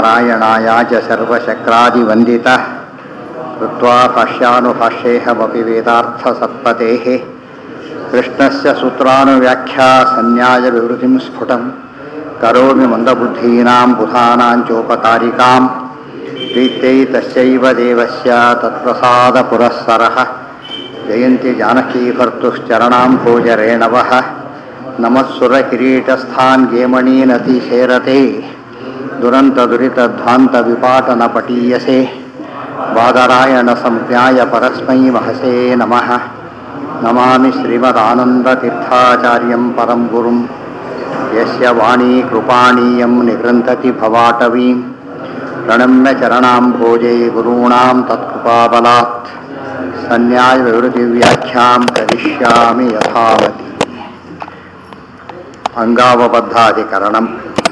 नारायणाय च सर्वशक्रादिवन्दितः कृत्वा भाष्यानुभाष्येऽहमपि वेदार्थसत्पतेः कृष्णस्य सूत्रानुव्याख्या सन्न्यायविवृतिं स्फुटं करोमि मन्दबुद्धीनां बुधानां चोपकारिकां प्रीत्यै तस्यैव देवस्य तत्प्रसादपुरःसरः जयन्ति जानकीभर्तुश्चरणां भोजरेणवः नमःसुरकिरीटस्थान् गेमणीनतिशेरते दुरन्तदुरितध्वान्तविपाटनपटीयसे बादरायणसंज्ञाय परस्मै महसे नमः नमामि श्रीमदानन्दतीर्थाचार्यं परं गुरुं यस्य वाणी कृपाणीयं निगृन्थति भवाटवीं प्रणम्य चरणां भोजे गुरूणां तत्कृपाबलात् सन्न्यायविवृतिव्याख्यां करिष्यामि यथावति अङ्गावबद्धाधिकरणम्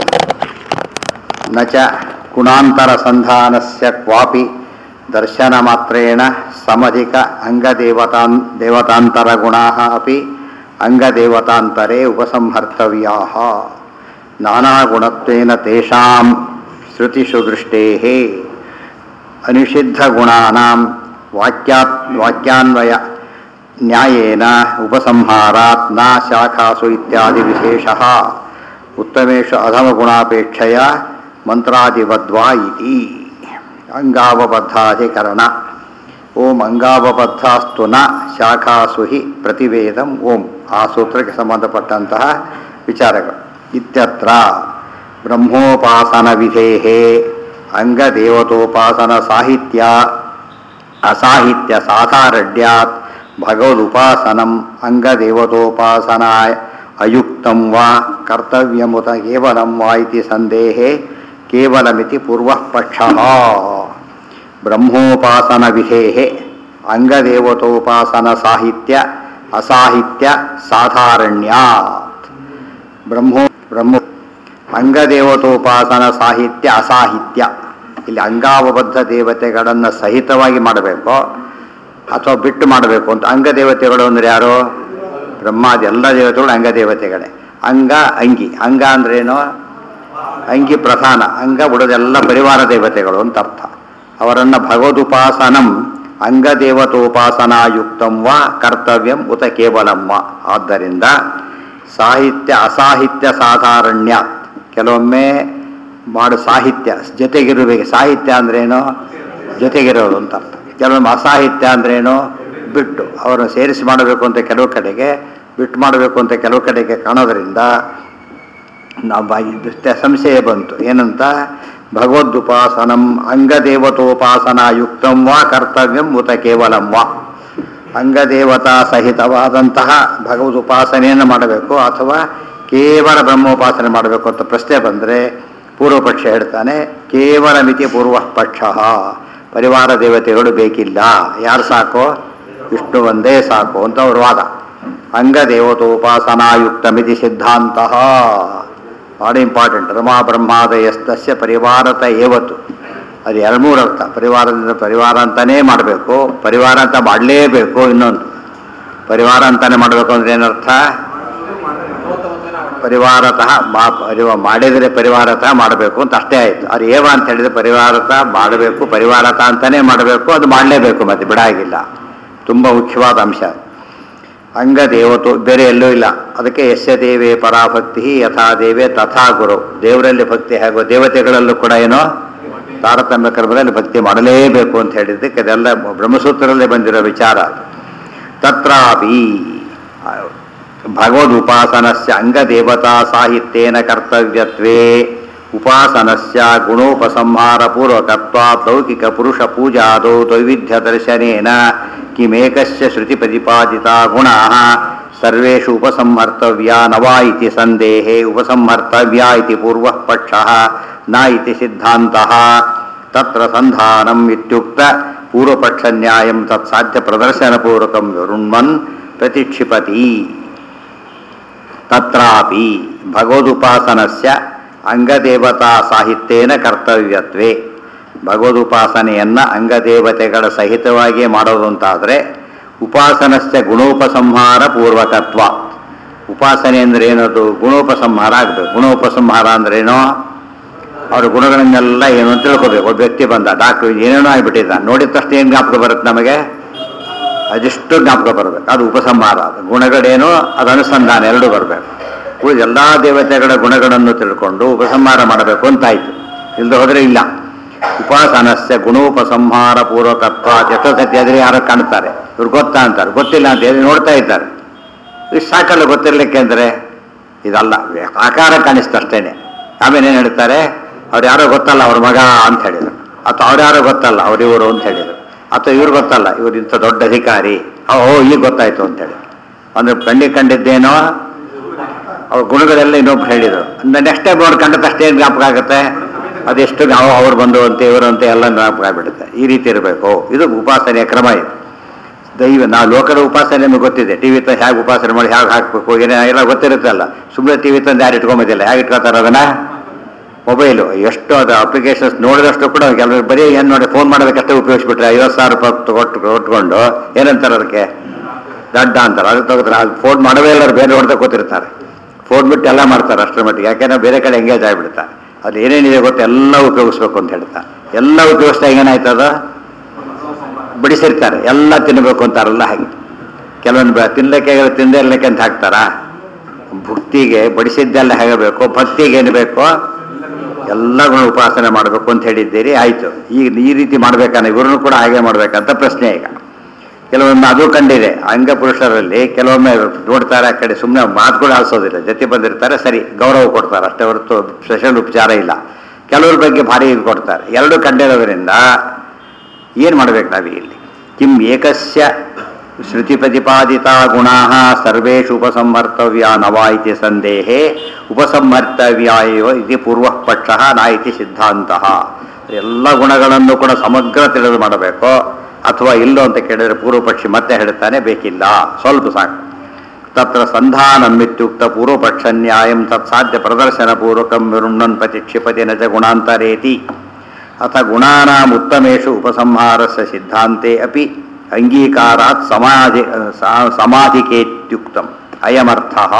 न च गुणान्तरसन्धानस्य क्वापि दर्शनमात्रेण समधिक अङ्गदेवतान् देवतान्तरगुणाः अपि अङ्गदेवतान्तरे उपसंहर्तव्याः नानागुणत्वेन तेषां श्रुतिषु दृष्टेः अनिषिद्धगुणानां वाक्यात् वाक्यान्वय न्यायेन उपसंहारात् न शाखासु इत्यादिविशेषः उत्तमेषु अधमगुणापेक्षया मन्त्रादिवद्वा इति ಅಂಗಾವಬದ್ಧಾಧಿಕರಣ ಓಂ ಅಂಗಾವಬದ್ಧಾಸ್ತು ನ ಶಾಖಾಸು ಹಿ ಪ್ರತಿವೇದಂ ಓಂ ಆ ಸೂತ್ರಕ್ಕೆ ಸಂಬಂಧಪಟ್ಟಂತಹ ವಿಚಾರಗಳು ಇತ್ಯತ್ರ ಬ್ರಹ್ಮೋಪಾಸನ ವಿಧೇಹೇ ಅಂಗದೇವತೋಪಾಸನ ಸಾಹಿತ್ಯ ಅಸಾಹಿತ್ಯ ಸಾಧಾರಣ್ಯಾತ್ ಭಗವದುಪಾಸನಂ ಅಂಗದೇವತೋಪಾಸನಾ ಅಯುಕ್ತಂ ವಾ ಕರ್ತವ್ಯಮುತ ಕೇವಲಂ ವಾ ಇತಿ ಸಂದೇಹೇ ಕೇವಲಮಿತಿ ಪೂರ್ವಃ ಪಕ್ಷಃ ಬ್ರಹ್ಮೋಪಾಸನ ವಿಧೇಹೆ ಅಂಗದೇವತೋಪಾಸನ ಸಾಹಿತ್ಯ ಅಸಾಹಿತ್ಯ ಸಾಧಾರಣ್ಯಾತ್ ಬ್ರಹ್ಮೋ ಬ್ರಹ್ಮ ಅಂಗದೇವತೋಪಾಸನ ಸಾಹಿತ್ಯ ಅಸಾಹಿತ್ಯ ಇಲ್ಲಿ ಅಂಗಾವಬದ್ಧ ದೇವತೆಗಳನ್ನು ಸಹಿತವಾಗಿ ಮಾಡಬೇಕು ಅಥವಾ ಬಿಟ್ಟು ಮಾಡಬೇಕು ಅಂತ ಅಂಗದೇವತೆಗಳು ಅಂದರೆ ಯಾರು ಬ್ರಹ್ಮಾದಿ ಎಲ್ಲ ದೇವತೆಗಳು ಅಂಗದೇವತೆಗಳೇ ಅಂಗ ಅಂಗಿ ಅಂಗ ಅಂದ್ರೇನು ಅಂಗಿ ಪ್ರಧಾನ ಅಂಗ ಉಳಿದೆಲ್ಲ ಪರಿವಾರ ದೇವತೆಗಳು ಅಂತ ಅರ್ಥ ಅವರನ್ನು ಭಗವದುಪಾಸನಂ ಅಂಗದೇವತೋಪಾಸನಾಯುಕ್ತಂ ವಾ ಕರ್ತವ್ಯಂ ಉತ ಕೇವಲಂ ವಾ ಆದ್ದರಿಂದ ಸಾಹಿತ್ಯ ಅಸಾಹಿತ್ಯ ಸಾಧಾರಣ್ಯ ಕೆಲವೊಮ್ಮೆ ಮಾಡು ಸಾಹಿತ್ಯ ಜೊತೆಗಿರಬೇಕು ಸಾಹಿತ್ಯ ಅಂದ್ರೇನು ಜೊತೆಗಿರೋದು ಅಂತ ಅರ್ಥ ಕೆಲವೊಮ್ಮೆ ಅಸಾಹಿತ್ಯ ಅಂದ್ರೇನು ಬಿಟ್ಟು ಅವರನ್ನು ಸೇರಿಸಿ ಮಾಡಬೇಕು ಅಂತ ಕೆಲವು ಕಡೆಗೆ ಬಿಟ್ಟು ಮಾಡಬೇಕು ಅಂತ ಕೆಲವು ಕಡೆಗೆ ಕಾಣೋದ್ರಿಂದ ನಾವು ಸಂಶಯ ಬಂತು ಏನಂತ ಭಗವದ್ದುಪಾಸನಂ ಅಂಗದೇವತೋಪಾಸನಾಯುಕ್ತಂ ವಾ ಕರ್ತವ್ಯಂ ಉತ ಕೇವಲಂ ವಾ ಅಂಗದೇವತಾ ಸಹಿತವಾದಂತಹ ಭಗವದುಪಾಸನೆಯನ್ನು ಮಾಡಬೇಕು ಅಥವಾ ಕೇವಲ ಬ್ರಹ್ಮೋಪಾಸನೆ ಮಾಡಬೇಕು ಅಂತ ಪ್ರಶ್ನೆ ಬಂದರೆ ಪೂರ್ವ ಪಕ್ಷ ಹೇಳ್ತಾನೆ ಕೇವಲ ಮಿತಿ ಪೂರ್ವ ಪಕ್ಷ ಪರಿವಾರ ದೇವತೆಗಳು ಬೇಕಿಲ್ಲ ಯಾರು ಸಾಕು ವಿಷ್ಣು ಒಂದೇ ಸಾಕು ಅಂತ ಅವ್ರ ವಾದ ಅಂಗದೇವತೋಪಾಸನಾಯುಕ್ತ ಮಿತಿ ಸಿದ್ಧಾಂತ ಭಾಳ ಇಂಪಾರ್ಟೆಂಟ್ ರಮಾ ಬ್ರಹ್ಮಾದಯಸ್ತಸ್ಯ ಪರಿವಾರತ ಏವತ್ತು ಅದು ಎರಡು ಮೂರು ಅರ್ಥ ಪರಿವಾರದಿಂದ ಪರಿವಾರ ಅಂತಲೇ ಮಾಡಬೇಕು ಪರಿವಾರ ಅಂತ ಮಾಡಲೇಬೇಕು ಇನ್ನೊಂದು ಪರಿವಾರ ಅಂತಲೇ ಮಾಡಬೇಕು ಅಂದ್ರೆ ಏನರ್ಥ ಪರಿವಾರತಃ ಮಾ ಪರಿವ ಮಾಡಿದರೆ ಪರಿವಾರತಃ ಮಾಡಬೇಕು ಅಂತ ಅಷ್ಟೇ ಆಯಿತು ಅದು ಏವ ಅಂತ ಹೇಳಿದರೆ ಪರಿವಾರತ ಮಾಡಬೇಕು ಪರಿವಾರತ ಅಂತಲೇ ಮಾಡಬೇಕು ಅದು ಮಾಡಲೇಬೇಕು ಮತ್ತೆ ಬಿಡಾಗಿಲ್ಲ ತುಂಬ ಮುಖ್ಯವಾದ ಅಂಶ ಅಂಗದೇವತು ಬೇರೆ ಎಲ್ಲೂ ಇಲ್ಲ ಅದಕ್ಕೆ ಯಸ್ಯ ದೇವೇ ಪರಾಭಕ್ತಿ ಯಥಾ ದೇವೇ ತಥಾ ಗುರು ದೇವರಲ್ಲಿ ಭಕ್ತಿ ಹಾಗೂ ದೇವತೆಗಳಲ್ಲೂ ಕೂಡ ಏನೋ ತಾರತಮ್ಯ ಕ್ರಮದಲ್ಲಿ ಭಕ್ತಿ ಮಾಡಲೇಬೇಕು ಅಂತ ಹೇಳಿದ್ದಕ್ಕೆ ಅದೆಲ್ಲ ಬ್ರಹ್ಮಸೂತ್ರದಲ್ಲೇ ಬಂದಿರೋ ವಿಚಾರ ತತ್ರಾಪಿ ಭಗವದ್ ಉಪಾಸನಸ್ಯ ಅಂಗದೇವತಾ ಸಾಹಿತ್ಯೇನ ಕರ್ತವ್ಯತ್ವೇ ಉಪಾಸನಸ್ಯ ಗುಣೋಪಸಂಹಾರ ಪೂರ್ವಕತ್ವಾತ್ ಲೌಕಿಕ ಪುರುಷ ಪೂಜಾದೌ ದೈವಿಧ್ಯ ದರ್ಶನೇನ ಕಿಮೇಕಸ್ಯ ಶ್ರುತಿ ಪ್ರತಿಪಾದಿತಾ ಗುಣಾ ಸರ್ವೇಷು ಉಪಸಂಹರ್ತವ್ಯಾ ನ ವಾ ಇತಿ ಸಂದೇಹೇ ಉಪಸಂಹರ್ತವ್ಯಾ ಇತಿ ಪೂರ್ವಃ ಪಕ್ಷಃ ನ ಇತಿ ಸಿದ್ಧಾಂತಃ ತತ್ರ ಸಂಧಾನಂ ಇತ್ಯುಕ್ತ ಪೂರ್ವಪಕ್ಷನ್ಯಾಯಂ ತತ್ಸಾಧ್ಯ ಪ್ರದರ್ಶನಪೂರ್ವಕಂ ವಿರುಣ್ಮನ್ ಪ್ರತಿಕ್ಷಿಪತಿ ತತ್ರಾಪಿ ಭಗವದುಪಾಸನಸ್ಯ ಅಂಗದೇವತಾ ಸಾಹಿತ್ಯೇನ ಕರ್ತವ್ಯತ್ವೇ ಭಗವದುಪಾಸನೆಯನ್ನು ಅಂಗದೇವತೆಗಳ ಸಹಿತವಾಗಿ ಮಾಡೋದು ಅಂತಾದರೆ ಉಪಾಸನಸ್ಯ ಗುಣೋಪಸಂಹಾರ ಪೂರ್ವಕತ್ವ ಉಪಾಸನೆ ಅಂದ್ರೆ ಏನದು ಗುಣೋಪಸಂಹಾರ ಆಗಬೇಕು ಗುಣೋಪಸಂಹಾರ ಅಂದ್ರೇನು ಅವ್ರ ಗುಣಗಳನ್ನೆಲ್ಲ ಏನು ಅಂತ ತಿಳ್ಕೊಬೇಕು ಒಬ್ಬ ವ್ಯಕ್ತಿ ಬಂದ ಡಾಕ್ಟ್ರು ಏನೇನೋ ಆಗಿಬಿಟ್ಟಿದ್ದ ನೋಡಿದ ತಕ್ಷಣ ಏನು ಜ್ಞಾಪಕ ಬರುತ್ತೆ ನಮಗೆ ಅದಿಷ್ಟು ಜ್ಞಾಪಕ ಬರಬೇಕು ಅದು ಉಪಸಂಹಾರ ಅದು ಗುಣಗಳೇನು ಅದು ಅನುಸಂಧಾನ ಎರಡೂ ಬರಬೇಕು ಉಳಿದ ಎಲ್ಲ ದೇವತೆಗಳ ಗುಣಗಳನ್ನು ತಿಳ್ಕೊಂಡು ಉಪಸಂಹಾರ ಮಾಡಬೇಕು ಅಂತಾಯ್ತು ಇಲ್ಲದೆ ಹೋದರೆ ಇಲ್ಲ ಉಪಾಸನಸ್ಯ ಗುಣೋಪಸಂಹಾರ ಪೂರ್ವಕತ್ವ ಎಷ್ಟೋ ಸತಿ ಆದರೆ ಯಾರೋ ಕಾಣ್ತಾರೆ ಇವ್ರು ಗೊತ್ತಾ ಅಂತಾರೆ ಗೊತ್ತಿಲ್ಲ ಅಂತ ಹೇಳಿ ನೋಡ್ತಾ ಇದ್ದಾರೆ ಇಷ್ಟು ಸಾಕಲ್ಲ ಗೊತ್ತಿರ್ಲಿಕ್ಕೆ ಅಂದರೆ ಇದಲ್ಲ ಆಕಾರ ಕಾಣಿಸ್ತಷ್ಟೇನೆ ಆಮೇಲೆ ಏನು ಹೇಳ್ತಾರೆ ಅವ್ರು ಯಾರೋ ಗೊತ್ತಲ್ಲ ಅವ್ರ ಮಗ ಅಂತ ಹೇಳಿದ್ರು ಅಥವಾ ಅವ್ರು ಯಾರೋ ಗೊತ್ತಲ್ಲ ಅವ್ರಿವರು ಅಂತ ಹೇಳಿದ್ರು ಅಥವಾ ಇವ್ರು ಗೊತ್ತಲ್ಲ ಇವ್ರು ಇಂಥ ದೊಡ್ಡ ಅಧಿಕಾರಿ ಓ ಓ, ಈಗ ಗೊತ್ತಾಯ್ತು ಅಂತೇಳಿ ಅಂದ್ರೆ ಕಣ್ಣಿಗೆ ಕಂಡಿದ್ದೇನೋ ಅವ್ರ ಗುಣಗಳೆಲ್ಲ ಇನ್ನೊಬ್ರು ಹೇಳಿದ್ರು ನೆಕ್ಸ್ಟ್ ಟೈಮ್ ಅವ್ರು ಕಂಡ ತಕ್ಷಣ ಏನು ಜ್ಞಾಪಕ ಆಗುತ್ತೆ ಅದೆಷ್ಟು ನಾವು ಅವ್ರು ಬಂದು ಅಂತ ಇವರು ಅಂತ ಎಲ್ಲ ಜ್ಞಾಪಕ ಆಗ್ಬಿಡುತ್ತೆ ಈ ರೀತಿ ಇರಬೇಕು ಇದು ಉಪಾಸನೆಯ ಕ್ರಮ ಇದು ದೈವ ನಾವು ಲೋಕದ ಉಪಾಸನೆ ನಮಗೆ ಗೊತ್ತಿದೆ ಟಿವಿ ತಂದು ಹೇಗೆ ಉಪಾಸನೆ ಮಾಡಿ ಹೇಗೆ ಹಾಕಬೇಕು ಏನೇ ಎಲ್ಲ ಗೊತ್ತಿರುತ್ತಲ್ಲ ಸುಮ್ಮನೆ ಟಿವಿ ತಂದು ಯಾರು ಇಟ್ಕೊಂಬೋದಿಲ್ಲ ಹೇಗೆ ಇಟ್ಕೊತಾರೆ ಅದನ್ನ ಮೊಬೈಲು ಎಷ್ಟು ಅದು ಅಪ್ಲಿಕೇಶನ್ಸ್ ನೋಡಿದಷ್ಟು ಕೂಡ ಕೆಲವರು ಬರೀ ಏನು ನೋಡಿ ಫೋನ್ ಮಾಡೋದಕ್ಕಷ್ಟೇ ಉಪಯೋಗಿಸ್ಬಿಟ್ರೆ ಐವತ್ತು ಸಾವಿರ ರೂಪಾಯಿ ತಗೊಟ್ಟು ಕೊಟ್ಕೊಂಡು ಏನಂತಾರೆ ಅದಕ್ಕೆ ದಡ್ಡ ಅಂತಾರೆ ಅದು ತೆಗೆದ್ರೆ ಅದು ಫೋನ್ ಮಾಡವೇ ಎಲ್ಲರೂ ಬೇರೆ ಹೊಡೆದ ಕೂತಿರ್ತಾರೆ ಫೋನ್ ಬಿಟ್ಟು ಎಲ್ಲ ಮಾಡ್ತಾರೆ ಅಷ್ಟರ ಮಟ್ಟಿಗೆ ಯಾಕೆಂದ್ರೆ ಬೇರೆ ಕಡೆ ಎಂಗೇಜ್ ಆಗಿಬಿಡ್ತಾರೆ ಅದು ಏನೇನಿದೆ ಗೊತ್ತು ಎಲ್ಲ ಉಪಯೋಗಿಸ್ಬೇಕು ಅಂತ ಹೇಳ್ತಾರೆ ಎಲ್ಲ ಉಪಯೋಗಿಸಿದಾಗ ಏನಾಯ್ತದ ಬಿಡಿಸಿರ್ತಾರೆ ಎಲ್ಲ ತಿನ್ನಬೇಕು ಅಂತಾರಲ್ಲ ಹಾಗೆ ಕೆಲವೊಂದು ಬ- ತಿನ್ಲಿಕ್ಕೆ ತಿಂದೇ ಇರ್ಲಿಕ್ಕೆ ಅಂತ ಹಾಕ್ತಾರಾ ಭಕ್ತಿಗೆ ಬಡಿಸಿದ್ದೆಲ್ಲ ಹೇಗೆ ಬೇಕು ಭಕ್ತಿಗೆ ಏನು ಬೇಕೋ ಎಲ್ಲಗಳನ್ನ ಉಪಾಸನೆ ಮಾಡಬೇಕು ಅಂತ ಹೇಳಿದ್ದೀರಿ ಆಯಿತು ಈಗ ಈ ರೀತಿ ಮಾಡ್ಬೇಕಾನೆ ಇವ್ರನ್ನು ಕೂಡ ಹಾಗೆ ಮಾಡ್ಬೇಕಂತ ಪ್ರಶ್ನೆ ಈಗ ಕೆಲವೊಮ್ಮೆ ಅದು ಕಂಡಿದೆ ಅಂಗಪುರುಷರಲ್ಲಿ ಕೆಲವೊಮ್ಮೆ ನೋಡ್ತಾರೆ ಆ ಕಡೆ ಸುಮ್ಮನೆ ಮಾತುಗಳು ಆಡಿಸೋದಿಲ್ಲ ಜೊತೆ ಬಂದಿರ್ತಾರೆ ಸರಿ ಗೌರವ ಕೊಡ್ತಾರೆ ಅಷ್ಟೇ ಹೊರತು ಸ್ಪೆಷಲ್ ಉಪಚಾರ ಇಲ್ಲ ಕೆಲವ್ರ ಬಗ್ಗೆ ಭಾರಿ ಇದು ಕೊಡ್ತಾರೆ ಎರಡು ಕಂಡಿರೋದ್ರಿಂದ ಏನು ಮಾಡ್ಬೇಕು ನಾವು ಇಲ್ಲಿ ಕಿಂ ಏಕಸ್ಯ ಶ್ರುತಿ ಪ್ರತಿಪಾದಿತ ಗುಣಾ ಸರ್ವೇಷು ಉಪಸಂಹರ್ತವ್ಯ ನವ ಇತಿ ಸಂದೇಹೆ ಉಪಸಂಹರ್ತವ್ಯ ಇವ ಇತಿ ಪೂರ್ವ ಪಕ್ಷ ನಾ ಇತಿ ಸಿದ್ಧಾಂತ ಎಲ್ಲ ಗುಣಗಳನ್ನು ಕೂಡ ಸಮಗ್ರ ತಿಳಿದು ಮಾಡಬೇಕು ಅಥವಾ ಇಲ್ಲೋ ಅಂತ ಕೇಳಿದ್ರೆ ಪೂರ್ವ ಪಕ್ಷಿ ಮತ್ತೆ ಹೇಳ್ತಾನೆ ಬೇಕಿಲ್ಲ ಸ್ವಲ್ಪ ಸಾಕು ತತ್ರ ಸಂಧಾನಮಿತ್ಯುಕ್ತ ಪೂರ್ವಪಕ್ಷ ನ್ಯಾಯಂ ತತ್ಸಾಧ್ಯ ಪ್ರದರ್ಶನ ಪೂರ್ವಕಂ ವಿರುಣ್ಣನ್ ಪ್ರತಿಕ್ಷಿಪತಿ ನ ಚ ಗುಣಾಂತರೇತಿ ಅಥ ಗುಣಾನಾಂ ಉತ್ತಮೇಷು ಉಪಸಂಹಾರಸ್ಯ ಸಿದ್ಧಾಂತೆ ಅಪಿ ಅಂಗೀಕಾರಾತ್ ಸಮಾಧಿ ಸಾ- ಸಮಾಧಿಕೇತ್ಯುಕ್ತಂ ಅಯಮರ್ಥಃ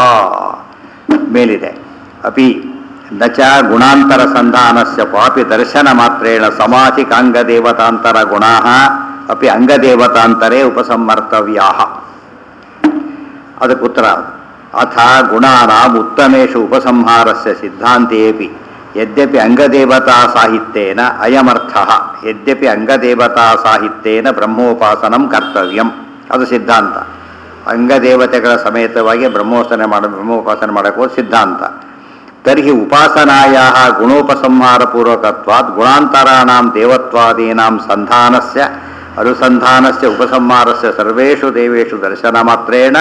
ಮೇಲಿದೆ ಅಪಿ ನ ಚ ಗುಣಾಂತರ ಸಂಧಾನಸ್ಯ ಪಾಪಿ ದರ್ಶನ ಮಾತ್ರೇಣ ಸಮಾಧಿಕಾಂಗದೇವತಾಂತರ ಗುಣಾ ಅಪಿ ಅಂಗದೇವತಾಂತರೇ ಉಪಸಂಹರ್ತವ್ಯಾಹ ಅದಕ್ಕೆ ಉತ್ತರ ಅಥ ಗುಣಾನಾಂ ಉತ್ತಮೇಷು ಉಪಸಂಹಾರಸ್ಯ ಸಿದ್ಧಾಂತೇಪಿ ಯದ್ಯಪಿ ಅಂಗದೇವತಾ ಸಾಹಿತ್ಯೇನ ಅಯಮರ್ಥ ಯದ್ಯಪಿ ಅಂಗದೇವತಾ ಸಾಹಿತ್ಯೇನ ಬ್ರಹ್ಮೋಪಾಸನಂ ಕರ್ತವ್ಯಂ ಅದು ಸಿದ್ಧಾಂತ ಅಂಗದೇವತೆಗಳ ಸಮೇತವಾಗಿ ಬ್ರಹ್ಮೋಪಾಸನೆ ಮಾಡ ಬ್ರಹ್ಮೋಪಾಸನೆ ಮಾಡಕ್ಕೆ ಸಿದ್ಧಾಂತ ತರ್ಹಿ ಉಪಾಸನಾಯ ಗುಣೋಪಸಂಹಾರ ಪೂರ್ವಕತ್ವಾತ್ ಗುಣಾಂತರಾಣಾಂ ದೇವತ್ವಾದೀನಾಂ ಸಂಧಾನಸ್ಯ ಅನುಸಂಧಾನಸ್ಯ ಉಪಸಂಹಾರಸ್ಯ ಸರ್ವೇಷು ದೇವೇಷು ದರ್ಶನ ಮಾತ್ರೇಣ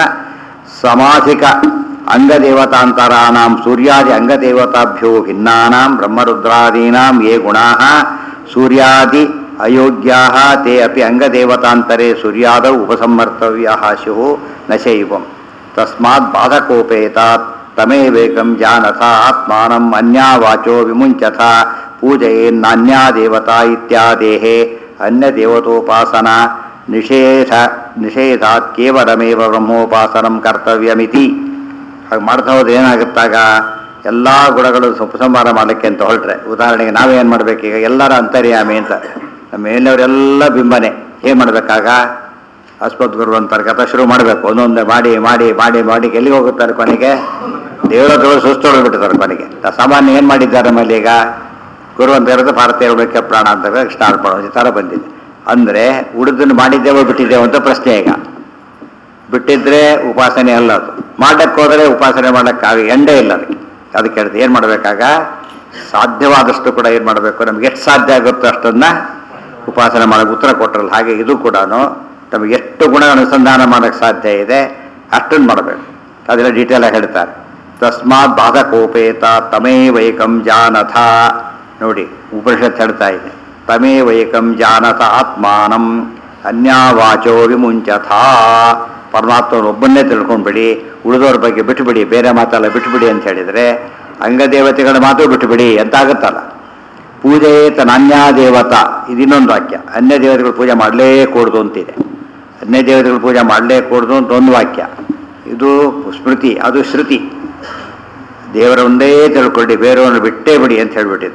ಸಮಾಧಿಕ ಅಂಗದೇವತಾಂತರಾಣಾಂ ಸೂರ್ಯಾದಿ ಅಂಗದೇವತಾಭ್ಯೋ ಭಿನ್ನಾನಾಂ ಬ್ರಹ್ಮರುದ್ರಾದೀನಾಂ ಯೇ ಗುಣಾಃ ಸೂರ್ಯಾದಿ ಅಯೋಗ್ಯಾಃ ತೇ ಅಪಿ ಅಂಗದೇವತಾಂತರೇ ಸೂರ್ಯಾದೌ ಉಪಸಂಹರ್ತವ್ಯಾಃ ಸ್ಯುಃ ನ ಚೈವಂ ತಸ್ಮಾತ್ ಬಾಧಕೋಪೇತಾತ್ ತಮೇವೇಕಂ ಜಾನಥ ಆತ್ಮಾನಂ ಅನ್ಯಾವಾಚೋ ವಿಮುಂಚಥ ಪೂಜಯೇನ್ನಾನ್ಯಾ ದೇವತಾ ಇತ್ಯಾದೇಹೇ ಅನ್ಯದೇವತೋಪಾಸನ ನಿಷೇಧ ನಿಷೇಧಾತ್ ಕೇವಲಮೇವ ಬ್ರಹ್ಮೋಪಾಸನಂ ಕರ್ತವ್ಯಮಿತಿ ಹಾಗೆ ಮಾಡ್ತಾ ಹೋದ್ರೆ ಏನಾಗುತ್ತಾಗ ಎಲ್ಲ ಗುಣಗಳು ಉಪಸಂಹಾರ ಮಾಡಲಿಕ್ಕೆ ಅಂತ ಹೊರಟ್ರೆ ಉದಾಹರಣೆಗೆ ನಾವೇನು ಮಾಡ್ಬೇಕು ಈಗ ಎಲ್ಲರ ಅಂತರ್ಯಾಮಿ ಅಂತ ನಮ್ಮ ಮೇಲಿನವರೆಲ್ಲ ಬಿಂಬನೆ ಏನು ಮಾಡಬೇಕಾಗ ಆಸ್ಪತ್ ಗುರು ಅಂತಾರೆ ಕಥೆ ಶುರು ಮಾಡಬೇಕು ಒಂದೊಂದೇ ಮಾಡಿ ಮಾಡಿ ಮಾಡಿ ಮಾಡಿ ಎಲ್ಲಿಗೆ ಹೋಗುತ್ತಾರೆ ಕೊನೆಗೆ ದೇವರ ಸುಸ್ತು ಹೊಡೆದ್ಬಿಟ್ಟಿದ್ದಾರೆ ಕೊನೆಗೆ ತ- ಸಾಮಾನ್ಯ ಏನು ಮಾಡಿದ್ದಾರೆ ನಮ್ಮಲ್ಲಿ ಈಗ ಗುರು ಅಂತ ಇರೋದು ಭಾರತೀಯ ಉಳಿಕೆ ಪ್ರಾಣ ಅಂತ ಸ್ಟಾರ್ಟ್ ಮಾಡೋ ಈ ಥರ ಬಂದಿದೆ ಅಂದರೆ ಉಳಿದನ್ನು ಮಾಡಿದ್ದೇವೋ ಬಿಟ್ಟಿದ್ದೇವೋ ಅಂತ ಪ್ರಶ್ನೆ ಈಗ ಬಿಟ್ಟಿದ್ರೆ ಉಪಾಸನೆ ಅಲ್ಲ ಅದು ಮಾಡಕ್ಕೆ ಹೋದರೆ ಉಪಾಸನೆ ಮಾಡೋಕ್ಕಾಗ ಎಂಡೇ ಇಲ್ಲ ಅದಕ್ಕೆ ಅದಕ್ಕೆ ಹೇಳಿದೆ ಏನು ಮಾಡಬೇಕಾಗ ಸಾಧ್ಯವಾದಷ್ಟು ಕೂಡ ಏನು ಮಾಡಬೇಕು ನಮ್ಗೆ ಎಷ್ಟು ಸಾಧ್ಯ ಆಗುತ್ತೋ ಅಷ್ಟನ್ನ ಉಪಾಸನೆ ಮಾಡೋಕೆ ಉತ್ತರ ಕೊಟ್ಟರಲ್ಲ ಹಾಗೆ ಇದು ಕೂಡ ನಮಗೆ ಎಷ್ಟು ಗುಣ ಅನುಸಂಧಾನ ಮಾಡೋಕ್ಕೆ ಸಾಧ್ಯ ಇದೆ ಅಷ್ಟನ್ನು ಮಾಡಬೇಕು ಅದೆಲ್ಲ ಡೀಟೇಲ್ ಆಗಿ ಹೇಳ್ತಾರೆ ತಸ್ಮಾತ್ ಬಾಧಕೋಪೇತ ತಮೇ ವೈಕಂ ಜಾನಥ ನೋಡಿ ಉಪನಿಷತ್ ಹೇಳ್ತಾ ಇದೆ ತಮೇ ವೈಕಂ ಜಾನಥ ಆತ್ಮಾನಂ ಅನ್ಯಾವಾಚೋ ವಿಮುಂಚಥ ಪರಮಾತ್ಮನೊಬ್ಬನ್ನೇ ತಿಳ್ಕೊಂಡ್ಬಿಡಿ ಉಳಿದವ್ರ ಬಗ್ಗೆ ಬಿಟ್ಟುಬಿಡಿ ಬೇರೆ ಮಾತೆಲ್ಲ ಬಿಟ್ಟುಬಿಡಿ ಅಂತ ಹೇಳಿದರೆ ಅಂಗದೇವತೆಗಳ ಮಾತು ಬಿಟ್ಟುಬಿಡಿ ಅಂತ ಆಗುತ್ತಲ್ಲ ಪೂಜೆಯೇತ ನಾನ್ಯಾ ದೇವತಾ ಇದಿನ್ನೊಂದು ವಾಕ್ಯ ಅನ್ಯ ದೇವತೆಗಳು ಪೂಜೆ ಮಾಡಲೇ ಕೂಡ್ದು ಅಂತಿದೆ ಅನ್ಯ ದೇವತೆಗಳು ಪೂಜೆ ಮಾಡಲೇ ಕೂಡ್ದು ಅಂತ ಒಂದು ವಾಕ್ಯ ಇದು ಸ್ಮೃತಿ ಅದು ಶ್ರುತಿ ದೇವರ ಒಂದೇ ತಿಳ್ಕೊಳ್ಳಿ ಬೇರೆಯವ್ರನ್ನ ಬಿಟ್ಟೇ ಬಿಡಿ ಅಂತ ಹೇಳ್ಬಿಟ್ಟಿದ್ದಾರೆ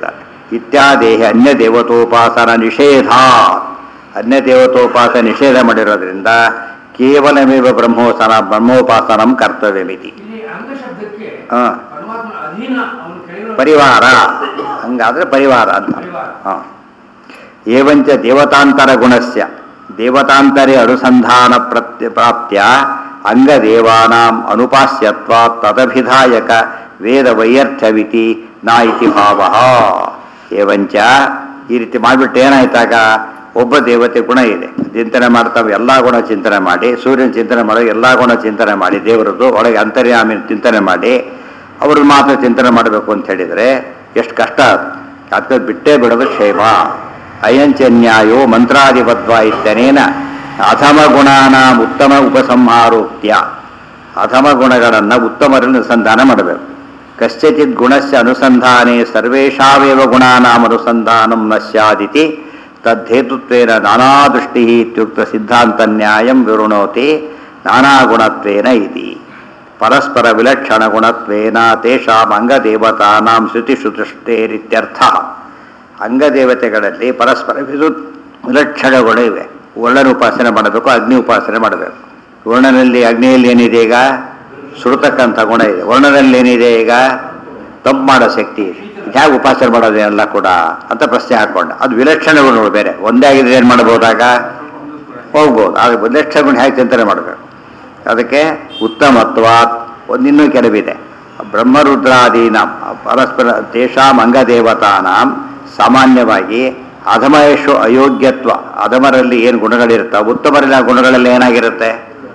ಇತ್ಯಾದೇಹ ಅನ್ಯ ದೇವತೋಪಾಸನ ನಿಷೇಧ ಅನ್ಯ ದೇವತೋಪಾಸ ನಿಷೇಧ ಮಾಡಿರೋದ್ರಿಂದ ಕೇವಲಮೇವ ಬ್ರಹ್ಮೋಸನ ಬ್ರಹ್ಮೋಪಾಸನಂ ಕರ್ತವ್ಯಮಿತಿ ಇಲ್ಲಿ ಅಂಗ ಶಬ್ದಕ್ಕೆ ಹಾ. ಪರಮಾತ್ಮ ಅಧೀನ ಅವನು ಕೆಳಗಿರೋ ಪರಿವಾರ ಹಂಗಾದ್ರೆ ಪರಿವಾರ ಅಂತ ಪರಿವಾರ. ಹ. ಏವಂಚ ದೇವತಾಂತರ ಗುಣಸ್ಯ ದೇವತಾಂತರೆ ಅನುಸಂಧಾನ ಪ್ರತ್ಯ ಪ್ರಾಪ್ತ್ಯ ಅಂಗದೇವಾನಾಂ ಅನುಪಾಸ್ಯತ್ವ ತದಭಿಧಾಯಕ ವೇದ ವೈಯರ್ಥವಿತಿ ನಾ ಇತಿ ಭಾವ ಏವಂಚ ಈ ರೀತಿ ಮಾಡಿಬಿಟ್ಟು ಏನಾಯ್ತಾಗ ಒಬ್ಬ ದೇವತೆ ಗುಣ ಇದೆ ಚಿಂತನೆ ಮಾಡ್ತಾವೆ ಎಲ್ಲ ಗುಣ ಚಿಂತನೆ ಮಾಡಿ ಸೂರ್ಯನ ಚಿಂತನೆ ಮಾಡೋ ಎಲ್ಲ ಗುಣ ಚಿಂತನೆ ಮಾಡಿ ದೇವರದ್ದು ಒಳಗೆ ಅಂತರ್ಯಾಮಿ ಚಿಂತನೆ ಮಾಡಿ ಅವ್ರನ್ನ ಮಾತ್ರ ಚಿಂತನೆ ಮಾಡಬೇಕು ಅಂತ ಹೇಳಿದರೆ ಎಷ್ಟು ಕಷ್ಟ ಅದು ಅದಕ್ಕೆ ಬಿಟ್ಟೇ ಬಿಡೋದು ಕ್ಷೇಮ ಅಯಂಚ ನ್ಯಾಯೋ ಮಂತ್ರಾಧಿಪತ್ವ ಇತ್ಯನೇನ ಅಧಮ ಗುಣಾನ ಉತ್ತಮ ಉಪಸಂಹಾರೋಕ್ತ್ಯ ಅಧಮ ಗುಣಗಳನ್ನು ಉತ್ತಮರಲ್ಲಿ ಅನುಸಂಧಾನ ಮಾಡಬೇಕು ಕಶ್ಚಿತ್ ಗುಣಸ್ಯ ಅನುಸಂಧಾನೆ ಸರ್ವೇಷಾವೇವ ಗುಣಾನಾಂ ಅನುಸಂಧಾನಂ ನ ಸ್ಯಾದಿತಿ ತದ್ದೇತುತ್ವೇನ ನಾನಾ ದೃಷ್ಟಿ ಇತ್ಯುಕ್ತ ಸಿದ್ಧಾಂತ ನ್ಯಾಯಂ ವಿವೃಣೋತಿ ನಾನಾ ಗುಣತ್ವೇನ ಇತಿ ಪರಸ್ಪರ ವಿಲಕ್ಷಣ ಗುಣತ್ವೇನ ತೇಷಾಂ ಅಂಗದೇವತಾನಾಂ ಶ್ರುತಿಶ್ರುತೃಷ್ಟೇರಿತ್ಯರ್ಥ ಅಂಗದೇವತೆಗಳಲ್ಲಿ ಪರಸ್ಪರ ವಿರು ವಿಲಕ್ಷಣಗಳು ಇವೆ ವರ್ಣನ ಉಪಾಸನೆ ಮಾಡಬೇಕು ಅಗ್ನಿ ಉಪಾಸನೆ ಮಾಡಬೇಕು ವರ್ಣನಲ್ಲಿ ಅಗ್ನಿಯಲ್ಲಿ ಏನಿದೆ ಈಗ ಸುಡತಕ್ಕಂಥ ಗುಣ ಇದೆ ವರ್ಣದಲ್ಲಿ ಏನಿದೆ ಈಗ ತಂಪು ಮಾಡೋ ಶಕ್ತಿ ಇದೆ ಹೇಗೆ ಉಪಾಸನೆ ಮಾಡೋದೇನೆಲ್ಲ ಕೂಡ ಅಂತ ಪ್ರಶ್ನೆ ಹಾಕೊಂಡ ಅದು ವಿಲಕ್ಷಣ ಗುಣಗಳು ಬೇರೆ ಒಂದೇ ಆಗಿದ್ರೆ ಏನು ಮಾಡ್ಬೋದಾಗ ಹೋಗ್ಬೋದು ಆಗ ವಿಲಕ್ಷಣ ಗುಣ ಹೇಗೆ ಚಿಂತನೆ ಮಾಡಬೇಕು ಅದಕ್ಕೆ ಉತ್ತಮತ್ವ ಒಂದಿನ್ನೂ ಕೆಲವಿದೆ ಬ್ರಹ್ಮರುದ್ರಾದೀನ ಪರಸ್ಪರ ತೇಷಾಂ ಅಂಗದೇವತಾನಾಂ ಸಾಮಾನ್ಯವಾಗಿ ಅಧಮಯಶು ಅಯೋಗ್ಯತ್ವ ಅಧಮರಲ್ಲಿ ಏನು ಗುಣಗಳಿರುತ್ತವೆ ಉತ್ತಮರಲ್ಲಿ ಆ ಗುಣಗಳೆಲ್ಲ ಏನಾಗಿರುತ್ತೆ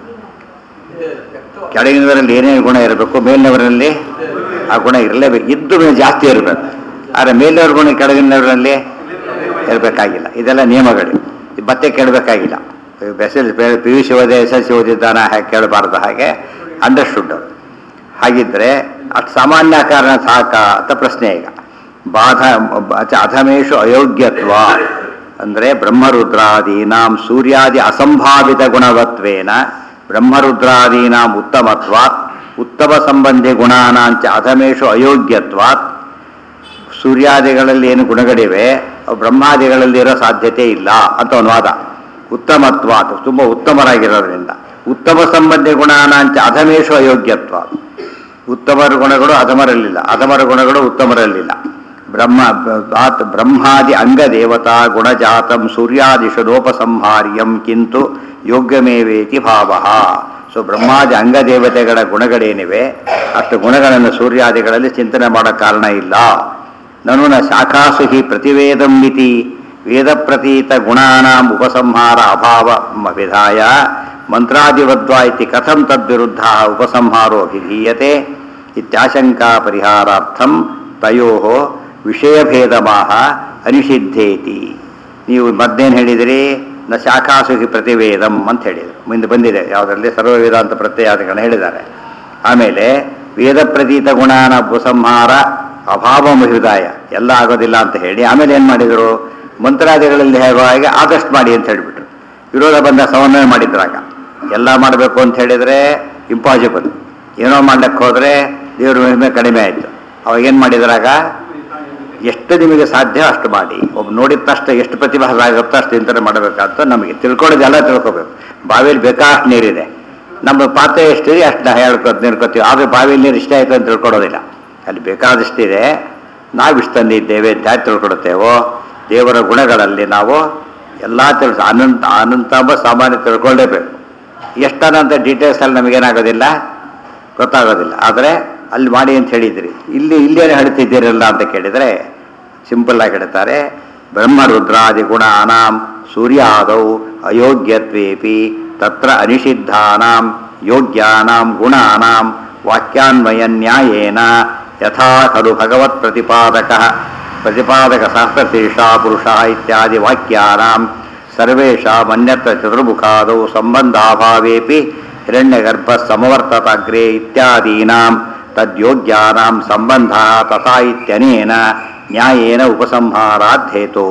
ಕೆಳಗಿನವರಲ್ಲಿ ಏನೇನು ಗುಣ ಇರಬೇಕು ಮೇಲಿನವರಲ್ಲಿ ಆ ಗುಣ ಇರಲೇಬೇಕು ಇದ್ದು ಮೇಲೆ ಜಾಸ್ತಿ ಇರಬೇಕು ಆದರೆ ಮೇಲಿನವ್ರ ಗುಣ ಕೆಳಗಿನವರಲ್ಲಿ ಇರಬೇಕಾಗಿಲ್ಲ ಇದೆಲ್ಲ ನಿಯಮಗಳು ಇದು ಮತ್ತೆ ಕೇಳಬೇಕಾಗಿಲ್ಲ S L P U C ಓದಿ ಎಸ್ ಎಲ್ ಸಿ ಓದಿದ್ದಾನ ಹಾಗೆ ಕೇಳಬಾರ್ದು ಹಾಗೆ ಅಂಡರ್ಸ್ಟುಡ್ ಹಾಗಿದ್ರೆ ಅದು ಸಾಮಾನ್ಯ ಕಾರಣ ಸಾಕ ಅಂತ ಪ್ರಶ್ನೆ ಈಗ ಬಾಧ ಅಚ ಅಧಮೇಶು ಅಯೋಗ್ಯತ್ವ ಅಂದರೆ ಬ್ರಹ್ಮರುದ್ರಾದೀನಾಂ ಸೂರ್ಯಾದಿ ಅಸಂಭಾವಿತ ಗುಣವತ್ವೇನ ಬ್ರಹ್ಮರುದ್ರಾದೀನಾಂ ಉತ್ತಮತ್ವಾತ್ ಉತ್ತಮ ಸಂಬಂಧಿ ಗುಣಾನಾಂಚ ಅಧಮೇಶು ಅಯೋಗ್ಯತ್ವಾತ್ ಸೂರ್ಯಾದಿಗಳಲ್ಲಿ ಏನು ಗುಣಗಳಿವೆ ಅವು ಬ್ರಹ್ಮಾದಿಗಳಲ್ಲಿ ಇರೋ ಸಾಧ್ಯತೆ ಇಲ್ಲ ಅಂತ ಒಂದು ವಾದ ಉತ್ತಮತ್ವ ಅದು ತುಂಬ ಉತ್ತಮರಾಗಿರೋದ್ರಿಂದ ಉತ್ತಮ ಸಂಬಂಧಿ ಗುಣಾನಾಂಚ ಅಧಮೇಶು ಅಯೋಗ್ಯತ್ವ ಉತ್ತಮರ ಗುಣಗಳು ಅಧಮರಲ್ಲಿಲ್ಲ ಅಧಮರ ಗುಣಗಳು ಉತ್ತಮರಲ್ಲಿಲ್ಲ ಬ್ರಹ್ಮ ಆತ್ ಬ್ರಹ್ಮಾದಿ ಅಂಗದೇವತಾ ಗುಣಜಾತಂ ಸೂರ್ಯಾದಿಶು ಲೋಪಸಂಹಾರ್ಯಂ ಕಿಂತು ಯೋಗ್ಯಮೇವೇತಿ ಭಾವ ಸೊ ಬ್ರಹ್ಮಾದಿ ಅಂಗದೇವತೆಗಳ ಗುಣಗಳೇನಿವೆ ಅಷ್ಟು ಗುಣಗಳನ್ನು ಸೂರ್ಯಾದಿಗಳಲ್ಲಿ ಚಿಂತನೆ ಮಾಡೋ ಕಾರಣ ಇಲ್ಲ ನನು ನ ಶಾಖಾಸು ಹಿ ಪ್ರತಿವೇದಂ ಮಿತಿ ವೇದ ಪ್ರತೀತ ಗುಣಾನಾಂ ಉಪಸಂಹಾರ ಅಭಾವ ಮ- ವಿಧಾಯ ಮಂತ್ರಾದಿವದ್ವಾ ಇತಿ ಕಥಂ ತದ್ವಿರುದ್ಧ ಉಪಸಂಹಾರೋ ಅಭಿಧೀಯತೆ ಇತ್ಯಾಶಂಕಾ ಪರಿಹಾರಾರ್ಥಂ ತಯೋ ವಿಷಯಭೇದಮಾಹ ಅನಿಷಿದ್ಧೇತಿ ನೀವು ಮದ್ದೇನು ಹೇಳಿದಿರಿ ನ ಶಾಖಾಸು ಹಿ ಪ್ರತಿವೇದಂ ಅಂತ ಹೇಳಿದರು ಮುಂದೆ ಬಂದಿದೆ ಯಾವುದರಲ್ಲಿ ಸರ್ವ ವೇದಾಂತ ಪ್ರತ್ಯಯಾದಿಗಳನ್ನ ಹೇಳಿದ್ದಾರೆ ಆಮೇಲೆ ವೇದ ಪ್ರತೀತ ಗುಣಾನ ಉಪಸಂಹಾರ ಅಭಾವ ಮಹಿದಾಯ ಎಲ್ಲ ಆಗೋದಿಲ್ಲ ಅಂತ ಹೇಳಿ ಆಮೇಲೆ ಏನು ಮಾಡಿದರು ಮಂತ್ರಾದಿಗಳಲ್ಲಿ ಹೇಗೋ ಹಾಗೆ ಆದಷ್ಟು ಮಾಡಿ ಅಂತ ಹೇಳಿಬಿಟ್ರು ವಿರೋಧ ಬಂದ ಸಮನ್ವಯ ಮಾಡಿದ್ರಾಗ ಎಲ್ಲ ಮಾಡಬೇಕು ಅಂತ ಹೇಳಿದರೆ ಇಂಪಾಸಿಬಲ್ ಏನೋ ಮಾಡ್ಲಿಕ್ಕೆ ಹೋದರೆ ದೇವ್ರ ಮಹಿಮೆ ಕಡಿಮೆ ಆಯಿತು ಅವಾಗ ಏನು ಮಾಡಿದ್ರಾಗ ಎಷ್ಟು ನಿಮಗೆ ಸಾಧ್ಯ ಅಷ್ಟು ಮಾಡಿ ಒಬ್ಬ ನೋಡಿದ ತಕ್ಷಣ ಎಷ್ಟು ಪ್ರತಿಭಾಸ ಆಗುತ್ತೋ ಅಷ್ಟು ಚಿಂತನೆ ಮಾಡಬೇಕಂತ ನಮಗೆ ತಿಳ್ಕೊಳ್ಳೋದೆಲ್ಲ ತಿಳ್ಕೊಬೇಕು ಬಾವಿಯಲ್ಲಿ ಬೇಕಾಷ್ಟು ನೀರಿದೆ ನಮ್ಮ ಪಾತ್ರೆ ಎಷ್ಟಿದೆ ಅಷ್ಟು ನಾವು ಹೇಳ್ಕೊ ನೀರ್ಕೋತೀವಿ ಆದರೆ ಬಾವಿಯಲ್ಲಿ ನೀರು ಇಷ್ಟ ಆಯಿತು ಅಂತ ತಿಳ್ಕೊಳ್ಳೋದಿಲ್ಲ ಅಲ್ಲಿ ಬೇಕಾದಷ್ಟಿದೆ ನಾವು ಇಷ್ಟು ತಂದಿದ್ದೇವೆ ಅಂತ ಯಾಕೆ ತಿಳ್ಕೊಡುತ್ತೇವೋ ದೇವರ ಗುಣಗಳಲ್ಲಿ ನಾವು ಎಲ್ಲ ತಿಳಿಸ ಅನಂತ ಅನಂತ ಎಂಬ ಸಾಮಾನ್ಯ ತಿಳ್ಕೊಳ್ಳೇಬೇಕು ಎಷ್ಟನಂತ ಡೀಟೇಲ್ಸ್ ಅಲ್ಲಿ ನಮಗೇನಾಗೋದಿಲ್ಲ ಗೊತ್ತಾಗೋದಿಲ್ಲ ಆದರೆ ಅಲ್ಲಿ ಮಾಡಿ ಅಂತ ಹೇಳಿದ್ರಿ ಇಲ್ಲಿ ಇಲ್ಲೇನು ಹೇಳ್ತಿದ್ದೀರಲ್ಲ ಅಂತ ಕೇಳಿದರೆ ಸಿಂಪಲ್ ಆಗಿ ಹೇಳ್ತಾರೆ ಬ್ರಹ್ಮರುದ್ರಾದಿ ಗುಣಾನಾಂ ಸೂರ್ಯಾದೌ ಅಯೋಗ್ಯತ್ವೇಪಿ ತತ್ರ ಅನಿಷಿದ್ಧಾನಾಂ ಯೋಗ್ಯಾನಾಂ ಗುಣಾನಾಂ ವಾಕ್ಯಾನ್ವಯ ನ್ಯಾಯೇನ ಯಥಾ ಖಲು ಭಗವತ್ ಪ್ರತಿಪಾದಕ ಪ್ರತಿಪಾದಕ ಸಹಸ್ರಶೀರ್ಷ ಪುರುಷ ಇತ್ಯಾದಿ ವಾಕ್ಯಾನಾಂ ಸರ್ವೇಷಾಂ ಅನ್ಯತ್ರ ಚತುರ್ಮುಖಾದೌ ಸಂಬಂಧಾಭಾವೇಪಿ ಹಿರಣ್ಯಗರ್ಭ ಸಮವರ್ತತಾಗ್ರೆ ಇತ್ಯಾದೀನಾಂ ತದ್ಯೋಗ್ಯಾನಾಂ ಸಂಬಂಧ ತಥಾ ಇತ್ಯನೇನ ನ್ಯಾಯೇನ ಉಪಸಂಹಾರಾಧ್ಯೇತೋ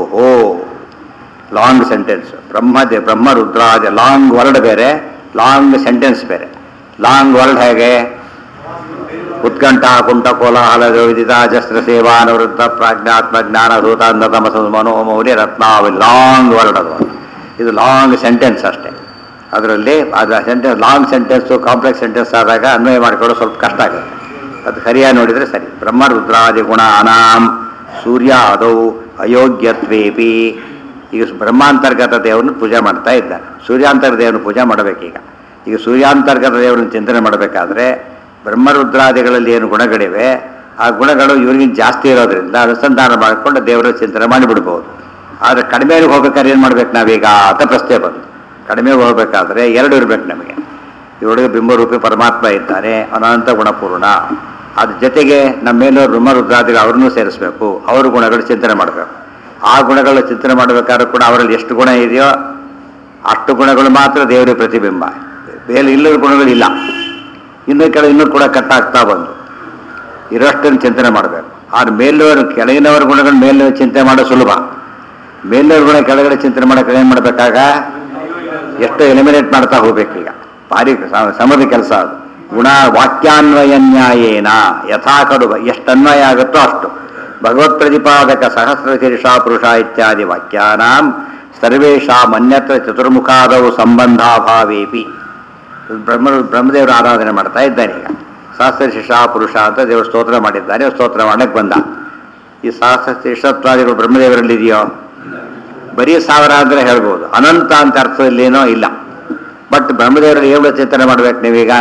ಲಾಂಗ್ ಸೆಂಟೆನ್ಸ್ ಬ್ರಹ್ಮದೆ ಬ್ರಹ್ಮರುದ್ರಾದ ಲಾಂಗ್ ವರ್ಡ್ ಬೇರೆ ಲಾಂಗ್ ಸೆಂಟೆನ್ಸ್ ಬೇರೆ ಲಾಂಗ್ ವರ್ಡ್ ಹೇಗೆ ಉತ್ಕಂಠ ಕುಂಟ ಕೋಲಾಹಲ ವಿದಿತ ಜಸ್ತ್ರ ಸೇವಾ ನಿವೃತ್ತ ಪ್ರಾಜ್ಞಾತ್ಮ ಜ್ಞಾನ ಧೂತಾಂಧ ತಮಸ ಮನೋಮೌಲ್ಯ ರತ್ನಾವಲಿ ಲಾಂಗ್ ವರ್ಡ್ ಅದು ಇದು ಲಾಂಗ್ ಸೆಂಟೆನ್ಸ್ ಅಷ್ಟೇ ಅದರಲ್ಲಿ ಅದು sentence long sentence complex sentence ಆದಾಗ ಅನ್ವಯ ಮಾಡಿಕೊಳ್ಳೋದು ಸ್ವಲ್ಪ ಕಷ್ಟ ಆಗುತ್ತೆ ಅದು ಸರಿಯಾಗಿ ನೋಡಿದರೆ ಸರಿ ಬ್ರಹ್ಮ ರುದ್ರಾದಿ ಗುಣ ಅನಾಂ ಸೂರ್ಯ ಅದೌ ಅಯೋಗ್ಯತ್ವೇಪಿ ಈಗ ಬ್ರಹ್ಮಾಂತರ್ಗತ ದೇವರನ್ನು ಪೂಜೆ ಮಾಡ್ತಾ ಇದ್ದಾರೆ ಸೂರ್ಯಾಂತರ್ಗತ ದೇವರನ್ನು ಪೂಜೆ ಮಾಡಬೇಕೀಗ ಈಗ ಸೂರ್ಯಾಂತರ್ಗತ ದೇವರನ್ನು ಚಿಂತನೆ ಮಾಡಬೇಕಾದ್ರೆ ಬ್ರಹ್ಮರುದ್ರಾದಿಗಳಲ್ಲಿ ಏನು ಗುಣಗಳಿವೆ ಆ ಗುಣಗಳು ಇವ್ರಿಗಿಂತ ಜಾಸ್ತಿ ಇರೋದ್ರಿಂದ ಅನುಸಂಧಾನ ಮಾಡಿಕೊಂಡು ದೇವರ ಚಿಂತನೆ ಮಾಡಿಬಿಡ್ಬೋದು ಆದರೆ ಕಡಿಮೆಗೆ ಹೋಗ್ಬೇಕಾದ್ರೆ ಏನು ಮಾಡ್ಬೇಕು ನಾವೀಗ ಅಂತ ಪ್ರಶ್ನೆ ಬಂತು ಕಡಿಮೆಗೆ ಹೋಗಬೇಕಾದ್ರೆ ಎರಡು ಇರಬೇಕು ನಮಗೆ ಇವಳಿಗೆ ಬಿಂಬರೂಪಿ ಪರಮಾತ್ಮ ಇದ್ದಾನೆ ಅನಂತ ಗುಣಪೂರ್ಣ ಅದ್ರ ಜೊತೆಗೆ ನಮ್ಮ ಮೇಲೂ ರುದ್ರಾದಿಗಳು ಅವ್ರನ್ನೂ ಸೇರಿಸಬೇಕು ಅವ್ರ ಗುಣಗಳು ಚಿಂತನೆ ಮಾಡಬೇಕು ಆ ಗುಣಗಳು ಚಿಂತನೆ ಮಾಡಬೇಕಾದ್ರೂ ಕೂಡ ಅವರಲ್ಲಿ ಎಷ್ಟು ಗುಣ ಇದೆಯೋ ಅಷ್ಟು ಗುಣಗಳು ಮಾತ್ರ ದೇವರ ಪ್ರತಿಬಿಂಬ ಬೇರೆ ಇಲ್ಲದ ಗುಣಗಳಿಲ್ಲ ಇನ್ನೂ ಕೆಳ ಇನ್ನೂ ಕೂಡ ಕಟ್ಟಾಗ್ತಾ ಬಂದು ಇರೋಷ್ಟನ್ನು ಚಿಂತನೆ ಮಾಡಬೇಕು ಆದ್ರೆ ಮೇಲಿನವರು ಕೆಳಗಿನವರ ಗುಣಗಳು ಮೇಲಿನ ಚಿಂತನೆ ಮಾಡೋದು ಸುಲಭ ಮೇಲಿನವ್ರ ಗುಣ ಕೆಳಗಡೆ ಚಿಂತನೆ ಮಾಡೋಕೆ ಏನು ಮಾಡಬೇಕಾಗ ಎಷ್ಟು ಎಲಿಮಿನೇಟ್ ಮಾಡ್ತಾ ಹೋಗ್ಬೇಕೀಗ ಭಾರಿ ಸ- ಸಮದ ಕೆಲಸ ಅದು ಗುಣ ವಾಕ್ಯಾನ್ವಯ ನ್ಯಾಯೇನ ಯಥಾ ಕಡುಬ ಎಷ್ಟು ಅನ್ವಯ ಆಗುತ್ತೋ ಅಷ್ಟು ಭಗವತ್ ಪ್ರತಿಪಾದಕ ಸಹಸ್ರ ಶೀರ್ಷ ಪುರುಷ ಇತ್ಯಾದಿ ವಾಕ್ಯಾನಾಂ ಸರ್ವೇಷಾಂ ಅನ್ಯತ್ರ ಚತುರ್ಮುಖಾದವು ಸಂಬಂಧಾಭಾವೇಪಿ ಬ್ರಹ್ಮ ಬ್ರಹ್ಮದೇವರು ಆರಾಧನೆ ಮಾಡ್ತಾ ಇದ್ದಾನೆ ಈಗ ಸಹಸ್ರ ಶಿಷ ಪುರುಷ ಅಂತ ದೇವರು ಸ್ತೋತ್ರ ಮಾಡಿದ್ದಾನೆ ಅವ್ರು ಸ್ತೋತ್ರ ಮಾಡಕ್ಕೆ ಬಂದ ಈ ಸಹಸ್ರ ಶಿಷತ್ವಾದಿಗಳು ಬ್ರಹ್ಮದೇವರಲ್ಲಿ ಇದೆಯೋ ಬರೀ ಸಾವಿರ ಅಂದರೆ ಹೇಳ್ಬೋದು ಅನಂತ ಅಂತ ಅರ್ಥದಲ್ಲಿ ಏನೋ ಇಲ್ಲ ಬಟ್ ಬ್ರಹ್ಮದೇವರಲ್ಲಿ ಏನು ಚಿಂತನೆ ಮಾಡ್ಬೇಕು ನೀವೀಗ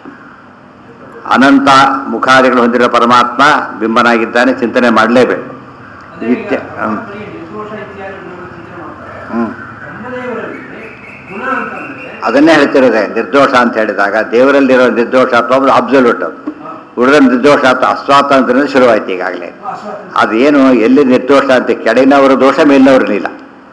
ಅನಂತ ಮುಖಾದಿಗಳು ಹೊಂದಿರೋ ಪರಮಾತ್ಮ ಬಿಂಬನಾಗಿದ್ದಾನೆ ಚಿಂತನೆ ಮಾಡಲೇಬೇಕು ಅದೇ ಈಗ ನಿತ್ಯ ಹ್ಮ್. ಈ ನಿರ್ದೋಷ ಇತ್ಯಾದಿ ಗುಣಗಳು ಚಿಂತನೆ ಮಾಡ್ತಾರೆ ಹ್ಮ್. ಬ್ರಹ್ಮದೇವರಲ್ಲಿ ಗುಣ ಅಂತಂದ್ರೆ ಅದನ್ನೇ ಹೇಳ್ತಿರೋದೆ ನಿರ್ದೋಷ ಅಂತ ಹೇಳಿದಾಗ ದೇವರಲ್ಲಿರೋ ನಿರ್ದೋಷ ಅಥವಾ ಅಬ್ಸಲ್ಯೂಟ್ ಅದು ಹಾ, ಉಳಿದ ನಿರ್ದೋಷ ಅಥವಾ ಅಸ್ವಾತಂತ್ರ್ಯ ಶುರುವಾಯ್ತು ಈಗಾಗಲೇ ಅಸ್ವಾತಂತ್ರ್ಯ. ಅದೇನು ಎಲ್ಲಿ ನಿರ್ದೋಷ ಅಂತ ಕೆಳಗಿನವರ ದೋಷ ಮೇಲಿನವ್ರಲ್ಲಿಲ್ಲ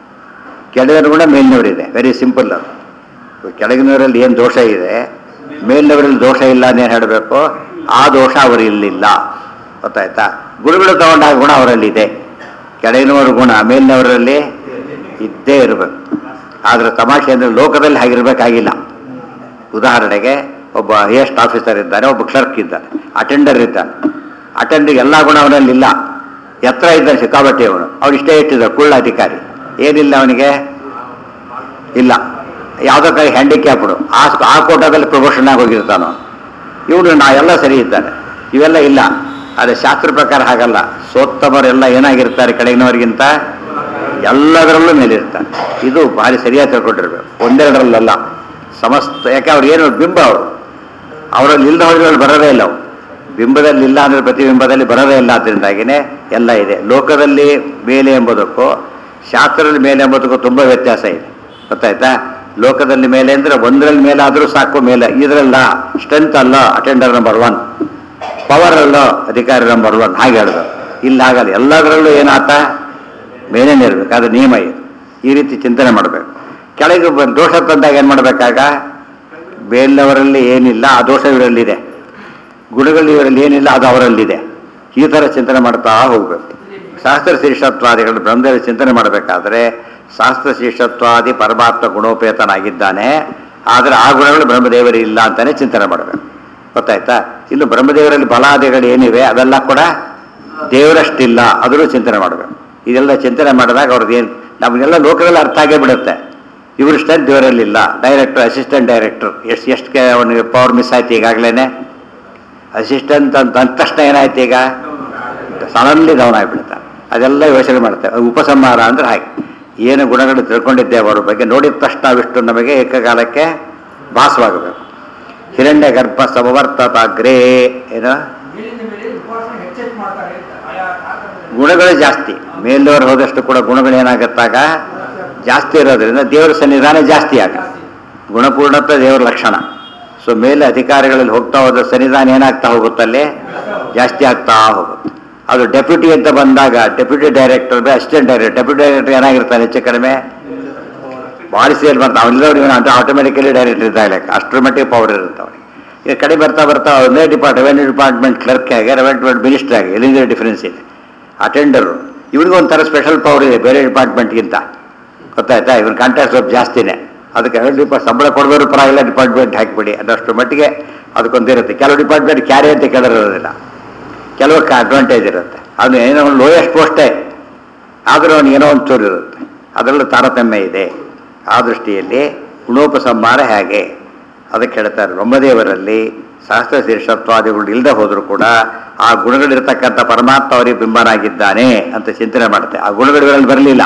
ಕೆಳಗಿನ ಗುಣ ಮೇಲಿನವರಿದೆ ವೆರಿ ಸಿಂಪಲ್ ಅದು ಕೆಳಗಿನವರಲ್ಲಿ ಏನು ದೋಷ ಇದೆ ಮೇಲಿನವರಲ್ಲಿ ದೋಷ ಇಲ್ಲ ಅಂತ ಏನು ಹೇಳಬೇಕು ಆ ದೋಷ ಅವರಿಲ್ಲಿಲ್ಲ ಗೊತ್ತಾಯ್ತಾ ಗುರುಗಳು ತಗೊಂಡಾಗ ಗುಣ ಅವರಲ್ಲಿದೆ ಕೆಳಗಿನವರ ಗುಣ ಮೇಲಿನವರಲ್ಲಿ ಇದ್ದೇ ಇರಬೇಕು ಆದರೆ ತಮಾಷೆ ಅಂದರೆ ಲೋಕದಲ್ಲಿ ಹಾಗಿರ್ಬೇಕಾಗಿಲ್ಲ ಉದಾಹರಣೆಗೆ ಒಬ್ಬ ಹೈಯೆಸ್ಟ್ ಆಫೀಸರ್ ಇದ್ದಾನೆ ಒಬ್ಬ ಕ್ಲರ್ಕ್ ಇದ್ದಾನೆ ಅಟೆಂಡರ್ ಇದ್ದಾನೆ ಅಟೆಂಡರ್ ಎಲ್ಲ ಗುಣ ಅವನಲ್ಲಿ ಇಲ್ಲ ಎತ್ತರ ಇದ್ದಾನೆ ಸಿಕ್ಕಾಬಟ್ಟೆ ಅವನು ಅವ್ನು ಇಷ್ಟೇ ಇಟ್ಟಿದ್ದ ಕುಳ್ಳ ಅಧಿಕಾರಿ ಏನಿಲ್ಲ ಅವನಿಗೆ ಇಲ್ಲ ಯಾವುದೋ ಕೈ ಹ್ಯಾಂಡಿಕ್ಯಾಪ್ಡು ಆ ಆ ಕೋಟಾದಲ್ಲಿ ಪ್ರಮೋಷನ್ ಆಗಿ ಹೋಗಿರ್ತಾನೋ ಇವನು ನಾ ಎಲ್ಲ ಸರಿ ಇದ್ದಾನೆ ಇವೆಲ್ಲ ಇಲ್ಲ ಆದರೆ ಶಾಸ್ತ್ರ ಪ್ರಕಾರ ಹಾಗಲ್ಲ ಸೋತ್ತಮರೆಲ್ಲ ಏನಾಗಿರ್ತಾರೆ ಕೆಳಗಿನವರಿಗಿಂತ ಎಲ್ಲದರಲ್ಲೂ ಮೇಲಿರ್ತಾರೆ ಇದು ಭಾರಿ ಸರಿಯಾಗಿ ತಿಳ್ಕೊಂಡಿರ್ಬೇಕು ಒಂದೆರಡರಲ್ಲಲ್ಲ ಸಮಸ್ತ ಯಾಕೆ ಅವ್ರು ಏನು ಬಿಂಬ ಅವರು ಅವರಲ್ಲಿ ಇಲ್ಲದ ಹೋಗಿ ಬರೋದೇ ಇಲ್ಲ ಅವು ಬಿಂಬದಲ್ಲಿ ಇಲ್ಲ ಅಂದರೆ ಪ್ರತಿಬಿಂಬದಲ್ಲಿ ಬರೋದೇ ಇಲ್ಲ ಅದರಿಂದಾಗಿನೇ ಎಲ್ಲ ಇದೆ ಲೋಕದಲ್ಲಿ ಮೇಲೆ ಎಂಬುದಕ್ಕೂ ಶಾಸ್ತ್ರದಲ್ಲಿ ಮೇಲೆ ಎಂಬುದಕ್ಕೂ ತುಂಬ ವ್ಯತ್ಯಾಸ ಇದೆ ಗೊತ್ತಾಯ್ತಾ ಲೋಕದಲ್ಲಿ ಮೇಲೆ ಅಂದರೆ ಒಂದರಲ್ಲಿ ಮೇಲೆ ಆದರೂ ಸಾಕು ಮೇಲೆ ಇದರಲ್ಲ ಸ್ಟ್ರೆಂತ್ ಅಲ್ಲ ಅಟೆಂಡರ್ ನಂಬರ್ ಒನ್ ಪವರ್ ಅಲ್ಲ ಅಧಿಕಾರಿ ನಂಬರ್ ಒನ್ ಹಾಗೆ ಹೇಳಿದ್ರು ಇಲ್ಲಿ ಆಗಲ್ಲ ಎಲ್ಲದರಲ್ಲೂ ಏನಾತ ಮೇಲೇನೆ ಇರಬೇಕು ಅದು ನಿಯಮ ಇದೆ ಈ ರೀತಿ ಚಿಂತನೆ ಮಾಡಬೇಕು ಕೆಳಗೆ ಬ- ದೋಷ ತಂದಾಗ ಏನು ಮಾಡಬೇಕಾಗ ಬೇಲವರಲ್ಲಿ ಏನಿಲ್ಲ ಆ ದೋಷ ಇವರಲ್ಲಿದೆ ಗುಣಗಳು ಇವರಲ್ಲಿ ಏನಿಲ್ಲ ಅದು ಅವರಲ್ಲಿದೆ ಈ ಥರ ಚಿಂತನೆ ಮಾಡ್ತಾ ಹೋಗ್ಬೇಕು ಶಾಸ್ತ್ರ ಶೀರ್ಷತ್ವಾದಿಗಳು ಬ್ರಹ್ಮದೇವ ಚಿಂತನೆ ಮಾಡಬೇಕಾದ್ರೆ ಶಾಸ್ತ್ರ ಶೀರ್ಷತ್ವಾದಿ ಪರಮಾತ್ಮ ಗುಣೋಪೇತನಾಗಿದ್ದಾನೆ ಆದರೆ ಆ ಗುಣಗಳು ಬ್ರಹ್ಮದೇವರಿಗೆ ಇಲ್ಲ ಅಂತಾನೆ ಚಿಂತನೆ ಮಾಡಬೇಕು ಗೊತ್ತಾಯ್ತಾ ಇನ್ನು ಬ್ರಹ್ಮದೇವರಲ್ಲಿ ಬಲಾದಿಗಳು ಏನಿವೆ ಅವೆಲ್ಲ ಕೂಡ ದೇವರಷ್ಟಿಲ್ಲ ಅದನ್ನು ಚಿಂತನೆ ಮಾಡಬೇಕು ಇದೆಲ್ಲ ಚಿಂತನೆ ಮಾಡಿದಾಗ ಅವ್ರದ್ದು ಏನು ನಮಗೆಲ್ಲ ಲೋಕದಲ್ಲಿ ಅರ್ಥ ಆಗೇ ಬಿಡುತ್ತೆ ಇವರು ಸ್ಟ್ರೆಂತ್ ದೇವರಲ್ಲಿಲ್ಲ ಡೈರೆಕ್ಟರ್ ಅಸಿಸ್ಟೆಂಟ್ ಡೈರೆಕ್ಟರ್ ಎಷ್ಟು ಎಷ್ಟು ಅವನಿಗೆ ಪವರ್ ಮಿಸ್ ಆಯ್ತು ಈಗಾಗಲೇ ಅಸಿಸ್ಟೆಂಟ್ ಅಂತ ಅಂದ ತಕ್ಷಣ ಏನಾಯ್ತು ಈಗ ಸಡನ್ಲಿ ಡೌನ್ ಆಗಿಬಿಡ್ತಾರೆ ಅದೆಲ್ಲ ಯೋಚನೆ ಮಾಡ್ತಾರೆ ಅದು ಉಪಸಂಹಾರ ಅಂದ್ರೆ ಹಾಗೆ ಏನು ಗುಣಗಳು ತಿಳ್ಕೊಂಡಿದ್ದೇವೆ ಅವ್ರ ಬಗ್ಗೆ ನೋಡಿದ ತಕ್ಷಣ ಅವಿಷ್ಟು ನಮಗೆ ಏಕಕಾಲಕ್ಕೆ ಭಾಸವಾಗಬೇಕು ಹಿರಣ್ಯ ಗರ್ಭ ಸಮವರ್ತತಾಗ್ರೇ ಏನು ಮೇಲಿಂದ ಮೇಲೆ ಉಪಾಸನೆ ಹೆಚ್ಚೆಚ್ಚು ಮಾಡ್ತಾರೆ ಅಂತ ಆಯಾ ಕಾಲದಲ್ಲಿ ಗುಣಗಳು ಜಾಸ್ತಿ ಮೇಲವರು ಹೋದಷ್ಟು ಕೂಡ ಗುಣಗಳು ಏನಾಗುತ್ತಾಗ ಜಾಸ್ತಿ ಇರೋದ್ರಿಂದ ದೇವರ ಸನ್ನಿಧಾನ ಜಾಸ್ತಿ ಆಗ ಗುಣಪೂರ್ಣತ್ವ ದೇವರ ಲಕ್ಷಣ ಸೊ ಮೇಲೆ ಅಧಿಕಾರಿಗಳಲ್ಲಿ ಹೋಗ್ತಾ ಹೋದ ಸನ್ನಿಧಾನ ಏನಾಗ್ತಾ ಹೋಗುತ್ತಲ್ಲಿ ಜಾಸ್ತಿ ಆಗ್ತಾ ಹೋಗುತ್ತೆ ಅದು ಡೆಪ್ಯೂಟಿ ಅಂತ ಬಂದಾಗ deputy director assistant director deputy director ಏನಾಗಿರ್ತಾನೆ ಹೆಚ್ಚು ಕಡಿಮೆ ಭಾಳ ಸೇಲ್ ಮಾಡ್ತಾ ಅವನಿಲ್ಲವ್ರು ಇವನು ಅಂತ ಆಟೋಮೆಟಿಕಲಿ ಡೈರೆಕ್ಟರ್ ಇದ್ದಾಗಲೇ ಅಷ್ಟರ ಮಟ್ಟಿಗೆ ಪವರ್ ಇರುತ್ತೆ ಅವನಿಗೆ ಈಗ ಕಡೆ ಬರ್ತಾ ಬರ್ತಾ ಒಂದೇ ಡಿಪಾರ್ಟ್ ರೆವೆನ್ಯೂ ಡಿಪಾರ್ಟ್ಮೆಂಟ್ ಕ್ಲರ್ಕ್ ಆಗಿ ರೆವೆನ್ಯೂ ಮಿನಿಸ್ಟರ್ ಆಗಿ ಎಲ್ಲಿಂದ ಡಿಫರೆನ್ಸ್ ಇದೆ ಅಟೆಂಡರು ಇವನಿಗೆ ಒಂಥರ ಸ್ಪೆಷಲ್ ಪವರ್ ಇದೆ ಬೇರೆ ಡಿಪಾರ್ಟ್ಮೆಂಟ್ಗಿಂತ ಗೊತ್ತಾಯ್ತಾ ಇವನ್ ಕಾಂಟ್ಯಾಕ್ಟ್ ಸ್ವಲ್ಪ ಜಾಸ್ತಿನೇ ಅದಕ್ಕೆ ಎರಡು ಡಿಪಾರ್ಟ್ ಸಂಬಳ ಕೊಡೋರು ಪರವಾಗಿಲ್ಲ ಡಿಪಾರ್ಟ್ಮೆಂಟ್ ಹಾಕಿಬಿಡಿ ಅದಷ್ಟು ಮಟ್ಟಿಗೆ ಅದಕ್ಕೊಂದಿರುತ್ತೆ ಕೆಲವು ಡಿಪಾರ್ಟ್ಮೆಂಟ್ ಕ್ಯಾರಿ ಅಂತ ಕೇಳಿರೋದಿಲ್ಲ ಕೆಲವಕ್ಕೆ ಅಡ್ವಾಂಟೇಜ್ ಇರುತ್ತೆ ಅದು ಏನೋ ಒಂದು ಲೋಯೆಸ್ಟ್ ಪೋಸ್ಟೇ ಆದರೂ ಅವನಿಗೆ ಏನೋ ಒಂದು ಚೂರು ಇರುತ್ತೆ ಅದರಲ್ಲೂ ತಾರತಮ್ಯ ಇದೆ ಆ ದೃಷ್ಟಿಯಲ್ಲಿ ಗುಣೋಪಸಂಹಾರ ಹೇಗೆ ಅದಕ್ಕೆ ಹೇಳ್ತಾರೆ ಬ್ರಹ್ಮದೇವರಲ್ಲಿ ಸಹಸ್ರ ಶೀರ್ಷತ್ವಾದಿಗಳು ಇಲ್ಲದೆ ಹೋದರೂ ಕೂಡ ಆ ಗುಣಗಳಿರ್ತಕ್ಕಂಥ ಪರಮಾತ್ಮ ಅವರಿಗೆ ಬಿಂಬನಾಗಿದ್ದಾನೆ ಅಂತ ಚಿಂತನೆ ಮಾಡುತ್ತೆ ಆ ಗುಣಗಳು ಇವರಲ್ಲಿ ಬರಲಿಲ್ಲ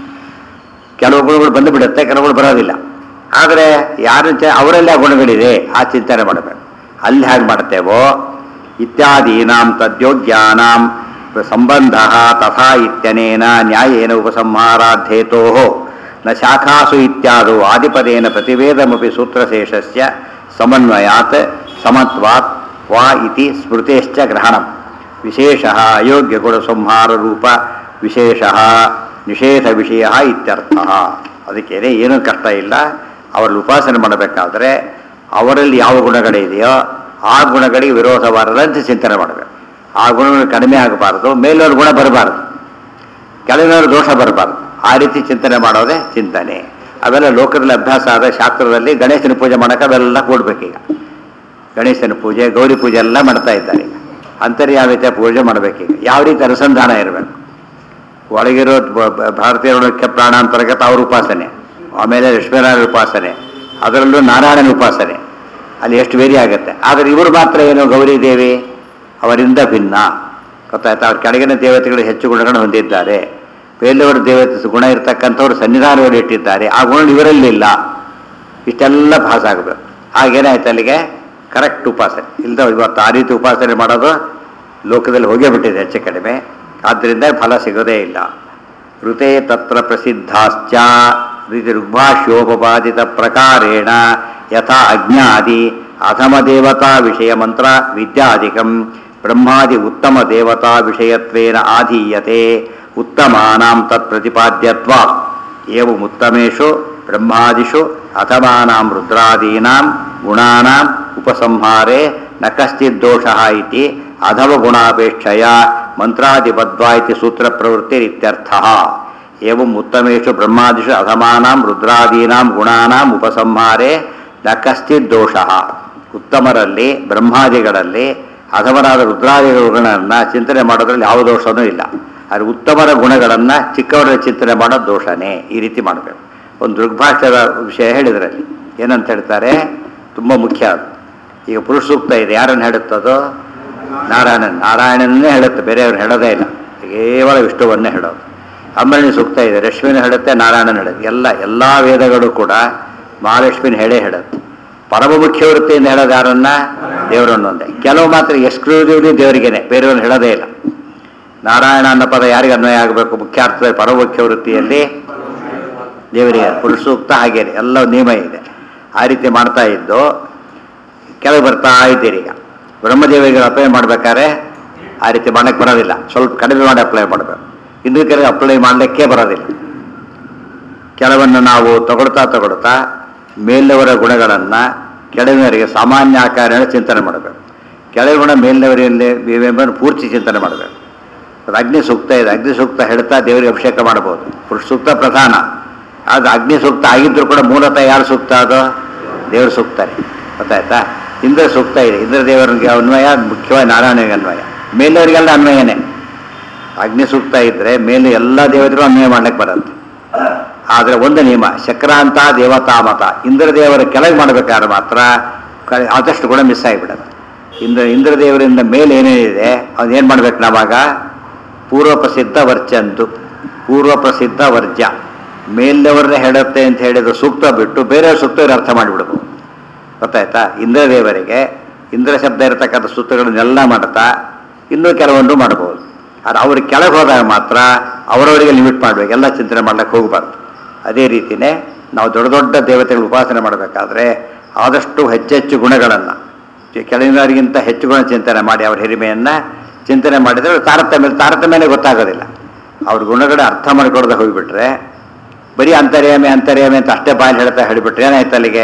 ಕೆಲವು ಗುಣಗಳು ಬಂದು ಬಿಡುತ್ತೆ ಕೆಲವುಗಳು ಬರೋದಿಲ್ಲ ಆದರೆ ಯಾರು ಚ ಅವರಲ್ಲಿ ಆ ಗುಣಗಳಿದೆ ಆ ಚಿಂತನೆ ಮಾಡಬೇಕು ಅಲ್ಲಿ ಹೇಗೆ ಮಾಡ್ತೇವೋ ಇತ್ಯಾದೀನಾಂ ತದ್ಯೋಗ್ಯಾನಾಂ ಸಂಬಂಧ ತಥಾ ಇತ್ಯನೇನ ನ್ಯಾಯೇನ ಉಪಸಂಹಾರಾಧ್ಯೇತೋ ನ ಶಾಖಾಸು ಇತ್ಯಾದು ಆದಿಪದೇನ ಪ್ರತಿವೇದಮಪಿ ಸೂತ್ರಶೇಷಸ್ಯ ಸಮನ್ವಯಾತ್ ಸಮತ್ವಾತ್ ವಾ ಇತಿ ಸ್ಮೃತೇಶ್ಚ ಗ್ರಹಣಂ ವಿಶೇಷ ಅಯೋಗ್ಯ ಗುಣಸಂಹಾರ ರೂಪ ವಿಶೇಷ ನಿಷೇಧ ವಿಷಯ ಇತ್ಯರ್ಥ ಅದಕ್ಕೆ ಏನೂ ಕಷ್ಟ ಇಲ್ಲ ಅವರಲ್ಲಿ ಉಪಾಸನೆ ಮಾಡಬೇಕಾದ್ರೆ ಅವರಲ್ಲಿ ಯಾವ ಗುಣಗಳಿದೆಯೋ ಆ ಗುಣಗಳಿಗೆ ವಿರೋಧವಾರದಂತೆ ಚಿಂತನೆ ಮಾಡಬೇಕು ಆ ಗುಣಗಳು ಕಡಿಮೆ ಆಗಬಾರದು ಮೇಲವ್ರ ಗುಣ ಬರಬಾರದು ಕೆಳಗಿನವ್ರ ದೋಷ ಬರಬಾರದು ಆ ರೀತಿ ಚಿಂತನೆ ಮಾಡೋದೇ ಚಿಂತನೆ ಅವೆಲ್ಲ ಲೋಕದಲ್ಲಿ ಅಭ್ಯಾಸ ಆದ ಶಾಸ್ತ್ರದಲ್ಲಿ ಗಣೇಶನ ಪೂಜೆ ಮಾಡೋಕೆ ಅವೆಲ್ಲ ಕೂಡ್ಬೇಕೀಗ ಗಣೇಶನ ಪೂಜೆ ಗೌರಿ ಪೂಜೆ ಎಲ್ಲ ಮಾಡ್ತಾ ಇದ್ದಾರೆ ಈಗ ಅಂತರ್ಯಾಮಿತ ಪೂಜೆ ಮಾಡಬೇಕೀಗ ಯಾವ ರೀತಿ ಅನುಸಂಧಾನ ಇರಬೇಕು ಒಳಗಿರೋ ಬ- ಬ- ಭಾರತೀಯ ಮುಖ್ಯ ಪ್ರಾಣಾಂತರ್ಗತ ಅವ್ರ ಉಪಾಸನೆ ಆಮೇಲೆ ಲಕ್ಷ್ಮೀನಾರಾಯಣ ಉಪಾಸನೆ ಅದರಲ್ಲೂ ನಾರಾಯಣನ ಉಪಾಸನೆ ಅಲ್ಲಿ ಎಷ್ಟು ವೇರಿ ಆಗುತ್ತೆ ಆದರೆ ಇವರು ಮಾತ್ರ ಏನು ಗೌರಿ ದೇವಿ ಅವರಿಂದ ಭಿನ್ನ ಗೊತ್ತಾಯ್ತಾ ಅವ್ರ ಕೆಳಗಿನ ದೇವತೆಗಳು ಹೆಚ್ಚು ಗುಣಗಳನ್ನು ಹೊಂದಿದ್ದಾರೆ ಬೇಲವರ ದೇವತೆ ಗುಣ ಇರತಕ್ಕಂಥವ್ರು ಸನ್ನಿಧಾನವನ್ನು ಇಟ್ಟಿದ್ದಾರೆ ಆ ಗುಣ ಇವರಲ್ಲಿಲ್ಲ ಇಷ್ಟೆಲ್ಲ ಭಾಸ ಆಗಬೇಕು ಹಾಗೇನಾಯ್ತು ಅಲ್ಲಿಗೆ ಕರೆಕ್ಟ್ ಉಪಾಸನೆ ಇಲ್ದ ಇವತ್ತು ಆ ರೀತಿ ಉಪಾಸನೆ ಮಾಡೋದು ಲೋಕದಲ್ಲಿ ಹೋಗೇ ಬಿಟ್ಟಿದೆ ಹೆಚ್ಚು ಕಡಿಮೆ ಆದ್ದರಿಂದ ಫಲ ಸಿಗೋದೇ ಇಲ್ಲ ಋತೆ ತತ್ರ ಪ್ರಸಿದ್ಧಾಶ್ಚ ರೀತಿ ಋಗ್ಭಾಷ್ಯೋಪಪಾದಿತ ಪ್ರಕಾರೇಣ ಯಥಾ ಅಜ್ಞಾದಿ ಅಧಮ ದೇವತಾ ವಿಷಯ ಮಂತ್ರ ವಿದ್ಯಾಧಿಕಂ ಬ್ರಹ್ಮಾದಿ ಉತ್ತಮ ದೇವತಾ ವಿಷಯತ್ವೇನ ಆಧೀಯತೆ ಉತ್ತಮಾನಾಂ ತತ್ ಪ್ರತಿಪಾದ್ಯತ್ವ ಏವಮುತ್ತಮೇಷು ಬ್ರಹ್ಮಾದಿಷು ಅಥಮಾನಾಂ ರುದ್ರಾದೀನಾಂ ಗುಣಾನಾಂ ಉಪಸಂಹಾರೆ ನ ಕಶ್ಚಿತ್ ದೋಷಃ ಇತಿ ಅಧವ ಗುಣಾಪೇಕ್ಷಯ ಮಂತ್ರಾದಿಬದ್ವಾ ಇತಿ ಸೂತ್ರ ಪ್ರವೃತ್ತಿರಿತ್ಯರ್ಥಃ ಏವಂ ಉತ್ತಮೇಷು ಬ್ರಹ್ಮಾದಿಷು ಅಧಮಾನಾಂ ರುದ್ರಾದೀನಾಂ ಗುಣಾನಾಂ ಉಪಸಂಹಾರೆ ನ ಕಶ್ಚಿತ್ ದೋಷಃ ಉತ್ತಮರಲ್ಲಿ ಬ್ರಹ್ಮಾದಿಗಳಲ್ಲಿ ಅಧಮರಾದ ರುದ್ರಾದಿಗಳನ್ನ ಚಿಂತನೆ ಮಾಡೋದ್ರಲ್ಲಿ ಯಾವ ದೋಷನೂ ಇಲ್ಲ ಆದರೆ ಉತ್ತಮರ ಗುಣಗಳನ್ನು ಚಿಕ್ಕವರ ಚಿಂತನೆ ಮಾಡೋದು ದೋಷನೇ ಈ ರೀತಿ ಮಾಡಬೇಕು ಒಂದು ದೃಗ್ಭಾಷ್ಯದ ವಿಷಯ ಹೇಳಿದ್ರಲ್ಲಿ ಏನಂತ ಹೇಳ್ತಾರೆ ತುಂಬ ಮುಖ್ಯ ಅದು ಈಗ ಪುರುಷ ಸೂಕ್ತ ಇದೆ ಯಾರನ್ನು ಹೇಳುತ್ತದೋ ನಾರಾಯಣನ್ ನಾರಾಯಣನ್ನೇ ಹೇಳುತ್ತೆ ಬೇರೆಯವ್ರು ಹೇಳೋದೇ ಇಲ್ಲ ಕೇವಲ ವಿಷ್ಣುವನ್ನೇ ಹೇಳೋದು ಅಮ್ಮರಣಿ ಸೂಕ್ತ ಇದೆ ರಶ್ಮಿನ ಹೇಳುತ್ತೆ ನಾರಾಯಣನ ಹೇಳುತ್ತೆ ಎಲ್ಲ ಎಲ್ಲ ವೇದಗಳು ಕೂಡ ಮಹಾಲಕ್ಷ್ಮಿನ ಹೇಳೇ ಹೇಳುತ್ತೆ ಪರಮ ಮುಖ್ಯ ವೃತ್ತಿಯಿಂದ ಹೇಳೋದು ಯಾರನ್ನ ದೇವರನ್ನೊಂದೇ ಕೆಲವು ಮಾತ್ರ ಎಕ್ಸ್ಕ್ಲೂಸಿವ್ಲಿ ದೇವರಿಗೇನೆ ಬೇರೆಯವ್ರನ್ನ ಹೇಳೋದೇ ಇಲ್ಲ ನಾರಾಯಣ ಅನ್ನೋ ಪದ ಯಾರಿಗೆ ಅನ್ವಯ ಆಗಬೇಕು ಮುಖ್ಯ ಅರ್ಥದ ಪರಮ ಮುಖ್ಯ ವೃತ್ತಿಯಲ್ಲಿ ದೇವರಿಗೆ ಪುರುಷ ಸೂಕ್ತ ಹಾಗೇನೆ ಎಲ್ಲ ನಿಯಮ ಇದೆ ಆ ರೀತಿ ಮಾಡ್ತಾ ಇದ್ದು ಕೆಳಗೆ ಬರ್ತಾ ಇದ್ದೀರಿ ಈಗ ಬ್ರಹ್ಮದೇವರಿಗೆ ಅಪ್ಲೈ ಮಾಡ್ಬೇಕಾದ್ರೆ ಆ ರೀತಿ ಮಾಡಕ್ಕೆ ಬರೋದಿಲ್ಲ ಸ್ವಲ್ಪ ಕಡಿಮೆ ಮಾಡಿ ಅಪ್ಲೈ ಮಾಡಬೇಕು ಇನ್ನು ಕೆಲವು ಅಪ್ಲೈ ಮಾಡಲಿಕ್ಕೆ ಬರೋದಿಲ್ಲ ಕೆಲವನ್ನು ನಾವು ತಗೊಳ್ತಾ ತಗೊಳ್ತಾ ಮೇಲಿನವರ ಗುಣಗಳನ್ನು ಕೆಳಗಿನವರಿಗೆ ಸಾಮಾನ್ಯ ಆಕಾರನ ಚಿಂತನೆ ಮಾಡಬೇಕು ಕೆಳಗುಣ ಮೇಲಿನವರಲ್ಲಿ ಎಂಬುದನ್ನು ಪೂರ್ತಿ ಚಿಂತನೆ ಮಾಡಬೇಕು ಅದು ಅಗ್ನಿ ಸೂಕ್ತ ಇದೆ ಅಗ್ನಿ ಸೂಕ್ತ ಹೇಳ್ತಾ ದೇವರಿಗೆ ಅಭಿಷೇಕ ಮಾಡಬಹುದು ಪುರುಷ ಸೂಕ್ತ ಪ್ರಧಾನ ಅದು ಅಗ್ನಿ ಸೂಕ್ತ ಆಗಿದ್ರು ಕೂಡ ಮೂಲತಃ ಯಾರು ಸೂಕ್ತ ಅದು ದೇವ್ರ ಸೂಕ್ತನೇ ಗೊತ್ತಾಯ್ತಾ ಇಂದ್ರ ಸೂಕ್ತ ಇದೆ ಇಂದ್ರ ದೇವರಿಗೆ ಅನ್ವಯ ಮುಖ್ಯವಾಗಿ ನಾರಾಯಣನಿಗೆ ಅನ್ವಯ ಮೇಲವರಿಗೆಲ್ಲ ಅನ್ವಯನೇ ಅಗ್ನಿ ಸೂಕ್ತ ಇದ್ರೆ ಮೇಲೆ ಎಲ್ಲ ದೇವತೆಗಳು ಅನ್ವಯ ಮಾಡ್ಲಿಕ್ಕೆ ಬರುತ್ತೆ ಆದರೆ ಒಂದು ನಿಯಮ ಚಕ್ರಾಂತ ದೇವತಾ ಮತ ಇಂದ್ರ ದೇವರ ಕೆಳಗೆ ಮಾಡಬೇಕಾದ್ರೆ ಮಾತ್ರ ಕ- ಆದಷ್ಟು ಕೂಡ ಮಿಸ್ ಆಗಿಬಿಡುತ್ತೆ ಇಂದ್ರ ಇಂದ್ರ ದೇವರಿಂದ ಮೇಲೆ ಏನೇನಿದೆ ಅವ್ನು ಏನು ಮಾಡ್ಬೇಕು ನಾವಾಗ ಪೂರ್ವ ಪ್ರಸಿದ್ಧ ವರ್ಚಂತು ಪೂರ್ವ ಪ್ರಸಿದ್ಧ ವರ್ಜ್ಯ ಮೇಲ್ದವರನ್ನೇ ಹೇಳುತ್ತೆ ಅಂತ ಹೇಳಿದ ಸೂಕ್ತ ಬಿಟ್ಟು ಬೇರೆ ಸೂಕ್ತವ್ರು ಅರ್ಥ ಮಾಡಿಬಿಡ್ಬೋದು ಗೊತ್ತಾಯ್ತಾ ಇಂದ್ರ ದೇವರಿಗೆ ಇಂದ್ರ ಶಬ್ದ ಇರತಕ್ಕಂಥ ಸೂತ್ರಗಳನ್ನೆಲ್ಲ ಮಾಡ್ತಾ ಇನ್ನೂ ಕೆಲವೊಂದು ಮಾಡಬಹುದು ಆದರೆ ಅವ್ರಿಗೆ ಕೆಳಗೆ ಹೋದಾಗ ಮಾತ್ರ ಅವರವರಿಗೆ ಲಿಮಿಟ್ ಮಾಡಬೇಕು ಎಲ್ಲ ಚಿಂತನೆ ಮಾಡ್ಲಿಕ್ಕೆ ಹೋಗಬಾರ್ದು ಅದೇ ರೀತಿಯೇ ನಾವು ದೊಡ್ಡ ದೊಡ್ಡ ದೇವತೆಗಳ ಉಪಾಸನೆ ಮಾಡಬೇಕಾದ್ರೆ ಆದಷ್ಟು ಹೆಚ್ಚೆಚ್ಚು ಗುಣಗಳನ್ನು ಕೆಳಗಿನವರಿಗಿಂತ ಹೆಚ್ಚು ಗುಣ ಚಿಂತನೆ ಮಾಡಿ ಅವರ ಹಿರಿಮೆಯನ್ನು ಚಿಂತನೆ ಮಾಡಿದರೆ ತಾರತಮ್ಯ ತಾರತಮ್ಯನೇ ಗೊತ್ತಾಗೋದಿಲ್ಲ ಅವ್ರ ಗುಣಗಳ ಅರ್ಥ ಮಾಡಿಕೊಡದೆ ಹೋಗಿಬಿಟ್ರೆ ಬರೀ ಅಂತರ್ಯಾಮಿ ಅಂತರ್ಯಾಮಿ ಅಂತ ಅಷ್ಟೇ ಬಾಯಲ್ಲಿ ಹೇಳ್ತಾ ಹೇಳಿಬಿಟ್ರೆ ಏನಾಯ್ತು ಅಲ್ಲಿಗೆ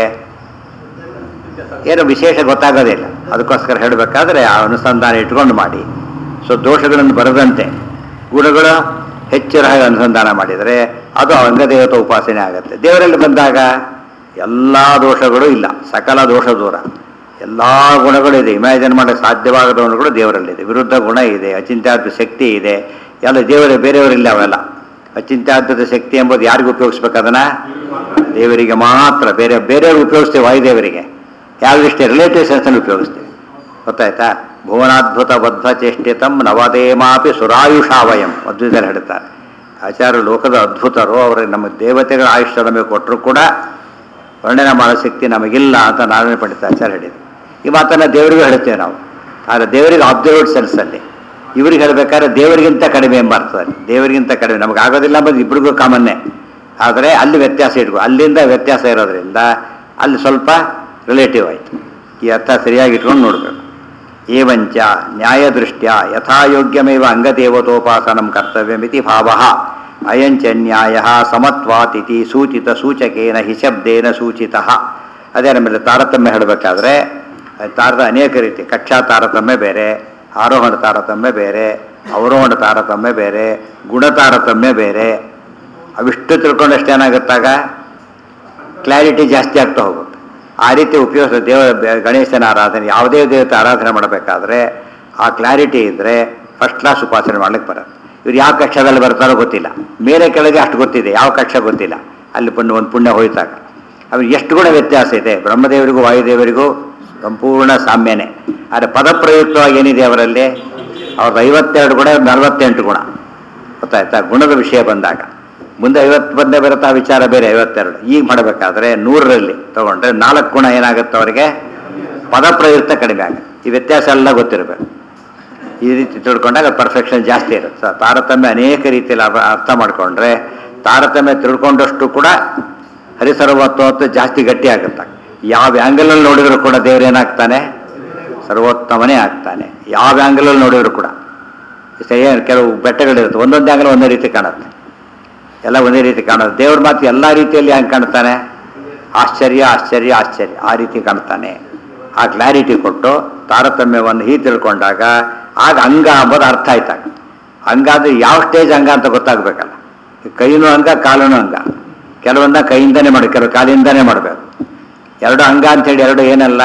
ಏನು ವಿಶೇಷ ಗೊತ್ತಾಗೋದಿಲ್ಲ ಅದಕ್ಕೋಸ್ಕರ ಹೇಳಬೇಕಾದ್ರೆ ಆ ಅನುಸಂಧಾನ ಇಟ್ಕೊಂಡು ಮಾಡಿ ಸೊ ದೋಷಗಳನ್ನು ಬರದಂತೆ ಗುಣಗಳು ಹೆಚ್ಚಿನ ಹಾಗೆ ಅನುಸಂಧಾನ ಮಾಡಿದರೆ ಅದು ಅಂಗದೇವತ ಉಪಾಸನೆ ಆಗುತ್ತೆ ದೇವರಲ್ಲಿ ಬಂದಾಗ ಎಲ್ಲ ದೋಷಗಳು ಇಲ್ಲ ಸಕಲ ದೋಷ ದೂರ ಎಲ್ಲ ಗುಣಗಳು ಇದೆ ಇಮ್ಯಾಜಿನ್ ಮಾಡೋಕ್ಕೆ ಸಾಧ್ಯವಾಗದ ಗುಣಗಳು ದೇವರಲ್ಲಿದೆ ವಿರುದ್ಧ ಗುಣ ಇದೆ ಅಚಿಂತ್ಯಾದ್ಭುತ ಶಕ್ತಿ ಇದೆ ಎಲ್ಲ ದೇವರ ಬೇರೆಯವರಿಲ್ಲ ಅವೆಲ್ಲ ಅಚಿಂತ್ಯಾದ್ಭುತ ಶಕ್ತಿ ಎಂಬುದು ಯಾರಿಗೂ ಉಪಯೋಗಿಸ್ಬೇಕು ಅದನ್ನ ದೇವರಿಗೆ ಮಾತ್ರ ಬೇರೆ ಬೇರೆಯವ್ರಿಗೆ ಉಪಯೋಗಿಸ್ತೇವೆ ವಾಯುದೇವರಿಗೆ ಯಾವ ದೃಷ್ಟಿ ರಿಲೇಟಿವ್ ಸೆನ್ಸಲ್ಲಿ ಉಪಯೋಗಿಸ್ತೇವೆ ಗೊತ್ತಾಯ್ತಾ ಭುವನಾದ್ಭುತ ಬದ್ಧ ಚೇಷ್ಟಿತಂ ನವದೇಮಾಪಿ ಸುರಾಯುಷಾವಯಂ ಅದ್ಭುತದಲ್ಲಿ ಹೇಳ್ತಾರೆ ಆಚಾರ್ಯ ಲೋಕದ ಅದ್ಭುತರು ಅವರಿಗೆ ನಮ್ಮ ದೇವತೆಗಳ ಆಯುಷ್ಯ ನಮಗೆ ಕೊಟ್ಟರು ಕೂಡ ವರ್ಣನೆ ಮಾಡೋ ಶಕ್ತಿ ನಮಗಿಲ್ಲ ಅಂತ ನಾರಾಯಣ ಪಂಡಿತ ಆಚಾರ್ಯ ಹೇಳಿದ್ರು ಈ ಮಾತನ್ನು ದೇವರಿಗೂ ಹೇಳ್ತೇವೆ ನಾವು ಆದರೆ ದೇವರಿಗೆ ಅಬ್ಸರ್ವ್ಡ್ ಸೆನ್ಸಲ್ಲಿ ಇವ್ರಿಗೆ ಹೇಳ್ಬೇಕಾದ್ರೆ ದೇವರಿಗಿಂತ ಕಡಿಮೆ ಎಂಬ ಅರ್ಥದಲ್ಲಿ ದೇವರಿಗಿಂತ ಕಡಿಮೆ ನಮಗೆ ಆಗೋದಿಲ್ಲ ಅಂಬೋದು ಇಬ್ಬರಿಗೂ ಕಾಮನ್ನೇ ಆದರೆ ಅಲ್ಲಿ ವ್ಯತ್ಯಾಸ ಇಟ್ಕೊ ಅಲ್ಲಿಂದ ವ್ಯತ್ಯಾಸ ಇರೋದ್ರಿಂದ ಅಲ್ಲಿ ಸ್ವಲ್ಪ ರಿಲೇಟಿವ್ ಆಯಿತು ಈ ಅರ್ಥ ಸರಿಯಾಗಿ ಇಟ್ಕೊಂಡು ನೋಡಬೇಕು ಏವಂಚ ನ್ಯಾಯದೃಷ್ಟ್ಯ ಯಥಾಯೋಗ್ಯಮೇವ ಅಂಗದೇವತೋಪಾಸನಂ ಕರ್ತವ್ಯಮಿತಿ ಭಾವ ಅಯಂಚ ನ್ಯಾಯ ಸಮತ್ವಾತಿಥಿ ಸೂಚಿತ ಸೂಚಕೇನ ಹಿಶಬ್ದೇನ ಸೂಚಿತ ಅದೇ ನಮ್ಮಲ್ಲಿ ತಾರತಮ್ಯ ಹೇಳಬೇಕಾದ್ರೆ ತಾರದ ಅನೇಕ ರೀತಿ ಕಕ್ಷಾ ತಾರತಮ್ಯ ಬೇರೆ ಆರೋಹಣ ತಾರತಮ್ಯ ಬೇರೆ ಅವರೋಹಣ ತಾರತಮ್ಯ ಬೇರೆ ಗುಣ ತಾರತಮ್ಯ ಬೇರೆ ಅವಿಷ್ಟು ತಿಳ್ಕೊಂಡಷ್ಟು ಏನಾಗುತ್ತಾಗ ಕ್ಲಾರಿಟಿ ಜಾಸ್ತಿ ಆಗ್ತಾ ಹೋಗುತ್ತೆ ಆ ರೀತಿ ಉಪಯೋಗ ದೇವ ಗಣೇಶನ ಆರಾಧನೆ ಯಾವುದೇ ದೇವತೆ ಆರಾಧನೆ ಮಾಡಬೇಕಾದ್ರೆ ಆ ಕ್ಲಾರಿಟಿ ಇದ್ದರೆ ಫಸ್ಟ್ ಕ್ಲಾಸ್ ಉಪಾಸನೆ ಮಾಡ್ಲಿಕ್ಕೆ ಬರುತ್ತೆ ಇವ್ರು ಯಾವ ಕಕ್ಷದಲ್ಲಿ ಬರ್ತಾರೋ ಗೊತ್ತಿಲ್ಲ ಮೇಲೆ ಕೆಳಗೆ ಅಷ್ಟು ಗೊತ್ತಿದೆ ಯಾವ ಕಕ್ಷ ಗೊತ್ತಿಲ್ಲ ಅಲ್ಲಿ ಪುಣ್ಯ ಒಂದು ಪುಣ್ಯ ಹೋಯ್ತಾಗ ಅವ್ರಿಗೆ ಎಷ್ಟು ಗುಣ ವ್ಯತ್ಯಾಸ ಇದೆ ಬ್ರಹ್ಮದೇವರಿಗೂ ವಾಯುದೇವರಿಗೂ ಸಂಪೂರ್ಣ ಸಾಮ್ಯನೇ ಆದರೆ ಪದಪ್ರಯುಕ್ತವಾಗಿ ಏನಿದೆ ಅವರಲ್ಲಿ ಅವ್ರದ್ದು ಐವತ್ತೆರಡು ಗುಣ ನಲವತ್ತೆಂಟು ಗುಣ ಗೊತ್ತಾಯ್ತಾ ಗುಣದ ವಿಷಯ ಬಂದಾಗ ಮುಂದೆ ಐವತ್ತು ಬಂದೇ ಬರುತ್ತಾ ವಿಚಾರ ಬೇರೆ ಐವತ್ತೆರಡು ಈಗ ಮಾಡಬೇಕಾದ್ರೆ ನೂರರಲ್ಲಿ ತಗೊಂಡ್ರೆ ನಾಲ್ಕು ಗುಣ ಏನಾಗುತ್ತೆ ಅವರಿಗೆ ಪದಪ್ರಯುಕ್ತ ಕಡಿಮೆ ಆಗುತ್ತೆ ಈ ವ್ಯತ್ಯಾಸ ಎಲ್ಲ ಗೊತ್ತಿರಬೇಕು ಈ ರೀತಿ ತಿಳ್ಕೊಂಡಾಗ ಪರ್ಫೆಕ್ಷನ್ ಜಾಸ್ತಿ ಇರುತ್ತೆ ಸೊ ತಾರತಮ್ಯ ಅನೇಕ ರೀತಿಯಲ್ಲಿ ಅರ್ಥ- ಅರ್ಥ ಮಾಡಿಕೊಂಡ್ರೆ ತಾರತಮ್ಯ ತಿಳ್ಕೊಂಡಷ್ಟು ಕೂಡ ಹರಿಸರ್ವತ್ವ ಜಾಸ್ತಿ ಗಟ್ಟಿ ಆಗುತ್ತೆ ಯಾವ ಆ್ಯಂಗಲಲ್ಲಿ ನೋಡಿದ್ರು ಕೂಡ ದೇವರೇನಾಗ್ತಾನೆ ಸರ್ವೋತ್ತಮನೇ ಆಗ್ತಾನೆ ಯಾವ ಆ್ಯಂಗಲಲ್ಲಿ ನೋಡಿದ್ರು ಕೂಡ ಏನು ಕೆಲವು ಬೆಟ್ಟಗಳಿರುತ್ತೆ ಒಂದೊಂದು ಆ್ಯಂಗಲ್ ಒಂದೇ ರೀತಿ ಕಾಣುತ್ತೆ ಎಲ್ಲ ಒಂದೇ ರೀತಿ ಕಾಣುತ್ತೆ ದೇವ್ರ ಮಾತು ಎಲ್ಲ ರೀತಿಯಲ್ಲಿ ಹೆಂಗೆ ಕಾಣ್ತಾನೆ ಆಶ್ಚರ್ಯ ಆಶ್ಚರ್ಯ ಆಶ್ಚರ್ಯ ಆ ರೀತಿ ಕಾಣ್ತಾನೆ ಆ ಕ್ಲಾರಿಟಿ ಕೊಟ್ಟು ತಾರತಮ್ಯವನ್ನು ಹೀಗೆ ತಿಳ್ಕೊಂಡಾಗ ಆಗ ಅಂಗ ಅಂಬೋದು ಅರ್ಥ ಆಯ್ತಾಗ ಅಂಗ ಅಂದರೆ ಯಾವ ಸ್ಟೇಜ್ ಅಂಗ ಅಂತ ಗೊತ್ತಾಗಬೇಕಲ್ಲ ಕೈನೂ ಅಂಗ ಕಾಲೂ ಅಂಗ ಕೆಲವೊಂದ ಕೈಯಿಂದನೇ ಮಾಡಿ ಕೆಲವು ಕಾಲಿಂದನೇ ಮಾಡಬೇಕು ಎರಡು ಅಂಗ ಅಂತೇಳಿ ಎರಡು ಏನಲ್ಲ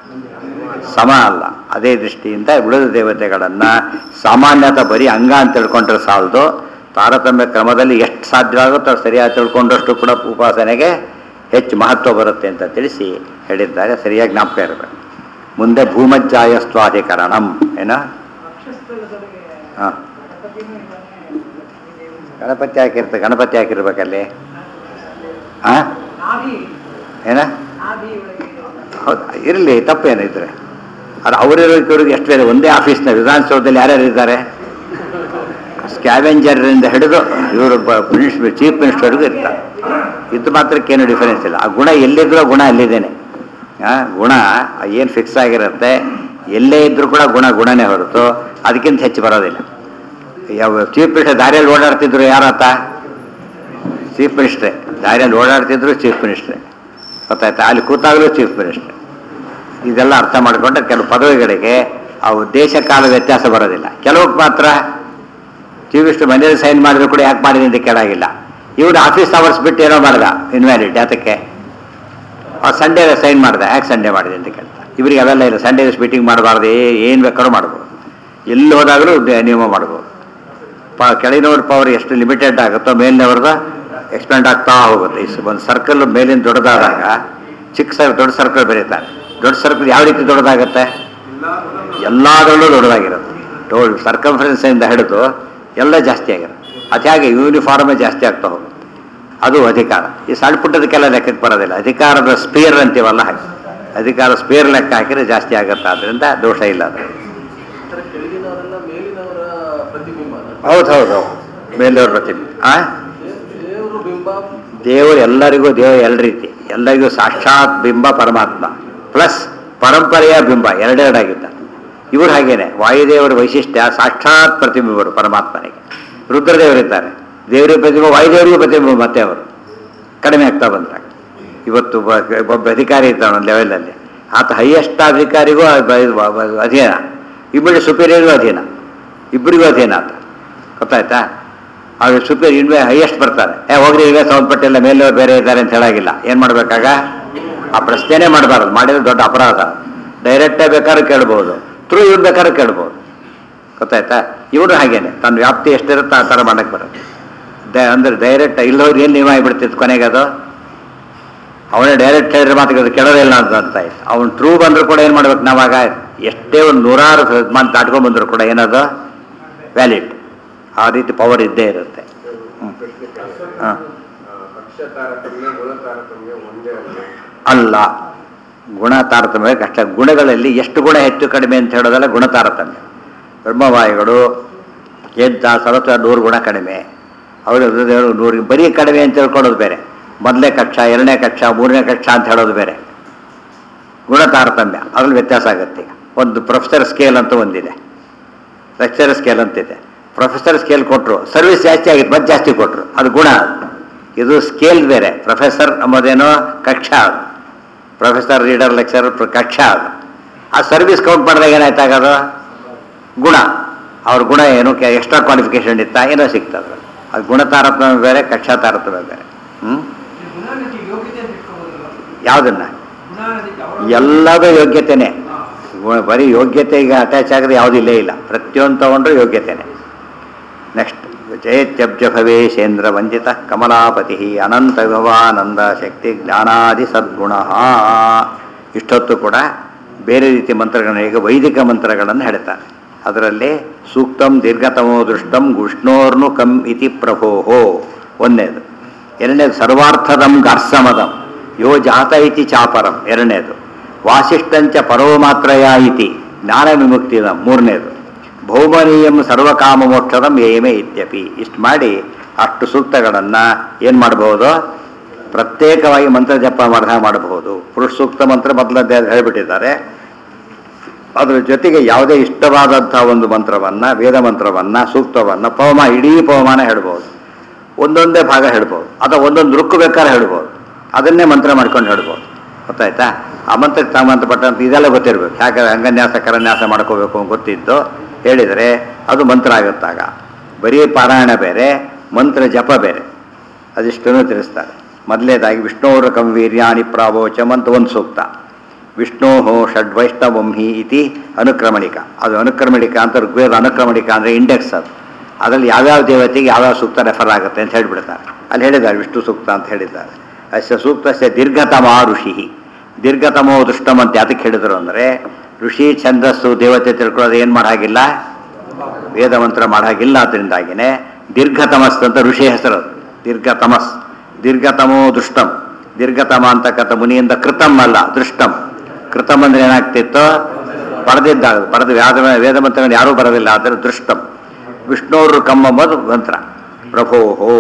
ಸಮ ಅಲ್ಲ ಅದೇ ದೃಷ್ಟಿಯಿಂದ ಉಳಿದ ದೇವತೆಗಳನ್ನು ಸಾಮಾನ್ಯತ ಬರೀ ಅಂಗ ಅಂತ ತಿಳ್ಕೊಂಡ್ರೆ ಸಾಲದು ತಾರತಮ್ಯ ಕ್ರಮದಲ್ಲಿ ಎಷ್ಟು ಸಾಧ್ಯವಾಗುತ್ತೋ ಅಷ್ಟು ಸರಿಯಾಗಿ ತಿಳ್ಕೊಂಡಷ್ಟು ಕೂಡ ಉಪಾಸನೆಗೆ ಹೆಚ್ಚು ಮಹತ್ವ ಬರುತ್ತೆ ಅಂತ ತಿಳಿಸಿ ಹೇಳಿದ್ದಾರೆ ಸರಿಯಾಗಿ ಜ್ಞಾಪಕ ಇರಬೇಕು ಮುಂದೆ ಭೂಮಜ್ಜಾಯಸ್ವಾಧಿಕರಣಂ ಏನ ಅಕ್ಷಸ್ಥಳದೊಳಗೆ ಹಾಂ ಗಣಪತಿನೂ ಇದ್ದಾನೆ ಈ ದೇವರು. ಗಣಪತಿ ಹಾಕಿರ್ತ ಗಣಪತಿ ಹಾಕಿರ್ಬೇಕಲ್ಲಿ ಹಾಂ ನಾಭಿ ಏನ ನಾಭಿ ಒಳಗೆ ಹೌದು ಇರಲಿ ತಪ್ಪೇನು ಇದ್ರೆ ಅದು ಅವರಿರೋರಿಗೆ ಎಷ್ಟು ಬೇರೆ ಒಂದೇ ಆಫೀಸ್ನ ವಿಧಾನಸೌಧದಲ್ಲಿ ಯಾರ್ಯಾರು ಇದ್ದಾರೆ ಸ್ಕ್ಯಾವೆಂಜರಿಂದ ಹಿಡಿದು ಇವರು ಮಿನಿಸ್ಟರ್ ಚೀಫ್ ಮಿನಿಸ್ಟರ್ವರೆಗೂ ಇರ್ತಾರೆ ಇದು ಮಾತ್ರಕ್ಕೇನು ಡಿಫರೆನ್ಸ್ ಇಲ್ಲ ಆ ಗುಣ ಎಲ್ಲಿದ್ರೂ ಗುಣ ಅಲ್ಲಿದ್ದೇನೆ ಆ, ಗುಣ ಏನು ಫಿಕ್ಸ್ ಆಗಿರುತ್ತೆ ಎಲ್ಲೇ ಇದ್ರೂ ಕೂಡ ಗುಣ ಗುಣನೇ ಹೊರತು ಅದಕ್ಕಿಂತ ಹೆಚ್ಚು ಬರೋದಿಲ್ಲ ಯಾವ ಚೀಫ್ ಮಿನಿಸ್ಟರ್ ದಾರಿಯಲ್ಲಿ ಓಡಾಡ್ತಿದ್ರು ಯಾರಾತ ಚೀಫ್ ಮಿನಿಸ್ಟ್ರೇ ದಾರಿಯಲ್ಲಿ ಓಡಾಡ್ತಿದ್ರು ಚೀಫ್ ಮಿನಿಸ್ಟ್ರೇ ಗೊತ್ತಾಯ್ತಾ ಅಲ್ಲಿ ಕೂತಾಗಲೂ ಚೀಫ್ ಮಿನಿಸ್ಟ್ರೇ ಇದೆಲ್ಲ ಅರ್ಥ ಮಾಡಿಕೊಂಡ್ರೆ ಕೆಲವು ಪದವಿಗಳಿಗೆ ಅವು ದೇಶ ಕಾಲ ವ್ಯತ್ಯಾಸ ಬರೋದಿಲ್ಲ ಕೆಲವಕ್ಕೆ ಮಾತ್ರ ಚೀಫ್ ಮಿನಿಸ್ಟರ್ ಮನೆಯಲ್ಲಿ ಸೈನ್ ಮಾಡಿದ್ರು ಕೂಡ ಯಾಕೆ ಮಾಡಿದೆ ಅಂತ ಕೇಳಾಗಿಲ್ಲ ಇವ್ರು ಆಫೀಸ್ ಅವರ್ಸ್ ಬಿಟ್ಟು ಏನೋ ಮಾಡ್ದ ಇನ್ವ್ಯಾಲಿಡ್ ಯಾತಕ್ಕೆ ಸಂಡೇ ಸೈನ್ ಮಾಡ್ದೆ ಯಾಕೆ ಸಂಡೇ ಮಾಡಿದೆ ಅಂತ ಕೇಳ್ತಾ ಇವರಿಗೆ ಅವೆಲ್ಲ ಇಲ್ಲ ಸಂಡೇ ಮೀಟಿಂಗ್ ಮಾಡಬಾರ್ದು ಏನು ಬೇಕಾದ್ರೂ ಮಾಡ್ಬೋದು ಎಲ್ಲಿ ಹೋದಾಗಲೂ ದೇ- ನಿಯಮ ಮಾಡ್ಬೋದು ಪ ಕೆಳಗಿನವ್ರ ಪವರ್ ಎಷ್ಟು ಲಿಮಿಟೆಡ್ ಆಗುತ್ತೋ ಮೇಲಿನವ್ರದ್ದು ಎಕ್ಸ್ಪೆಂಡ್ ಆಗ್ತಾ ಹೋಗುತ್ತೆ ಈ ಒಂದು ಸರ್ಕಲ್ ಮೇಲಿನ ದೊಡ್ಡದಾದಾಗ ಚಿಕ್ಕ ಸರ್ ದೊಡ್ಡ ಸರ್ಕಲ್ ಬೆರೀತಾರೆ ದೊಡ್ಡ ಸರ್ಕಲ್ ಯಾವ ರೀತಿ ದೊಡ್ಡದಾಗುತ್ತೆ ಎಲ್ಲದರಲ್ಲೂ ದೊಡ್ಡದಾಗಿರುತ್ತೆ ಟೋಲ್ ಸರ್ಕಂಫರೆನ್ಸಿಂದ ಹಿಡಿದು ಎಲ್ಲ ಜಾಸ್ತಿ ಆಗಿರುತ್ತೆ ಅದಾಗೆ ಯೂನಿಫಾರ್ಮೇ ಜಾಸ್ತಿ ಆಗ್ತಾ ಹೋಗುತ್ತೆ ಅದು ಅಧಿಕಾರ ಈ ಸಣ್ಣ ಪುಟ್ಟದಕ್ಕೆಲ್ಲ ಲೆಕ್ಕಕ್ಕೆ ಬರೋದಿಲ್ಲ ಅಧಿಕಾರದ ಸ್ಪೇರ್ ಅಂತೀವಲ್ಲ ಹಾಗೆ ಅಧಿಕಾರ ಸ್ಪೇರ್ ಲೆಕ್ಕ ಹಾಕಿದ್ರೆ ಜಾಸ್ತಿ ಆಗುತ್ತೆ ಆದ್ದರಿಂದ ದೋಷ ಇಲ್ಲ ಅದು ಸರ್, ಕೆಳಗಿನವರೆಲ್ಲ ಮೇಲಿನವರ ಪ್ರತಿಬಿಂಬ ಹೌದು ಹೌದು ಹೌದು ಮೇಲವ್ರ ಪ್ರತಿಮೆ ಆ ದೇವರು ಬಿಂಬ ದೇವರು ಎಲ್ಲರಿಗೂ ದೇವರು ಎಲ್ಲ ರೀತಿ ಎಲ್ಲರಿಗೂ ಸಾಕ್ಷಾತ್ ಬಿಂಬ ಪರಮಾತ್ಮ ಪ್ಲಸ್ ಪರಂಪರೆಯ ಬಿಂಬ ಎರಡೆರಡಾಗಿದ್ದ ಇವರು ಹಾಗೇನೆ ವಾಯುದೇವರ ವೈಶಿಷ್ಟ್ಯ ಸಾಕ್ಷಾತ್ ಪ್ರತಿಬಿಂಬರು ಪರಮಾತ್ಮನಿಗೆ ರುದ್ರದೇವರಿದ್ದಾರೆ ದೇವರ ಪ್ರತಿಬಿಂಬ ವಾಯುದೇವರಿಗೂ ಪ್ರತಿಬಿಂಬ ಮತ್ತೆ ಅವರು ಕಡಿಮೆ ಆಗ್ತಾ ಬಂದಾಗ ಇವತ್ತು ಒಬ್ಬ- ಒಬ್ಬ ಅಧಿಕಾರಿ ಇದ್ದಾನೆ ಒಂದು ಲೆವೆಲಲ್ಲಿ ಆತ ಹೈಯೆಸ್ಟ್ ಅಧಿಕಾರಿಗೂ ಅ- ಬ- ಬ- ಬ- ಅಧೀನ ಇಬ್ಬರು ಸುಪೀರಿಯರ್ಗೂ ಅಧೀನ ಇಬ್ಬರಿಗೂ ಅಧೀನ ಆತ ಗೊತ್ತಾಯ್ತಾ ಅವ್ರು ಸುಪೀರಿಯರ್ ಇನ್ವೇ ಹೈಯೆಸ್ಟ್ ಬರ್ತಾರೆ ಏ ಹೋಗ್ರಿ ಈಗ ಸಂಬಂಧಪಟ್ಟಿಲ್ಲ ಮೇಲೆ ಬೇರೆ ಇದ್ದಾರೆ ಅಂತ ಹೇಳಾಗಿಲ್ಲ ಏನು ಮಾಡಬೇಕಾಗ ಆ ಪ್ರಶ್ನೆನೇ ಮಾಡಬಾರ್ದು ಮಾಡಿದ್ರೆ ದೊಡ್ಡ ಅಪರಾಧ ಡೈರೆಕ್ಟೇ ಬೇಕಾದ್ರೂ ಕೇಳ್ಬೋದು ಥ್ರೂ ಇವ್ರು ಬೇಕಾದ್ರೂ ಕೇಳ್ಬೋದು ಗೊತ್ತಾಯ್ತಾ ಇವರು ಹಾಗೇನೆ ತನ್ನ ವ್ಯಾಪ್ತಿ ಎಷ್ಟಿರುತ್ತೆ ಆ ಥರ ಮಾಡಕ್ಕೆ ಬರುತ್ತೆ ದ ಅಂದ್ರೆ ಡೈರೆಕ್ಟ್ ಇಲ್ಲವ್ರು ಏನು ನಿಯಮ ಆಗಿಬಿಡ್ತಿತ್ತು ಕೊನೆಗೆ ಅದು ಅವನೇ ಡೈರೆಕ್ಟ್ ಹೇಳಿದ್ರೆ ಮಾತು ಕೇಳೋದೇ ಇಲ್ಲ ಅಂತ ಅಂತ ಆಯ್ತು ಅವ್ನು ಟ್ರೂ ಬಂದರೂ ಕೂಡ ಏನು ಮಾಡ್ಬೇಕು ನಾವಾಗ ಎಷ್ಟೇ ಒಂದು ನೂರಾರು ಮಂತ್ ದಾಟ್ಕೊಂಡ್ ಬಂದರೂ ಕೂಡ ಏನದು ವ್ಯಾಲಿಡ್ ಆ ರೀತಿ ಪವರ್ ಇದ್ದೇ ಇರುತ್ತೆ ಹ್ಮ್. ಹಾ. ಪಕ್ಷ ತಾರತಮ್ಯ ಗುಣ ತಾರತಮ್ಯ ಒಂದೇ ಅಲ್ಲ ಅಲ್ಲ ಗುಣ ತಾರತಮ್ಯ ಕಷ್ಟ ಗುಣಗಳಲ್ಲಿ ಎಷ್ಟು ಗುಣ ಹೆಚ್ಚು ಕಡಿಮೆ ಅಂತ ಹೇಳೋದಲ್ಲ ಗುಣ ತಾರತಮ್ಯ ಬ್ರಹ್ಮವಾಯುಗಳು ಎದ್ದ ಸರಸ್ವ ನೂರು ಗುಣ ಕಡಿಮೆ ಅವರು ಹೃದಯರು ನೂರು ಬರೀ ಕಡಿಮೆ ಅಂತ ಹೇಳ್ಕೊಡೋದು ಬೇರೆ ಮೊದಲನೇ ಕಕ್ಷ ಎರಡನೇ ಕಕ್ಷ ಮೂರನೇ ಕಕ್ಷ ಅಂತ ಹೇಳೋದು ಬೇರೆ ಗುಣ ತಾರತಮ್ಯ ಅದ್ರಲ್ಲಿ ವ್ಯತ್ಯಾಸ ಆಗುತ್ತೆ ಈಗ ಒಂದು ಪ್ರೊಫೆಸರ್ ಸ್ಕೇಲ್ ಅಂತ ಒಂದಿದೆ ಲೆಕ್ಚರ್ ಸ್ಕೇಲ್ ಅಂತಿದೆ ಪ್ರೊಫೆಸರ್ ಸ್ಕೇಲ್ ಕೊಟ್ಟರು ಸರ್ವಿಸ್ ಜಾಸ್ತಿ ಆಗಿತ್ತು ಮತ್ತೆ ಜಾಸ್ತಿ ಕೊಟ್ಟರು ಅದು ಗುಣ ಇದು ಸ್ಕೇಲ್ ಬೇರೆ ಪ್ರೊಫೆಸರ್ ಅಂಬೋದೇನೋ ಕಕ್ಷ ಅದು ಪ್ರೊಫೆಸರ್ ರೀಡರ್ ಲೆಕ್ಚರ್ ಕಕ್ಷ ಅದು ಆ ಸರ್ವಿಸ್ ಕೌಂಟ್ ಮಾಡಿದಾಗ ಏನಾಯ್ತಾಗದು ಗುಣ ಅವ್ರ ಗುಣ ಏನು ಎಕ್ಸ್ಟ್ರಾ ಕ್ವಾಲಿಫಿಕೇಶನ್ ಇತ್ತಾ ಏನೋ ಸಿಗ್ತದೆ ಅದು ಗುಣ ತಾರತಮ್ಯ ಬೇರೆ ಕಕ್ಷಾ ತಾರತಮ್ಯ ಬೇರೆ ಹ್ಞೂ ಈ ಗುಣಾನದಿ ಯೋಗ್ಯತೆ ಅಂತ ಇಟ್ಕೋಬೋದಲ್ಲ ಯಾವುದನ್ನ ಗುಣಾನದಿಗೆ ಅವರ ಎಲ್ಲದೂ ಯೋಗ್ಯತೆನೇ ಹಾ. ಗು- ಬರೀ ಯೋಗ್ಯತೆಗೆ ಅಟ್ಯಾಚ್ ಆಗದೆ ಯಾವುದೂ ಇಲ್ಲೇ ಇಲ್ಲ ಪ್ರತಿಯೊಂದು ತಗೊಂಡ್ರು ಯೋಗ್ಯತೆನೆ ನೆಕ್ಸ್ಟ್ ಜಯತ್ಯಬ್ಜ ಭವೇಶೇಂದ್ರ ವಂದಿತ ಕಮಲಾಪತಿ ಅನಂತ ವಿಭವಾನಂದ ಶಕ್ತಿ ಜ್ಞಾನಾದಿ ಸದ್ಗುಣ ಇಷ್ಟೊತ್ತು ಕೂಡ ಬೇರೆ ರೀತಿ ಮಂತ್ರಗಳನ್ನ ಈಗ ವೈದಿಕ ಮಂತ್ರಗಳನ್ನು ಹೇಳ್ತಾರೆ ಅದರಲ್ಲಿ ಸೂಕ್ತಂ ದೀರ್ಘತಮೋ ದೃಷ್ಟಂ ವಿಷ್ಣೋರ್ನು ಕಂ ಇತಿ ಪ್ರಭೋಹೋ ಒಂದನೇದು ಎರಡನೇದು ಸರ್ವಾರ್ಥದಂ ಗಾರ್ಸಮದಂ ಯೋ ಜಾತ ಇತಿ ಚಾಪರಂ ಎರಡನೇದು ವಾಸಿಷ್ಠಂಚ ಪರೋ ಮಾತ್ರಯ ಇತಿ ಜ್ಞಾನ ವಿಮುಕ್ತಿದಂ ಮೂರನೇದು ಭೌಮನೀಯಂ ಸರ್ವಕಾಮ ಮೋಕ್ಷದಂ ಏಮೆ ಇತ್ಯಪಿ ಇಷ್ಟು ಮಾಡಿ ಅಷ್ಟು ಸೂಕ್ತಗಳನ್ನು ಏನು ಮಾಡಬಹುದು ಪ್ರತ್ಯೇಕವಾಗಿ ಮಂತ್ರ ಜಪ ಮಾಡಿದ ಮಾಡಬಹುದು ಪುರುಷ ಸೂಕ್ತ ಮಂತ್ರ ಮೊದಲದ್ದೇ ಹೇಳಿಬಿಟ್ಟಿದ್ದಾರೆ ಅದರ ಜೊತೆಗೆ ಯಾವುದೇ ಇಷ್ಟವಾದಂಥ ಒಂದು ಮಂತ್ರವನ್ನ ವೇದ ಮಂತ್ರವನ್ನ ಸೂಕ್ತವನ್ನ ಪವಮ ಇಡೀ ಪವಮಾನ ಹೇಳ್ಬೋದು ಒಂದೊಂದೇ ಭಾಗ ಹೇಳ್ಬೋದು ಅಥವಾ ಒಂದೊಂದು ರುಕ್ಕು ಬೇಕಾದ್ರೆ ಹೇಳ್ಬೋದು ಅದನ್ನೇ ಮಂತ್ರ ಮಾಡ್ಕೊಂಡು ಹೇಳ್ಬೋದು ಗೊತ್ತಾಯ್ತಾ ಆ ಮಂತ್ರಕ್ಕೆ ಸಂಬಂಧಪಟ್ಟಂತ ಇದೆಲ್ಲ ಗೊತ್ತಿರಬೇಕು ಯಾಕೆ ಅಂಗನ್ಯಾಸ ಕರನ್ಯಾಸ ಮಾಡ್ಕೋಬೇಕು ಅಂತ ಗೊತ್ತಿದ್ದು ಹೇಳಿದರೆ ಅದು ಮಂತ್ರ ಆಗುತ್ತಾಗ ಬರೀ ಪಾರಾಯಣ ಬೇರೆ ಮಂತ್ರ ಜಪ ಬೇರೆ ಅದಿಷ್ಟನ್ನು ತಿಳಿಸ್ತಾರೆ ಮೊದಲನೇದಾಗಿ ವಿಷ್ಣುವರ ಕಂವೀರ್ಯಾಣಿ ಪ್ರಾವೋಚಮ್ ಅಂತ ಒಂದು ಸೂಕ್ತ ವಿಷ್ಣೋ ಷಡ್ವೈಷ್ಣವಂಹಿ ಇತಿ ಅನುಕ್ರಮಣಿಕ ಅದು ಅನುಕ್ರಮಣಿಕ ಅಂತ ಋಗ್ವೇದ ಅನುಕ್ರಮಣಿಕ ಅಂದರೆ ಇಂಡೆಕ್ಸ್ ಅದು ಅದರಲ್ಲಿ ಯಾವ್ಯಾವ ದೇವತೆಗೆ ಯಾವ್ಯಾವ ಸೂಕ್ತ ರೆಫರ್ ಆಗುತ್ತೆ ಅಂತ ಹೇಳಿಬಿಡ್ತಾರೆ ಅಲ್ಲಿ ಹೇಳಿದ್ದಾರೆ ವಿಷ್ಣು ಸೂಕ್ತ ಅಂತ ಹೇಳಿದ್ದಾರೆ ಅಸ್ಯ ಸೂಕ್ತಸ್ಯ ದೀರ್ಘತಮ ಋಷಿ ದೀರ್ಘತಮೋ ದುಷ್ಟಂ ಅಂತ ಯಾತಕ್ಕೆ ಹೇಳಿದ್ರು ಅಂದರೆ ಋಷಿ ಛಂದಸ್ಸು ದೇವತೆ ತಿಳ್ಕೊಳ್ಳೋದು ಏನು ಮಾಡಾಗಿಲ್ಲ ವೇದ ಮಂತ್ರ ಮಾಡಾಗಿಲ್ಲ ಅದರಿಂದಾಗಿನೇ ದೀರ್ಘತಮಸ್ ಅಂತ ಋಷಿ ಹೆಸರು ಅದು. ದೀರ್ಘತಮಸ್ ದೀರ್ಘತಮೋ ದುಷ್ಟಂ ದೀರ್ಘತಮ ಅಂತಕ್ಕಂಥ ಮುನಿಯಿಂದ ಕೃತಂ ಅಲ್ಲ ದೃಷ್ಟಂ ಕೃತಂ ಅಂದ್ರೆ ಏನಾಗ್ತಿತ್ತು ಪಡೆದಿದ್ದ ಪಡೆದ ವೇದ ವೇದ ಮಂತ್ರಗಳನ್ನು ಯಾರೂ ಬರೋದಿಲ್ಲ ಆದರೆ ದೃಷ್ಟಂ ವಿಷ್ಣೋರು ಕಮ್ಮ ಎಂಬುದು ಮಂತ್ರ ಪ್ರಭೋಹೋ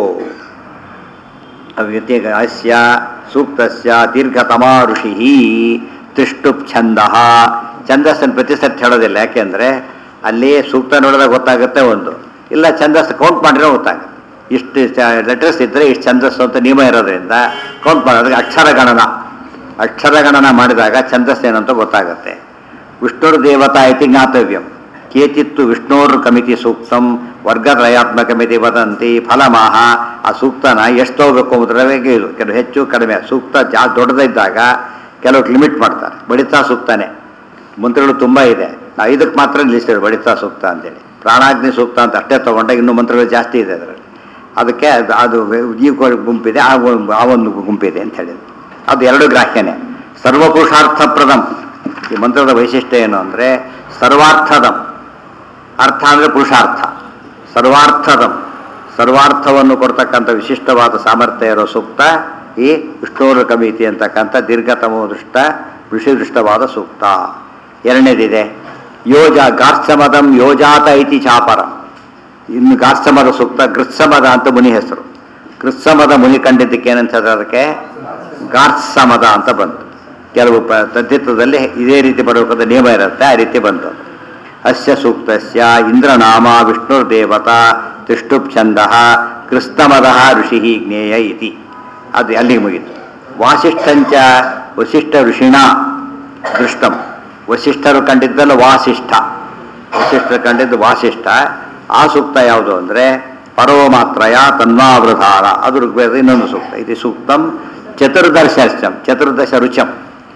ಅವ್ಯತ್ಯಗ ಅಸ್ಯ ಸೂಕ್ತಸ್ಯ ದೀರ್ಘತಮ ಋಷಿ ತಿಷ್ಟುಪ್ ಛಂದ ಛಂದಸ್ಸನ್ನು ಪ್ರತಿ ಸತಿ ಹೇಳೋದಿಲ್ಲ ಯಾಕೆಂದರೆ ಅಲ್ಲಿ ಸೂಕ್ತ ನೋಡಿದಾಗ ಗೊತ್ತಾಗುತ್ತೆ ಒಂದು ಇಲ್ಲ ಛಂದಸ್ ಕೌಂಟ್ ಮಾಡಿರೋ ಗೊತ್ತಾಗುತ್ತೆ ಇಷ್ಟು ಲೆಟರ್ಸ್ ಇದ್ದರೆ ಇಷ್ಟು ಛಂದಸ್ಸು ಅಂತ ನಿಯಮ ಇರೋದ್ರಿಂದ ಕೌಂಟ್ ಮಾಡೋದಕ್ಕೆ ಅಕ್ಷರ ಗಣನ ಅಕ್ಷರ ಗಣನ ಮಾಡಿದಾಗ ಛಂದಸ್ ಏನಂತ ಗೊತ್ತಾಗುತ್ತೆ ವಿಷ್ಣುರ್ ದೇವತಾ ಇತಿ ಜ್ಞಾತವ್ಯಂ ಕೇಚಿತ್ತು ವಿಷ್ಣೋರ್ ಕಮಿತಿ ಸೂಕ್ತಂ ವರ್ಗತ್ರಯಾತ್ಮಕಮಿತಿ ವದಂತಿ ಫಲಮಾಹ ಆ ಸೂಕ್ತನ ಎಷ್ಟು ಹೋಗ್ಬೇಕು ಅನ್ನೋದ್ರವರೆಗೆ ಇದು ಕೆಲವು ಹೆಚ್ಚು ಕಡಿಮೆ ಸೂಕ್ತ ಜಾ ದೊಡ್ಡದಿದ್ದಾಗ ಕೆಲವು ಲಿಮಿಟ್ ಮಾಡ್ತಾರೆ ಬಡಿತಾ ಸೂಕ್ತನೇ ಮಂತ್ರಗಳು ತುಂಬ ಇದೆ ನಾವು ಐದಕ್ಕೆ ಮಾತ್ರ ನಿಲ್ಲಿಸ್ತೀವಿ ಬಡಿತಾ ಸೂಕ್ತ ಅಂತೇಳಿ ಪ್ರಾಣಾಗ್ನಿ ಸೂಕ್ತ ಅಂತ ಅಷ್ಟೇ ತಗೊಂಡಾಗ ಇನ್ನೂ ಮಂತ್ರಗಳು ಜಾಸ್ತಿ ಇದೆ ಅದರಲ್ಲಿ ಅದಕ್ಕೆ ಅದು ಅದು ಈ ಗುಂಪಿದೆ ಆ ಒಂದು- ಆ ಒಂದು ಗುಂಪಿದೆ ಅಂತ ಹೇಳಿದ್ರು ಅದು ಎರಡು ಗ್ರಾಹ್ಯನೇ ಸರ್ವಪುರುಷಾರ್ಥಪ್ರದಂ ಈ ಮಂತ್ರದ ವೈಶಿಷ್ಟ್ಯ ಏನು ಅಂದರೆ ಸರ್ವಾರ್ಥದಂ ಅರ್ಥ ಅಂದರೆ ಪುರುಷಾರ್ಥ ಸರ್ವಾರ್ಥದಂ ಸರ್ವಾರ್ಥವನ್ನು ಕೊಡ್ತಕ್ಕಂಥ ವಿಶಿಷ್ಟವಾದ ಸಾಮರ್ಥ್ಯ ಇರೋ ಸೂಕ್ತ ಈ ವಿಷ್ಣುರ ಕಮಿತಿ ಅಂತಕ್ಕಂಥ ದೀರ್ಘತಮೋ ದೃಷ್ಟ ವಿಷದೃಷ್ಟವಾದ ಸೂಕ್ತ ಎರಡನೇದಿದೆ ಯೋಜ ಗಾರ್ಸಮದಂ ಯೋಜಾತ ಇತಿ ಚಾಪರ ಇನ್ನು ಗಾರ್ಸಮದ ಸೂಕ್ತ ಗೃತ್ಸಮದ ಅಂತ ಮುನಿ ಹೆಸರು ಗೃತ್ಸಮದ ಮುನಿ ಕಂಡಿದ್ದಕ್ಕೆ ಏನಂತ ಹೇಳಿದ್ರೆ ಅದಕ್ಕೆ ಗಾರ್ಸಮದ ಅಂತ ಬಂತು ಕೆಲವು ಪ ತದ್ದಿತ್ವದಲ್ಲಿ ಇದೇ ರೀತಿ ಬರಬೇಕಾದ ನಿಯಮ ಇರುತ್ತೆ ಆ ರೀತಿ ಬಂತು ಅಸ್ಯ ಸೂಕ್ತಸ್ಯ ಇಂದ್ರನಾಮ ವಿಷ್ಣುರ್ದೇವತಾ ತಿಷ್ಟುಪ್ ಛಂದ ಕೃಸ್ತಮದ ಋಷಿ ಜ್ಞೇಯ ಇತಿ ಅದು ಅಲ್ಲಿಗೆ ಮುಗೀತು ವಾಸಿಷ್ಠಂಚ ವಸಿಷ್ಠ ಋಷಿಣ ದೃಷ್ಟಂ ವಸಿಷ್ಠರು ಕಂಡಿದ್ದಲ್ಲ ವಾಸಿಷ್ಠ ವಸಿಷ್ಠರು ಕಂಡಿದ್ದು ವಾಸಿಷ್ಠ ಆ ಸೂಕ್ತ ಯಾವುದು ಅಂದರೆ ಪರೋಮಾತ್ರಯ ತನ್ವಾವೃಧಾರ ಅದು ಋಗ್ವೇದ ಇನ್ನೊಂದು ಸೂಕ್ತ ಇದು ಸೂಕ್ತಂ ಚತುರ್ದಶ ಚತುರ್ದಶ ರುಚಂ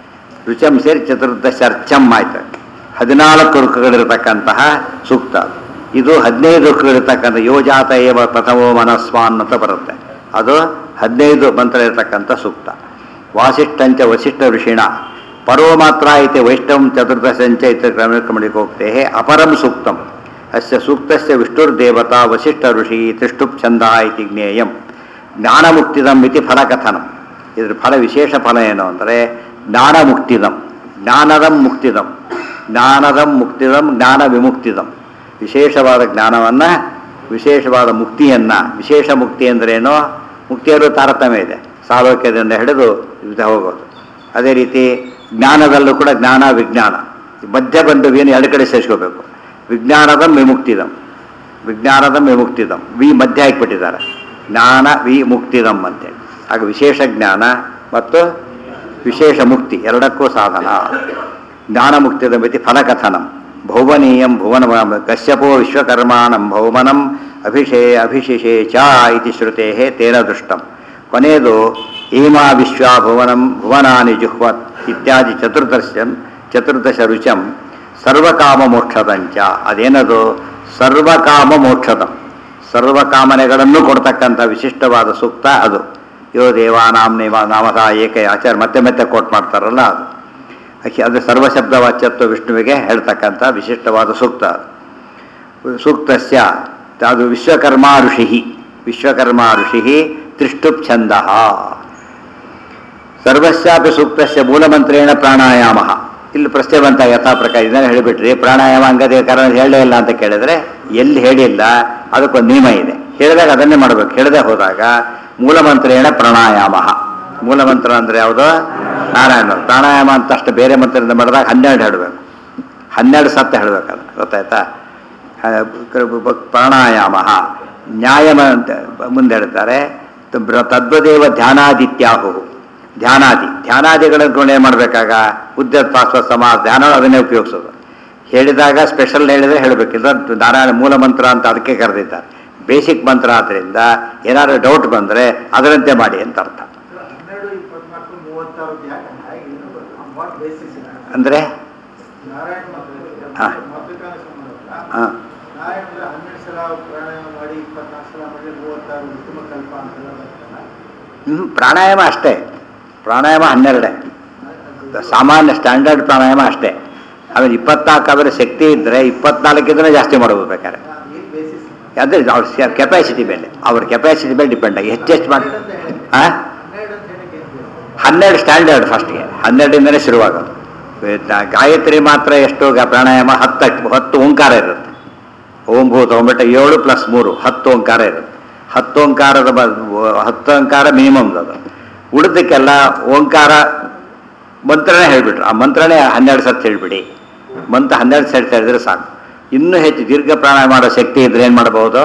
ರುಚಂ ಸೇರಿ ಚತುರ್ದಶ ಅರ್ಚಂ ಆಯ್ತು ಹದಿನಾಲ್ಕು ರುಖಗಳಿರ್ತಕ್ಕಂತಹ ಸೂಕ್ತ ಇದು ಹದಿನೈದು ರುಖಗಳಿರ್ತಕ್ಕಂಥ ಯೋಜಾತ ಏವ ಪ್ರಥಮೋ ಮನಸ್ವಾನ್ ಅಂತ ಬರುತ್ತೆ ಅದು ಹದಿನೈದು ಮಂತ್ರ ಇರತಕ್ಕಂಥ ಸೂಕ್ತ ವಾಸಿಷ್ಠಂಚ ವಸಿಷ್ಠ ಋಷಿಣ ಪರ್ವ ಮಾತ್ರ ಐತೆ ವೈಷ್ಣವಂ ಚತುರ್ದಶಂಚ ಇತ ಕ್ರಮಕ್ರಮಣಿಕೋಕ್ತೆ ಅಪರಂ ಸೂಕ್ತಂ ಅಸ್ಯ ಸೂಕ್ತಸ್ಯ ವಿಷ್ಣುರ್ದೇವತಾ ವಸಿಷ್ಠ ಋಷಿ ತಿಷ್ಟುಪ್ ಛಂದ ಇತಿ ಜ್ಞೇಯಂ ಜ್ಞಾನಮುಕ್ತಿದಂ ಇತಿ ಫಲಕಥನಂ ಇದ್ರ ಫಲ ವಿಶೇಷ ಫಲ ಏನು ಅಂದರೆ ಜ್ಞಾನಮುಕ್ತಿದಂ ಜ್ಞಾನದಂ ಮುಕ್ತಿದಂ ಜ್ಞಾನದಂ ಮುಕ್ತಿದಂ ಜ್ಞಾನ ವಿಮುಕ್ತಿದಂ ವಿಶೇಷವಾದ ಜ್ಞಾನವನ್ನು ವಿಶೇಷವಾದ ಮುಕ್ತಿಯನ್ನು ವಿಶೇಷ ಮುಕ್ತಿ ಅಂದ್ರೇನು ಮುಕ್ತಿಯಲ್ಲೂ ತಾರತಮ್ಯ ಇದೆ ಸಾಲೋಕ್ಯದಿಂದ ಹಿಡಿದು ಇದು ಹೋಗೋದು ಅದೇ ರೀತಿ ಜ್ಞಾನದಲ್ಲೂ ಕೂಡ ಜ್ಞಾನ ವಿಜ್ಞಾನ ಮಧ್ಯ ಬಂದು ಏನು ಎರಡು ಕಡೆ ಸೇರಿಸ್ಕೋಬೇಕು ವಿಜ್ಞಾನದಂ ವಿಮುಕ್ತಿದಂ ವಿಜ್ಞಾನದಂ ವಿಮುಕ್ತಿದಂ ವಿ ಮಧ್ಯ ಹಾಕಿಬಿಟ್ಟಿದ್ದಾರೆ ಜ್ಞಾನ ವಿ ಮುಕ್ತಿದಂ ಅಂತೇಳಿ ಆಗ ವಿಶೇಷ ಜ್ಞಾನ ಮತ್ತು ವಿಶೇಷ ಮುಕ್ತಿ ಎರಡಕ್ಕೂ ಸಾಧನ ಜ್ಞಾನ ಮುಕ್ತಿದ ಮಿತಿ ಫಲಕಥನಂ ಭೌವನೀಯಂ ಭುವನ ಕಶ್ಯಪೋ ವಿಶ್ವಕರ್ಮಾಣಂ ಭೌಮನಂ ಅಭಿಷೇ ಅಭಿಶಿಷೇ ಚ ಇತಿ ಶ್ರುತೆ ತೇನ ದೃಷ್ಟಂ ಕೊನೆಯದು ಏಮಾ ವಿಶ್ವ ಭುವನಂ ಭುವನಾನಿ ಜುಹ್ವತ್ ಇತ್ಯಾದಿ ಚತುರ್ದಶ ಚತುರ್ದಶ ರುಚಂ ಸರ್ವಕಾಮ ಮೋಕ್ಷದಂಚ ಅದೇನದು ಸರ್ವಕಾಮ ಮೋಕ್ಷದಂ ಸರ್ವಕಾಮನೆಗಳನ್ನು ಕೊಡ್ತಕ್ಕಂಥ ವಿಶಿಷ್ಟವಾದ ಸೂಕ್ತ ಅದು ಯೋ ದೇವಾನಾಂ ನೇಮ ನಾಮಸ ಏಕ ಆಚಾರ ಮತ್ತೆ ಮತ್ತೆ ಕೋಟ್ ಮಾಡ್ತಾರಲ್ಲ ಅದು ಅಕ್ಕಿ- ಅದು ಸರ್ವಶಬ್ದ ವಾಚ್ಯತ್ವ ವಿಷ್ಣುವಿಗೆ ಹೇಳ್ತಕ್ಕಂಥ ವಿಶಿಷ್ಟವಾದ ಸೂಕ್ತ ಅದು ಸೂಕ್ತಸ್ಯ ಅದು ವಿಶ್ವಕರ್ಮ ಋಷಿ ವಿಶ್ವಕರ್ಮ ಋಷಿ ತ್ರಿಷ್ಟುಪ್ ಛಂದ ಸರ್ವಸ್ಯಾಪಿ ಸೂಕ್ತಸ್ಯ ಮೂಲಮಂತ್ರೇಣ ಪ್ರಾಣಾಯಾಮ ಇಲ್ಲಿ ಪ್ರಶ್ನೆ ಬಂತ ಯಥಾ ಪ್ರಕಾರ ಇದನ್ನು ಹೇಳಿಬಿಟ್ರಿ ಪ್ರಾಣಾಯಾಮ ಅಂಗದೇ ಕಾರಣ ಹೇಳೇ ಇಲ್ಲ ಅಂತ ಕೇಳಿದ್ರೆ ಎಲ್ಲಿ ಹೇಳಿಲ್ಲ ಅದಕ್ಕೊಂದು ನಿಯಮ ಇದೆ ಹೇಳಿದಾಗ ಅದನ್ನೇ ಮಾಡಬೇಕು ಹೇಳದೆ ಹೋದಾಗ ಮೂಲಮಂತ್ರೇಣ ಪ್ರಾಣಾಯಾಮ ಮೂಲಮಂತ್ರ ಅಂದರೆ ಯಾವುದು ನಾರಾಯಣ ಪ್ರಾಣಾಯಾಮ ಅಂತ ಅಷ್ಟು ಬೇರೆ ಮಂತ್ರದಿಂದ ಮಾಡಿದಾಗ ಹನ್ನೆರಡು ಹೇಳಬೇಕು ಹನ್ನೆರಡು ಸತ್ತ ಹೇಳಬೇಕದು ಗೊತ್ತಾಯ್ತಾ ಆ, ಕ- ಬ- ಪ್ರಾಣಾಯಾಮ ನ್ಯಾಯಮ ಅಂತ ಮುಂದೆ ಹೇಳ್ತಾರೆ ತ- ತದ್ವದೇವ ಧ್ಯಾನಾದಿತ್ಯಾಹು ಧ್ಯಾನಾದಿ ಧ್ಯಾನಾದಿಗಳನ್ನು ಏನು ಮಾಡಬೇಕಾಗ ಉದ್ಯೋಗ ಪಾಸ್ವ ಸಮ ಧ್ಯಾನ ಅದನ್ನೇ ಉಪಯೋಗಿಸೋದು ಹೇಳಿದಾಗ ಸ್ಪೆಷಲ್ ಹೇಳಿದ್ರೆ ಹೇಳಬೇಕಿಲ್ಲ ನಾರಾಯಣ ಮೂಲ ಮಂತ್ರ ಅಂತ ಅದಕ್ಕೆ ಕರೆದಿದ್ದಾರೆ ಬೇಸಿಕ್ ಮಂತ್ರ ಆದ್ದರಿಂದ ಏನಾದರೂ ಡೌಟ್ ಬಂದರೆ ಅದರಂತೆ ಮಾಡಿ ಅಂತ ಅರ್ಥ ಹನ್ನೆರಡು ಇಪ್ಪತ್ನಾಲ್ಕು ಮೂವತ್ತಾರು ಯಾಕೆ ವಾಟ್ ಬೇಸಿಸ್ ಅಂದರೆ ನಾರಾಯಣ ಹಾ. ಮಾತೃಕಾನ ಸಂಬಂಧ ಹಾಂ ನಾರಾಯಣ ಅಂದ್ರೆ ಹನ್ನೆರಡು ಸಲ ಪ್ರಾಣಾಯಾಮ ಮಾಡಿ ಇಪ್ಪತ್ನಾಲ್ಕು ಸಲ ಮಾಡಿ ಮೂವತ್ತಾರು ಉತ್ತಮ ಕಲ್ಪ ಅಂತೆಲ್ಲ ಬರ್ತಲ್ಲ ಹ್ಮ್, ಪ್ರಾಣಾಯಾಮ ಅಷ್ಟೇ ಪ್ರಾಣಾಯಾಮ ಹನ್ನೆರಡೇ ಸಾಮಾನ್ಯ ಸ್ಟ್ಯಾಂಡರ್ಡ್ ಪ್ರಾಣಾಯಾಮ ಅಷ್ಟೇ ಆಮೇಲೆ ಇಪ್ಪತ್ನಾಲ್ಕು ಆಮೇಲೆ ಶಕ್ತಿ ಇದ್ದರೆ ಇಪ್ಪತ್ನಾಲ್ಕಿದ್ರೆ ಜಾಸ್ತಿ ಮಾಡ್ಬೋದು ಬೇಕಾದ್ರೆ ಏನ್ ಬೇಸಿಸ್ ಅಂದರೆ ಅವ್ರ ಕೆಪಾಸಿಟಿ ಮೇಲೆ ಅವ್ರ ಕೆಪಾಸಿಟಿ ಮೇಲೆ ಡಿಪೆಂಡ್ ಆಗಿ ಹೆಚ್ಚೆಚ್ಚು ಮಾಡಿ ಹಾಂ ಹನ್ನೆರಡು ಅಂತ ಹೇಳಕ್ಕೆ ಏನ್ ಬೇಕು? ಹನ್ನೆರಡು ಸ್ಟ್ಯಾಂಡರ್ಡ್ ಫಸ್ಟ್ಗೆ ಹನ್ನೆರಡಿಂದಲೇ ಶುರುವಾಗೋದು ವೇದ- ಗಾಯತ್ರಿ ಮಾತ್ರ ಎಷ್ಟು ಗ- ಪ್ರಾಣಾಯಾಮ ಹತ್ತು ಹತ್ತು ಓಂಕಾರ ಇರುತ್ತೆ ಓಂ ಭೂ ತೊಗೊಂಬಿಟ್ಟು ಏಳು ಪ್ಲಸ್ ಮೂರು ಹತ್ತು ಓಂಕಾರ ಇರುತ್ತೆ ಹತ್ತು ಓಂಕಾರದ ಬ ಹತ್ತು ಓಂಕಾರ ಮಿನಿಮಮ್ ಅದು ಉಳಿದಕ್ಕೆಲ್ಲ ಓಂಕಾರ ಮಂತ್ರನೇ ಹೇಳಿಬಿಟ್ರು ಆ ಮಂತ್ರನೇ ಹನ್ನೆರಡು ಸತ್ತು ಹೇಳಿಬಿಡಿ ಮಂತ್ರ ಹನ್ನೆರಡು ಸತಿ ಹೇಳಿದ್ರೆ ಸಾಕು ಇನ್ನೂ ಹೆಚ್ಚು ದೀರ್ಘ ಪ್ರಾಣಾಯಾಮ ಮಾಡೋ ಶಕ್ತಿ ಇದ್ರೆ ಏನು ಮಾಡ್ಬೋದು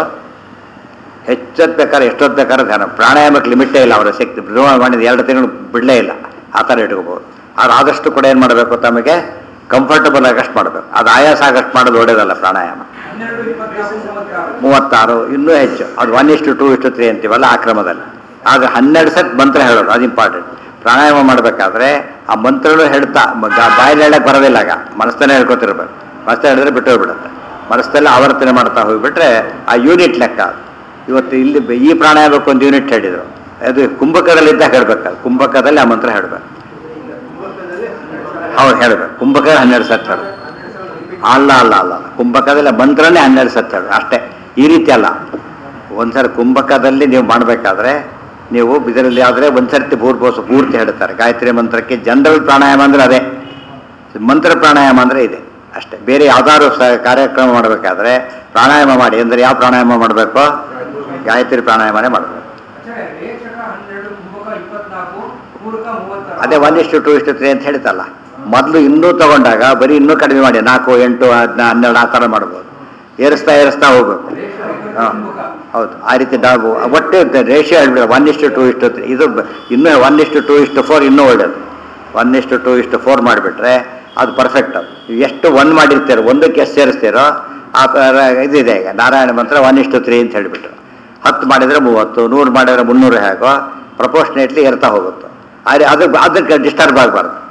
ಹೆಚ್ಚೊತ್ತು ಬೇಕಾದ್ರೆ ಎಷ್ಟೊತ್ತು ಬೇಕಾದ್ರೆ ಧ್ಯಾನ ಪ್ರಾಣಾಯಾಮಕ್ಕೆ ಲಿಮಿಟೇ ಇಲ್ಲ ಅವರ ಶಕ್ತಿ ಬೃಹಣ ಮಾಡಿದ ಎರಡು ತಿಂಗಳು ಬಿಡಲೇ ಇಲ್ಲ ಆ ಥರ ಇಟ್ಕೋಬೋದು ಆದ್ರೆ ಆದಷ್ಟು ಕೂಡ ಏನು ಮಾಡಬೇಕು ತಮಗೆ ಕಂಫರ್ಟಬಲ್ ಆಗಷ್ಟು ಮಾಡಬೇಕು ಅದು ಆಯಾಸ ಆಗಷ್ಟು ಮಾಡೋದು ಒಳ್ಳೇದಲ್ಲ ಪ್ರಾಣಾಯಾಮ ಹನ್ನೆರಡು ಇಪ್ಪತ್ನಾಲ್ಕು ಮೂವತ್ತಾರು ಮೂವತ್ತಾರು ಇನ್ನೂ ಹೆಚ್ಚು ಅದು ಒನ್ ಇಷ್ಟು ಟೂ ಇಷ್ಟು ತ್ರೀ ಅಂತೀವಲ್ಲ ಆ ಕ್ರಮದಲ್ಲಿ ಆಗ ಹನ್ನೆರಡು ಸತ್ ಮಂತ್ರ ಹೇಳೋದು ಅದು ಇಂಪಾರ್ಟೆಂಟ್ ಪ್ರಾಣಾಯಾಮ ಮಾಡಬೇಕಾದ್ರೆ ಆ ಮಂತ್ರಗಳು ಹೇಳ್ತಾ ಮ- ಗ- ಬಾಯಲ್ಲಿ ಹೇಳಕ್ಕೆ ಬರೋದಿಲ್ಲ ಆಗ ಮನಸ್ಸನ್ನೇ ಹೇಳ್ಕೊತಿರ್ಬೇಕು ಮನಸ್ಸ ಹೇಳಿದ್ರೆ ಬಿಟ್ಟು ಹೋಗ್ಬಿಡುತ್ತೆ ಮನಸ್ಸಲ್ಲಿ ಆವರ್ತನೆ ಮಾಡ್ತಾ ಹೋಗ್ಬಿಟ್ರೆ ಆ ಯೂನಿಟ್ ಲೆಕ್ಕ ಅದು. ಇವತ್ತು ಇಲ್ಲಿ ಬ- ಈ ಪ್ರಾಣಾಯಾಮಕ್ಕೆ ಒಂದು ಯೂನಿಟ್ ಹೇಳಿದರು ಅದು ಕುಂಭಕದಲ್ಲಿದ್ದಾಗ ಹೇಳ್ಬೇಕು ಕುಂಭಕದಲ್ಲಿ ಆ ಮಂತ್ರ ಹೇಳಬೇಕು ಹೌದು ಹೇಳ್ಬೇಕು ಕುಂಭಕ ಹನ್ನೆರಡು ಸತ್ ಹೇಳು ಅಲ್ಲ ಅಲ್ಲ ಅಲ್ಲ ಅಲ್ಲ. ಕುಂಭಕದಲ್ಲಿ ಮಂತ್ರನೇ ಹನ್ನೆರಡು ಸತ್ ಹೇಳು ಅಷ್ಟೇ ಈ ರೀತಿ ಅಲ್ಲ ಒಂದ್ಸರಿ ಕುಂಭಕದಲ್ಲಿ ನೀವು ಮಾಡಬೇಕಾದ್ರೆ ನೀವು ಇದರಲ್ಲಿ ಆದರೆ ಒಂದ್ಸರ್ತಿ ಪೂರ್ಬೋಸು ಪೂರ್ತಿ ಹೇಳ್ತಾರೆ ಗಾಯತ್ರಿ ಮಂತ್ರಕ್ಕೆ ಜನರಲ್ ಪ್ರಾಣಾಯಾಮ ಅಂದರೆ ಅದೇ ಮಂತ್ರ ಪ್ರಾಣಾಯಾಮ ಅಂದರೆ ಇದೆ ಅಷ್ಟೇ ಬೇರೆ ಯಾವ್ದಾದ್ರು ಸ ಕಾರ್ಯಕ್ರಮ ಮಾಡಬೇಕಾದ್ರೆ ಪ್ರಾಣಾಯಾಮ ಮಾಡಿ ಅಂದರೆ ಯಾವ ಪ್ರಾಣಾಯಾಮ ಮಾಡಬೇಕು ಗಾಯತ್ರಿ ಪ್ರಾಣಾಯಾಮನೇ ಮಾಡಬೇಕು ಆಚಾರ್ಯ, ರೇಚಕ ಹನ್ನೆರಡು ಕುಂಭಕ ಇಪ್ಪತ್ನಾಲ್ಕು ಪೂರಕ ಮೂವತ್ತಾರು ಅದೇ ಒನ್ ಇಷ್ಟು ಟು ಇಷ್ಟು ತ್ರೀ ಅಂತ ಹೇಳ್ತಲ್ಲ ಮೊದಲು ಇನ್ನೂ ತಗೊಂಡಾಗ ಬರೀ ಇನ್ನೂ ಕಡಿಮೆ ಮಾಡಿ ನಾಲ್ಕು ಎಂಟು ಹದಿನ ಹನ್ನೆರಡು ಆ ಥರ ಮಾಡ್ಬೋದು ಏರಿಸ್ತಾ ಏರಿಸ್ತಾ ಹೋಗ್ಬೇಕು ರೇಚಕ ಹಾಂ ಕುಂಭಕ ಹೌದು ಆ ರೀತಿ ನಾವು ಒಟ್ಟೆ ರೇಷಿಯೋ ಹೇಳ್ಬಿಡ ಒನ್ ಇಷ್ಟು ಟು ಇಷ್ಟು ತ್ರೀ ಇದು ಬ- ಇನ್ನೂ ಒನ್ ಇಷ್ಟು ಟು ಇಷ್ಟು ಫೋರ್ ಇನ್ನೂ ಒಳ್ಳೇದು ಒನ್ ಇಷ್ಟು ಟು ಇಷ್ಟು ಫೋರ್ ಮಾಡಿಬಿಟ್ರೆ ಅದು ಪರ್ಫೆಕ್ಟ್ ಅದು ನೀವು ಎಷ್ಟು ಒನ್ ಮಾಡಿರ್ತೀರೋ ಒಂದಕ್ಕೆ ಎಷ್ಟು ಸೇರಿಸ್ತೀರೋ ಆ ಥರ ಇದಿದೆ ಈಗ ನಾರಾಯಣ ಮಂತ್ರ ಒನ್ ಇಷ್ಟು ತ್ರೀ ಅಂತ ಹೇಳಿಬಿಟ್ರು ಹತ್ತು ಮಾಡಿದರೆ ಮೂವತ್ತು ನೂರು ಮಾಡಿದರೆ ಮುನ್ನೂರು ಹೇಗೋ ಪ್ರಪೋರ್ಷನೇಟ್ಲಿ ಏರ್ತಾ ಹೋಗುತ್ತೆ ಆದರೆ ಅದು ಅದಕ್ಕೆ ಡಿಸ್ಟರ್ಬ್ ಆಗಬಾರ್ದು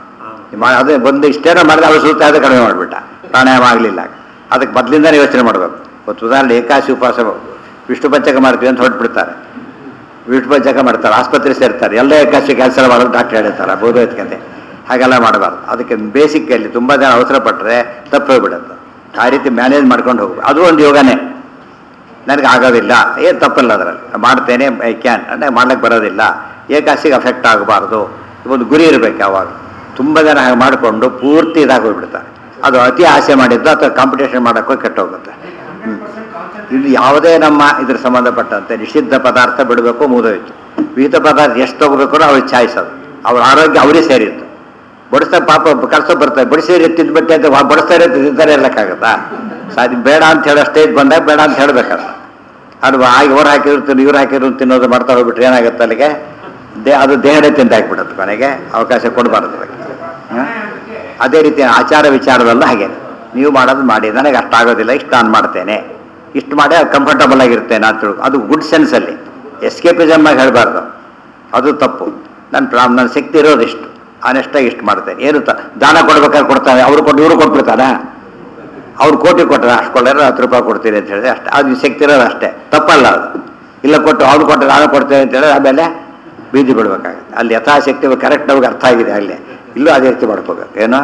ಮಾ- ಅದೇ ಒಂದು ಇಷ್ಟೇನೋ ಮಾಡಿದ್ರೆ ಅವ್ರು ಸುತ್ತ ಅದು ಕಡಿಮೆ ಮಾಡಿಬಿಟ್ಟ ಪ್ರಾಣಾಯಾಮ ಆಗಲಿಲ್ಲ ಅದಕ್ಕೆ ಮೊದಲಿಂದನೇ ಯೋಚನೆ ಮಾಡಬೇಕು ಇವತ್ತು ಉದಾಹರಣೆ ಏಕಾಶಿ ಉಪವಾಸ ವಿಷ್ಣು ಪಂಚಕ ಮಾಡ್ತೀವಿ ಅಂತ ಹೊರಟ್ಬಿಡ್ತಾರೆ ವಿಷ್ಣು ಪಂಚಕ ಮಾಡ್ತಾರೆ ಆಸ್ಪತ್ರೆ ಸೇರ್ತಾರೆ ಎಲ್ಲ ಏಕಾಶಿ ಕ್ಯಾನ್ಸರ್ ಮಾಡೋದು ಡಾಕ್ಟರ್ ಹೇಳಿರ್ತಾರೆ ಬೋಧೋತ್ಕತೆ ಹಾಗೆಲ್ಲ ಮಾಡಬಾರ್ದು ಅದಕ್ಕೆ ಬೇಸಿಕ್ಕಲ್ಲಿ ತುಂಬ ಜನ ಅವಸರ ಪಟ್ಟರೆ ತಪ್ಪೋಗ್ಬಿಡುತ್ತೆ ಆ ರೀತಿ ಮ್ಯಾನೇಜ್ ಮಾಡ್ಕೊಂಡು ಹೋಗ್ಬೇಕು ಅದು ಒಂದು ಯೋಗನೇ ನನಗೆ ಆಗೋದಿಲ್ಲ ಏನು ತಪ್ಪಲ್ಲ ಅದರಲ್ಲಿ ಮಾಡ್ತೇನೆ ಐ ಕ್ಯಾನ್ ಅಂದರೆ ಮಾಡ್ಲಿಕ್ಕೆ ಬರೋದಿಲ್ಲ ಏಕಾಸಿಗೆ ಅಫೆಕ್ಟ್ ಆಗಬಾರ್ದು ಒಂದು ಗುರಿ ಇರಬೇಕು ಯಾವಾಗ ತುಂಬ ಜನ ಹಾಗೆ ಮಾಡಿಕೊಂಡು ಪೂರ್ತಿ ಇದಾಗೋಗ್ಬಿಡ್ತಾರೆ ಅದು ಅತಿ ಆಸೆ ಮಾಡಿದ್ದು ಅಥವಾ ಕಾಂಪಿಟೇಷನ್ ಮಾಡೋಕ್ಕೂ ಕೆಟ್ಟೋಗುತ್ತೆ ಹ್ಮ್. ಇಲ್ಲಿ ಯಾವುದೇ ನಮ್ಮ ಇದ್ರ ಸಂಬಂಧಪಟ್ಟಂತೆ ನಿಷಿದ್ಧ ಪದಾರ್ಥ ಬಿಡಬೇಕು ಮುಗಿದೋಯ್ತು ವಿಹಿತ ಪದಾರ್ಥ ಎಷ್ಟು ತಗೋಬೇಕು ಅವ್ರಿಗೆ ಚಾಯ್ಸೋದು ಅವ್ರ ಆರೋಗ್ಯ ಅವರೇ ಸೇರಿತ್ತು ಬಡಿಸ್ತಾ ಪಾಪ ಕಳ್ಸೋ ಬರ್ತಾರೆ ಬಡಿಸಿದ್ರೆ ತಿಂದ್ಬಿಟ್ಟೆ ಅಂತ ವಾ- ಬಡಿಸ್ತಾರೆ ತಿಂತಾರೆ ಇರ್ಲಕ್ಕಾಗತ್ತಾ ಸಾಧ್ಯ ಬೇಡ ಅಂತ ಹೇಳೋ ಸ್ಟೇಜ್ ಬಂದಾಗ ಬೇಡ ಅಂತ ಹೇಳ್ಬೇಕಲ್ಲ ಅದು ಆಗಿ ಅವ್ರು ಹಾಕಿದ್ರು ತಿನ್ನು ಇವ್ರು ಹಾಕಿದ್ರು ತಿನ್ನೋದು ಮಾಡ್ತಾ ಹೋಗ್ಬಿಟ್ರೆ ಏನಾಗುತ್ತೆ ಅಲ್ಲಿಗೆ ದೇ ಅದು ದೇಹನೇ ತಿಂದಾಕ್ಬಿಡುತ್ತೆ ಕೊನೆಗೆ ಅವಕಾಶ ಕೊಡಬಾರ್ದು ಅದಕ್ಕೆ. ಹ? ಅದೇ ರೀತಿ ಆಚಾರ ವಿಚಾರದಲ್ಲ ಹಾಗೆ ನೀವು ಮಾಡೋದು ಮಾಡಿ ನನಗೆ ಅಷ್ಟಾಗೋದಿಲ್ಲ ಇಷ್ಟು ನಾನು ಮಾಡ್ತೇನೆ ಇಷ್ಟು ಮಾಡಿ ಕಂಫರ್ಟಬಲ್ ಆಗಿರ್ತೇನೆ ಅಂತ ತಿಳ್ಕೊ ಅದು ಗುಡ್ ಸೆನ್ಸಲ್ಲಿ ಎಸ್ಕೇಪಿಸಮ್ ಆಗಿ ಹೇಳಬಾರ್ದು ಅದು ತಪ್ಪು ನನ್ನ ಪ್ರಾ ನನ್ನ ಶಕ್ತಿ ಇರೋದು ಇಷ್ಟು ಆನೆಸ್ಟಾಗಿ ಇಷ್ಟು ಮಾಡ್ತೇನೆ ಏನು ತ ದಾನ ಕೊಡ್ಬೇಕಾದ್ರೆ ಕೊಡ್ತಾನೆ ಅವ್ರು ಕೊಟ್ಟು ಇವರು ಕೊಟ್ಬಿಡ್ತಾನ ಅವ್ರು ಕೋಟಿ ಕೊಟ್ಟರೆ ಅಷ್ಟು ಕೊಳ್ಳಾರ ಹತ್ತು ರೂಪಾಯಿ ಕೊಡ್ತೀನಿ ಅಂತ ಹೇಳಿದ್ರೆ ಅಷ್ಟೇ ಅದು ಶಕ್ತಿ ಇರೋದು ಅಷ್ಟೇ ತಪ್ಪಲ್ಲ ಅದು ಇಲ್ಲ ಕೊಟ್ಟು ಅವ್ರು ಕೊಟ್ಟರೆ ನಾನು ಕೊಡ್ತೇನೆ ಅಂತ ಹೇಳಿದ್ರೆ ಆಮೇಲೆ ಬೀದಿ ಬಿಡ್ಬೇಕಾಗುತ್ತೆ ಅಲ್ಲಿ ಯಥಾಶಕ್ತಿ ಕರೆಕ್ಟ್ ನಮಗೆ ಅರ್ಥ ಆಗಿದೆ ಅಲ್ಲಿ ಇಲ್ಲೂ ಅದೇ ರೀತಿ ಮಾಡ್ಕೋಬೇಕು ಏನೋ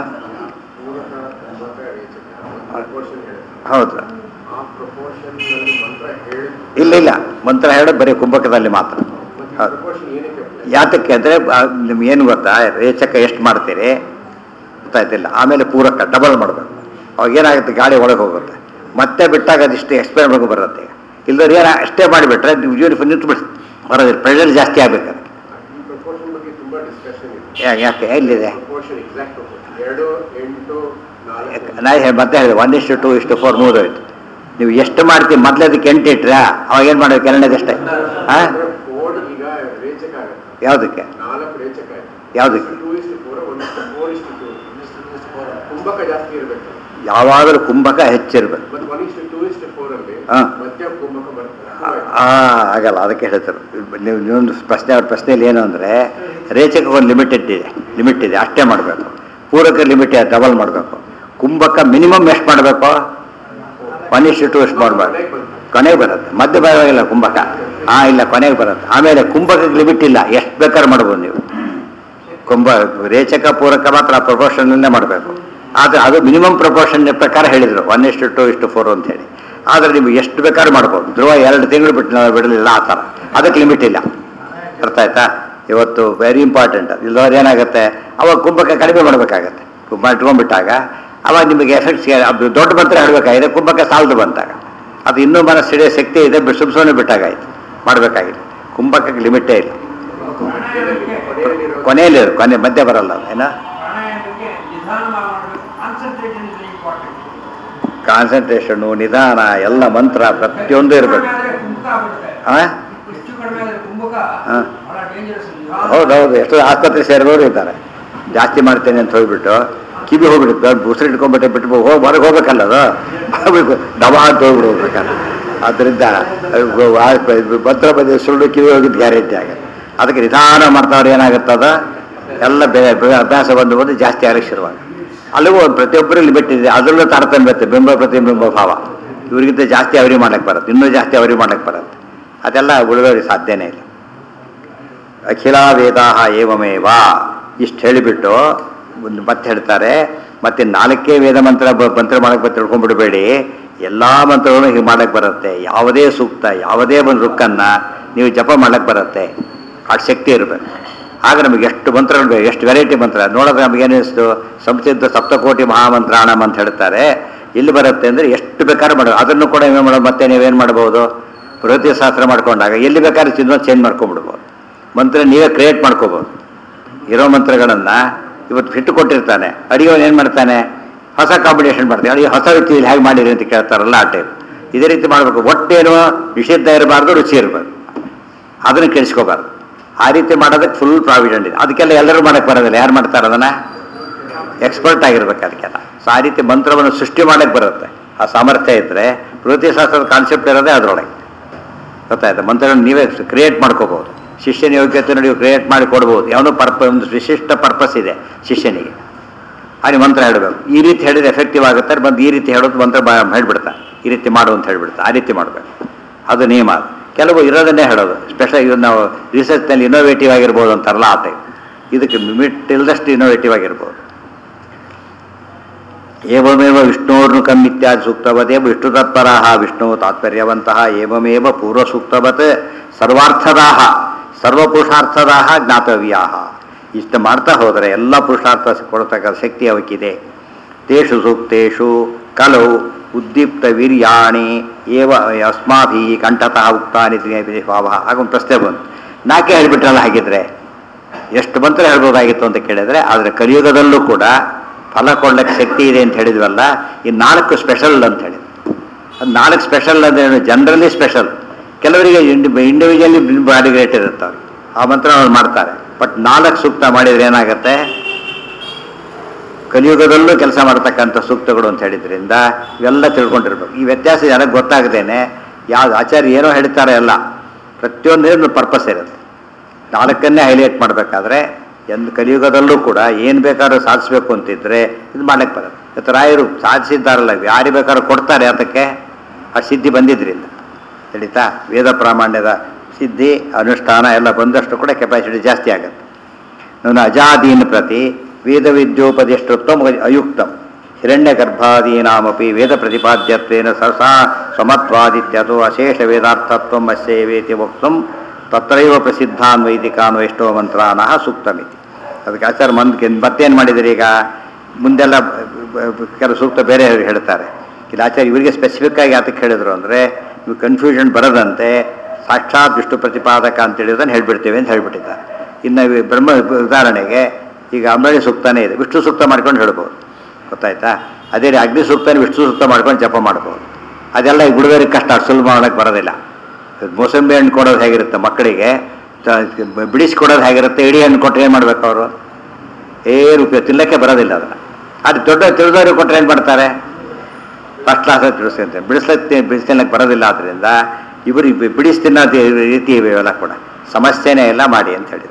ಪ್ರಪೋರ್ಷನ್ ಹೇಳಿದ್ರು ಹೌದು ಆ ಪ್ರಪೋರ್ಷನ್ ಮಂತ್ರ ಹೇಳಿ ಇಲ್ಲ ಇಲ್ಲ ಮಂತ್ರ ಹೇಳೋದು ಬರೀ ಕುಂಭಕದಲ್ಲಿ ಮಾತ್ರ ಹೌದು ಪ್ರಪೋರ್ಷನ್ ಏನಕ್ಕೆ ಯಾತಕ್ಕೆ ಅಂದರೆ ನಿಮ್ಗೆ ಏನು ಗೊತ್ತಾ ರೇಚಕ ಎಷ್ಟು ಮಾಡ್ತೀರಿ ಗೊತ್ತಾಯ್ತಿಲ್ಲ ಆಮೇಲೆ ಪೂರಕ ಡಬಲ್ ಮಾಡಬೇಕು ಅವಾಗ ಏನಾಗುತ್ತೆ ಗಾಳಿ ಒಳಗೆ ಹೋಗುತ್ತೆ ಮತ್ತೆ ಬಿಟ್ಟಾಗ ಅದಿಷ್ಟು ಎಕ್ಸ್ಪೆರಿಮೆಂಟ್ ಬರುತ್ತೆ ಇಲ್ಲದ್ರೆ ಏನ ಅಷ್ಟೇ ಮಾಡಿಬಿಟ್ರೆ ನೀವು ಯೂನಿಫಾರ್ಮ್ ನಿಂತು ಬಿಡಿ ಬರೋದಿಲ್ಲ ಪ್ರೆಷರ್ ಜಾಸ್ತಿ ಆಗ್ಬೇಕು ಅದಕ್ಕೆ ಈ ಪ್ರಪೋರ್ಷನ್ ಬಗ್ಗೆ ತುಂಬಾ ಡಿಸ್ಕಷನ್ ಇದೆ ಯಾ- ಯಾಕೆ ಎಲ್ಲಿದೆ ಪ್ರಪೋರ್ಷನ್ ಎಕ್ಸಾಕ್ಟ್ ಪ್ರಪೋರ್ಷನ್ ಎರಡು ಎಂಟು ನಾಲ್ಕು ನಾ ಹೇ- ಮತ್ತೆ ಹೇಳಿದೆ ಒನ್ ಇಷ್ಟು ಟು ಇಷ್ಟು ಫೋರ್ ಮೂದೋಯ್ತು ನೀವು ಎಷ್ಟು ಮಾಡ್ತೀವಿ ಮೊದಲೇ ಅದಕ್ಕೆ ಎಂಟು ಇಟ್ರೆ ಅವಾಗ ಏನು ಮಾಡೋದು ಎರಡನೇದಷ್ಟೇ ಹಾಂ ಅಂದ್ರೆ ಫೋರ್ ಈಗ ರೇಚಕ ಆಗುತ್ತೆ ಯಾವುದಕ್ಕೆ ನಾಲ್ಕು ರೇಚಕ ಆಯ್ತು ಯಾವುದಕ್ಕೆ ಟೂ ಇಷ್ಟು ಫೋರ್ ಒಂದು ಫೋರ್ ಇಷ್ಟು ಟೂ ಕುಂಭಕ ಜಾಸ್ತಿ ಇರಬೇಕು ಯಾವಾಗಲೂ ಕುಂಭಕ ಹೆಚ್ಚಿರ್ಬೇಕು ಮತ್ತೆ ಒನ್ ಇಷ್ಟು ಟೂ ಇಷ್ಟು ಫೋರ್ ಅಲ್ಲಿ ಹಾ. ಮಧ್ಯ ಕುಂಭಕ ಬರ್ತದೆ ಆ ಆಗಲ್ಲ ಅದಕ್ಕೆ ಹೇಳ್ತಾರೆ ನೀವು ನೀವೊಂದು ಪ್ರಶ್ನೆ ಅವ್ರ ಪ್ರಶ್ನೆಯಲ್ಲಿ ಏನು ಅಂದರೆ ರೇಚಕ ಒಂದು ಲಿಮಿಟೆಡ್ ಇದೆ ಲಿಮಿಟ್ ಇದೆ ಅಷ್ಟೇ ಮಾಡಬೇಕು ಪೂರಕ ಲಿಮಿಟ್ ಡಬಲ್ ಮಾಡಬೇಕು ಕುಂಭಕ ಮಿನಿಮಮ್ ಎಷ್ಟು ಮಾಡಬೇಕು ಒನ್ ಇಷ್ಟು ಟು ಎಷ್ಟು ಮಾಡಬಾರ್ದು ಕೊನೆಗೆ ಬರುತ್ತೆ ಮಧ್ಯ ಬರೋದಿಲ್ಲ ಕುಂಭಕ ಆ ಇಲ್ಲ ಕೊನೆಗೆ ಬರುತ್ತೆ ಆಮೇಲೆ ಕುಂಭಕಕ್ಕೆ ಲಿಮಿಟ್ ಇಲ್ಲ ಎಷ್ಟು ಬೇಕಾದ್ರೂ ಮಾಡ್ಬೋದು ನೀವು ಕುಂಭ ರೇಚಕ ಪೂರಕ ಮಾತ್ರ ಪ್ರಪೋರ್ಷನಲ್ಲೇ ಮಾಡಬೇಕು ಆದರೆ ಅದು ಮಿನಿಮಮ್ ಪ್ರಪೋರ್ಷನ್ ಪ್ರಕಾರ ಹೇಳಿದರು ಒನ್ ಇಷ್ಟು ಟು ಇಷ್ಟು ಫೋರ್ ಅಂತ ಹೇಳಿ ಆದರೆ ನೀವು ಎಷ್ಟು ಬೇಕಾದ್ರೂ ಮಾಡ್ಬೋದು ಧ್ರುವ ಎರಡು ತಿಂಗಳು ಬಿಟ್ಟು ನಾವು ಬಿಡಲಿಲ್ಲ ಆ ಥರ ಅದಕ್ಕೆ ಲಿಮಿಟ್ ಇಲ್ಲ ಅರ್ಥ ಆಯ್ತಾ ಇವತ್ತು ವೆರಿ ಇಂಪಾರ್ಟೆಂಟ್ ಇಲ್ಲದವ್ರು ಏನಾಗುತ್ತೆ ಅವಾಗ ಕುಂಭಕ ಕಡಿಮೆ ಮಾಡಬೇಕಾಗತ್ತೆ ಕುಂಭ ಇಟ್ಕೊಂಡ್ಬಿಟ್ಟಾಗ ಅವಾಗ ನಿಮಗೆ ಎಫೆಕ್ಟ್ಸ್ ಅದು ದೊಡ್ಡ ಮಂತ್ರ ಹೇಳಬೇಕಾಗಿದೆ ಕುಂಭಕ ಸಾಲದು ಬಂತಾಗ ಅದು ಇನ್ನೂ ಮನಸ್ಸು ಹಿಡಿಯೋ ಶಕ್ತಿ ಇದೆ ಸುಮ್ಸೋನೆ ಬಿಟ್ಟಾಗಾಯ್ತು ಮಾಡಬೇಕಾಗಿಲ್ಲ ಕುಂಭಕಕ್ಕೆ ಲಿಮಿಟೇ ಇಲ್ಲ ಕೊನೆಯಲ್ಲಿರೋ ಕೊನೆಯಲ್ಲಿ ಕೊನೆ ಮಧ್ಯೆ ಬರಲ್ಲ ಅದು ಏನೋ ಪ್ರಾಣಾಯಾಮಕ್ಕೆ ನಿಧಾನ ಮಾಡಬೇಕು ಕಾನ್ಸಂಟ್ರೇಷನ್ ಇಸ್ ಇಂಪಾರ್ಟೆಂಟ್ ಕಾನ್ಸಂಟ್ರೇಷನು ನಿಧಾನ ಎಲ್ಲ ಮಂತ್ರ ಪ್ರತಿಯೊಂದು ಇರಬೇಕು ಕುಂಭಕ ಆಗ್ಬಿಡುತ್ತೆ ಆ ಎಷ್ಟು ಕಡಿಮೆ ಆದ್ರೆ ಕುಂಭಕ ಹಾ. ಬಹಳ ಡೇಂಜರಸ್ ಹೌದೌದು ಎಷ್ಟೋ ಆಸ್ಪತ್ರೆ ಸೇರಿದವರು ಇದ್ದಾರೆ ಜಾಸ್ತಿ ಮಾಡ್ತೇನೆ ಅಂತ ಹೋಗ್ಬಿಟ್ಟು ಕಿವಿ ಹೋಗ್ಬಿಡುತ್ತೆ ಉಸಿರು ಇಟ್ಕೊಂಡ್ಬಿಟ್ಟೆ ಬಿಟ್ಟು ಹೋಗಿ ಹೊರಗೆ ಹೋಗ್ಬೇಕಲ್ಲ ಅದು ಹೋಗ್ಬೇಕು ದವಾ ಅಂತ ಹೋಗ್ಬಿಡು ಹೋಗ್ಬೇಕಲ್ಲ ಆದ್ದರಿಂದ ಅಹ್, ಆ ಮಂತ್ರ ಬಂದ ಸುಳ್ಳು ಕಿವಿ ಹೋಗಿದ್ದು ಗ್ಯಾರಂಟಿ ಆಗುತ್ತೆ ಅದಕ್ಕೆ ನಿಧಾನ ಮಾಡ್ತಾವ್ರು ಏನಾಗುತ್ತದ ಎಲ್ಲ ಬೆ ಬೆ- ಅಭ್ಯಾಸ ಬಂದು ಬಂದು ಜಾಸ್ತಿ ಆಗಲಿಕ್ಕೆ ಶುರುವಾಗ ಅಲ್ಲಿಗೂ ಒಂದು ಪ್ರತಿಯೊಬ್ಬರು ಲಿಮಿಟ್ ಇದೆ ಅದರಲ್ಲೂ ತಾರತಮ್ಯ ಇರುತ್ತೆ ಬಿಂಬ ಪ್ರತಿಬಿಂಬ ಭಾವ ಇವ್ರಿಗಿಂತ ಜಾಸ್ತಿ ಅವರಿ ಮಾಡಕ್ಕೆ ಬರುತ್ತೆ ಇನ್ನೂ ಜಾಸ್ತಿ ಅವರಿ ಮಾಡಕ್ಕೆ ಬರುತ್ತೆ ಅದೆಲ್ಲ ಉಳಿದವ್ರಿಗೆ ಸಾಧ್ಯನೇ ಇಲ್ಲ ಅಖಿಲ ವೇದಾಹ ಏವಮೇವ ಇಷ್ಟು ಹೇಳಿಬಿಟ್ಟು ಒಂದು ಮತ್ತೆ ಹೇಳ್ತಾರೆ ಮತ್ತೆ ನಾಲ್ಕೇ ವೇದ ಮಂತ್ರ ಬ- ಮಂತ್ರ ಮಾಡಕ್ಕೆ ಬಂದು ತಿಳ್ಕೊಂಡ್ಬಿಡ್ಬೇಡಿ ಎಲ್ಲ ಮಂತ್ರಗಳನ್ನು ಹೀಗೆ ಮಾಡಕ್ಕೆ ಬರುತ್ತೆ ಯಾವುದೇ ಸೂಕ್ತ ಯಾವುದೇ ಒಂದು ರುಕ್ಕನ್ನು ನೀವು ಜಪ ಮಾಡಕ್ಕೆ ಬರುತ್ತೆ ಆ ಶಕ್ತಿ ಇರಬೇಕು ಆಗ ನಮಗೆ ಎಷ್ಟು ಮಂತ್ರಗಳು ಬೇಕು ಎಷ್ಟು ವೆರೈಟಿ ಮಂತ್ರ ನೋಡಿದ್ರೆ ನಮಗೆ ಏನಿಸ್ತು ಸಂಸಿದ್ಧ ಸಪ್ತಕೋಟಿ ಮಹಾಮಂತ್ರಾಣಂ ಅಂತ ಹೇಳ್ತಾರೆ ಎಲ್ಲಿ ಬರುತ್ತೆ ಅಂದರೆ ಎಷ್ಟು ಬೇಕಾದ್ರೂ ಮಾಡೋದು ಅದನ್ನು ಕೂಡ ಏನು ಮಾಡೋದು ಮತ್ತೆ ನೀವೇನು ಮಾಡ್ಬೋದು ಪ್ರತಿ ಶಾಸ್ತ್ರ ಮಾಡ್ಕೊಂಡಾಗ ಎಲ್ಲಿ ಬೇಕಾದ್ರೂ ಚಿನ್ನ ಚೇಂಜ್ ಮಾಡ್ಕೊಂಡ್ಬಿಡ್ಬೋದು ಮಂತ್ರ ನೀವೇ ಕ್ರಿಯೇಟ್ ಮಾಡ್ಕೋಬೋದು ಇರೋ ಮಂತ್ರಗಳನ್ನು ಇವತ್ತು ಹಿಟ್ಟು ಕೊಟ್ಟಿರ್ತಾನೆ ಅಡಿಗೆವನು ಏನು ಮಾಡ್ತಾನೆ ಹೊಸ ಕಾಂಬಿನೇಷನ್ ಮಾಡ್ತಾನೆ ಅಡಿಗೆ ಹೊಸ ರೀತಿಯಲ್ಲಿ ಹೇಗೆ ಮಾಡಿರಿ ಅಂತ ಕೇಳ್ತಾರಲ್ಲ ಆ ಟೈಪ್ ಇದೇ ರೀತಿ ಮಾಡಬೇಕು ಒಟ್ಟೇನು ನಿಷಿದ್ಧ ಇರಬಾರ್ದು ರುಚಿ ಇರಬಾರ್ದು ಅದನ್ನು ಕೆಡಿಸ್ಕೋಬಾರ್ದು ಆ ರೀತಿ ಮಾಡೋದಕ್ಕೆ ಫುಲ್ ಪ್ರಾವಿಡೆಂಟ್ ಇದೆ ಅದಕ್ಕೆಲ್ಲ ಎಲ್ಲರೂ ಮಾಡಕ್ಕೆ ಬರೋದಿಲ್ಲ ಯಾರು ಮಾಡ್ತಾರೆ ಅದನ್ನು ಎಕ್ಸ್ಪರ್ಟ್ ಆಗಿರ್ಬೇಕು ಅದಕ್ಕೆಲ್ಲ ಸೊ ಆ ರೀತಿ ಮಂತ್ರವನ್ನು ಸೃಷ್ಟಿ ಮಾಡಕ್ಕೆ ಬರುತ್ತೆ ಆ ಸಾಮರ್ಥ್ಯ ಇದ್ದರೆ ಶಾಸ್ತ್ರದ ಕಾನ್ಸೆಪ್ಟ್ ಇರೋದೇ ಅದರೊಳಗೆ ಗೊತ್ತಾಯ್ತು ಮಂತ್ರಗಳನ್ನು ನೀವೇ ಕ್ರಿಯೇಟ್ ಮಾಡ್ಕೋಬಹುದು ಶಿಷ್ಯನ ಯೋಗ್ಯತೆ ನೀವು ಕ್ರಿಯೇಟ್ ಮಾಡಿ ಕೊಡ್ಬೋದು ಯಾವುದೋ ಪರ್ಪ ಒಂದು ವಿಶಿಷ್ಟ ಪರ್ಪಸ್ ಇದೆ ಶಿಷ್ಯನಿಗೆ ಅಲ್ಲಿ ಮಂತ್ರ ಹೇಳಬೇಕು ಈ ರೀತಿ ಹೇಳಿದ್ರೆ ಎಫೆಕ್ಟಿವ್ ಆಗುತ್ತೆ ಬಂದು ಈ ರೀತಿ ಹೇಳೋದು ಮಂತ್ರ ಬ ಹೇಳ್ಬಿಡ್ತಾರೆ ಈ ರೀತಿ ಮಾಡು ಅಂತ ಹೇಳ್ಬಿಡ್ತಾರೆ ಆ ರೀತಿ ಮಾಡಬೇಕು ಅದು ನಿಯಮ ಅದು. ಕೆಲವು ಇರೋದನ್ನೇ ಹೇಳೋದು ಸ್ಪೆಷಲ್ ಇದು ನಾವು ರಿಸರ್ಚ್ನಲ್ಲಿ ಇನೋವೇಟಿವ್ ಆಗಿರ್ಬೋದು ಅಂತಾರಲ್ಲ ಆ ಟೈಪ್ ಇದಕ್ಕೆ ಮಿಟ್ ಇಲ್ಲದಷ್ಟು ಇನೋವೇಟಿವ್ ಆಗಿರ್ಬೋದು ಏವಮೇವ ವಿಷ್ಣೋರ್ನು ಕಮ್ ಇತ್ಯಾದಿ ಸೂಕ್ತವತ್ ವಿಷ್ಣು ತತ್ಪರಾಹ ವಿಷ್ಣು ತಾತ್ಪರ್ಯವಂತಹ ಏವಮೇವ ಪೂರ್ವ ಸೂಕ್ತವತ್ ಸರ್ವಾರ್ಥದಾಹ ಸರ್ವಪುರುಷಾರ್ಥದಾಹ ಜ್ಞಾತವ್ಯಾಹ ಇಷ್ಟು ಮಾಡ್ತಾ ಹೋದರೆ ಎಲ್ಲ ಪುರುಷಾರ್ಥ ಕೊಡತಕ್ಕ ಶಕ್ತಿ ಅವಕ್ಕಿದೆ ತೇಷು ಸೂಕ್ತೇಷು ಕಲೌ ಉದ್ದೀಪ್ತ ವೀರ್ಯಾಣಿ ಏವ ಅಸ್ಮಾಭಿ ಕಂಠತಃ ಉಕ್ತಾನಿ ಭಾವ ಹಾಗೊಂದು ಪ್ರಶ್ನೆ ಬಂತು ನಾಲ್ಕೇ ಹೇಳಿಬಿಟ್ರಲ್ಲ ಹಾಗಿದ್ರೆ ಎಷ್ಟು ಮಂತ್ರ ಹೇಳ್ಬೋದಾಗಿತ್ತು ಅಂತ ಕೇಳಿದ್ರೆ ಆದರೆ ಕಲಿಯುಗದಲ್ಲೂ ಕೂಡ ಫಲ ಕೊಡ್ಲಿಕ್ಕೆ ಶಕ್ತಿ ಇದೆ ಅಂತ ಹೇಳಿದ್ವಲ್ಲ ಈ ನಾಲ್ಕು ಸ್ಪೆಷಲ್ ಅಂತ ಹೇಳಿ ಅದು ನಾಲ್ಕು ಸ್ಪೆಷಲ್ ಅಂದ್ರೆ ಜನರಲಿ ಸ್ಪೆಷಲ್ ಕೆಲವರಿಗೆ ಇಂಡಿವಿಜುವಲಿ ಬಾಡಿ ಗ್ರೇಟ್ ಇರುತ್ತೆ ಅವ್ರಿಗೆ ಆ ಮಂತ್ರ ಅವ್ರು ಮಾಡ್ತಾರೆ ಬಟ್ ನಾಲ್ಕು ಸೂಕ್ತ ಮಾಡಿದ್ರೆ ಏನಾಗುತ್ತೆ ಕಲಿಯುಗದಲ್ಲೂ ಕೆಲಸ ಮಾಡ್ತಕ್ಕಂಥ ಸೂಕ್ತಗಳು ಅಂತ ಹೇಳಿದ್ರಿಂದ ಇವೆಲ್ಲ ತಿಳ್ಕೊಂಡಿರ್ಬೇಕು ಈ ವ್ಯತ್ಯಾಸ ಜನಕ್ಕೆ ಗೊತ್ತಾಗದೇನೆ ಯಾವ್ದು ಆಚಾರ್ಯ ಏನೋ ಹೇಳ್ತಾರೆ ಅಲ್ಲ ಪ್ರತಿಯೊಂದೇನು ಪರ್ಪಸ್ ಇರುತ್ತೆ ನಾಲ್ಕನ್ನೇ ಹೈಲೈಟ್ ಮಾಡಬೇಕಾದ್ರೆ ಎಂದು ಕಲಿಯುಗದಲ್ಲೂ ಕೂಡ ಏನು ಬೇಕಾದ್ರೂ ಸಾಧಿಸ್ಬೇಕು ಅಂತಿದ್ರೆ ಇದು ಮಾಡಕ್ಕೆ ಬರುತ್ತೆ ಇವತ್ತು ರಾಯರು ಸಾಧಿಸಿದ್ದಾರಲ್ಲ ಯಾರಿಗೆ ಬೇಕಾದ್ರೂ ಕೊಡ್ತಾರೆ ಅದಕ್ಕೆ ಆ ಸಿದ್ಧಿ ಬಂದಿದ್ರಿಂದ ತಿಳಿತಾ ವೇದ ಪ್ರಾಮಾಣ್ಯದ ಸಿದ್ಧಿ ಅನುಷ್ಠಾನ ಎಲ್ಲ ಬಂದಷ್ಟು ಕೂಡ ಕೆಪಾಸಿಟಿ ಜಾಸ್ತಿ ಆಗುತ್ತೆ ನನ್ನ ಅಜಾದೀನ್ ಪ್ರತಿ ವೇದ ವಿದ್ಯೋಪದಿಷ್ಟತ್ವ ಅಯುಕ್ತಂ ಹಿರಣ್ಯ ಗರ್ಭಾದೀನಾಮಪಿ ವೇದ ಪ್ರತಿಪಾದ್ಯತ್ವೇನ ಸಹಸಾ ಸಮತ್ವಾದಿತ್ಯಥೋ ಅಶೇಷ ವೇದಾರ್ಥತ್ವ ಅಸ್ಯೇವೇತಿ ವಕ್ತುಂ ತತ್ರೈವ ಪ್ರಸಿದ್ಧಾನ್ ವೈದಿಕಾನ್ ವೈಷ್ಣವ ಮಂತ್ರಾನಃ ಸೂಕ್ತಮಿತಿ ಅದಕ್ಕೆ ಆಚಾರ ಮಂದ್ ಮತ್ತೇನು ಮಾಡಿದಿರಿ ಈಗ ಮುಂದೆಲ್ಲ ಬ- ಬ- ಕೆಲವು ಸೂಕ್ತ ಬೇರೆ ಹೇಳ್ತಾರೆ ಇಲ್ಲಿ ಆಚಾರ್ಯ ಇವರಿಗೆ ಸ್ಪೆಸಿಫಿಕ್ ಆಗಿ ಯಾತಕ್ಕೆ ಹೇಳಿದ್ರು ಅಂದರೆ ನೀವು ಕನ್ಫ್ಯೂಷನ್ ಬರದಂತೆ ಸಾಕ್ಷಾತ್ ವಿಷ್ಣು ಪ್ರತಿಪಾದಕ ಅಂತ ಹೇಳಿರೋದನ್ನು ಹೇಳ್ಬಿಡ್ತೇವೆ ಅಂತ ಹೇಳ್ಬಿಟ್ಟಿದ್ದಾರೆ ಇನ್ನು ಇವು ಬ್ರಹ್ಮ ಉದಾಹರಣೆಗೆ ಈಗ ಅಂಬಳಿ ಸೂಕ್ತನೇ ಇದೆ ವಿಷ್ಣು ಸೂಕ್ತ ಮಾಡ್ಕೊಂಡು ಹೇಳ್ಬೋದು ಗೊತ್ತಾಯ್ತಾ ಅದೇ ರೀತಿ ಅಗ್ನಿ ಸೂಕ್ತನೇ ವಿಷ್ಣು ಸೂಕ್ತ ಮಾಡ್ಕೊಂಡು ಜಪ ಮಾಡ್ಬೋದು ಅದೆಲ್ಲ ಈ ಹುಡುಗರಿಗೆ ಕಷ್ಟ ಅಷ್ಟು ಸುಲಭ ಮಾಡೋಕ್ಕೆ ಬರೋದಿಲ್ಲ ಮೋಸಂಬಿ ಹಣ್ಣು ಕೊಡೋದು ಹೇಗಿರುತ್ತೆ ಮಕ್ಕಳಿಗೆ ತ- ಬಿಡಿಸಿ ಕೊಡೋದು ಹೇಗಿರುತ್ತೆ ಇಡೀ ಹಣ್ಣು ಕೊಟ್ಟರೆ ಏನು ಮಾಡ್ಬೇಕು ಅವರು ಏನು ಉಪಯೋಗ ತಿನ್ನಕ್ಕೆ ಬರೋದಿಲ್ಲ ಅದನ್ನು ಅದು ದೊಡ್ಡ ತಿಳಿದವರು ಕೊಟ್ಟರೆ ಏನು ಮಾಡ್ತಾರೆ ಫಸ್ಟ್ ಕ್ಲಾಸ್ ತಿಳಿಸ್ತಂತೆ ಬಿಡಿಸ್ಲಕ್ಕೆ ಬಿಡಿಸ್ತಿನ್ನಕ್ಕೆ ಬರೋದಿಲ್ಲ ಆದ್ದರಿಂದ ಇವರು ಬಿಡಿಸಿ ತಿನ್ನೋ ರೀತಿ ಇವೆ ಇವೆಲ್ಲ ಕೂಡ ಸಮಸ್ಯೆನೇ ಎಲ್ಲ ಮಾಡಿ ಅಂತ ಹೇಳಿದ್ರು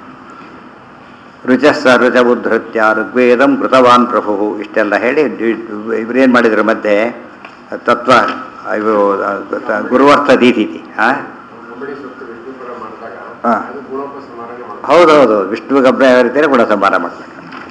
ರುಚಸ್ಸ ರುಚ ಉದ್ಧತ್ಯ ಋಗ್ವೇದಂ ಕೃತವಾನ್ ಪ್ರಭು ಇಷ್ಟೆಲ್ಲ ಹೇಳಿ ಇವರೇನು ಮಾಡಿದ್ರು ಮಧ್ಯೆ ತತ್ವ ಇವು ಗುರುವರ್ಥ ದೀತಿತಿ ಹಾಂ ಅಂಬಡಿ ಸೂಕ್ತ ವಿಷ್ಣುಪುರ ಮಾಡಿದಾಗ ಹಾ. ಅದು ಗುಣೋಪಸಂಹಾರನೆ ಮಾಡ್ತಾರೆ ಹೌದೌದು ವಿಷ್ಣು ಗಬ್ಬರ ಯಾವ ರೀತಿ ಗುಣ ಸಂಹಾರ ಮಾಡ್ಬೇಕು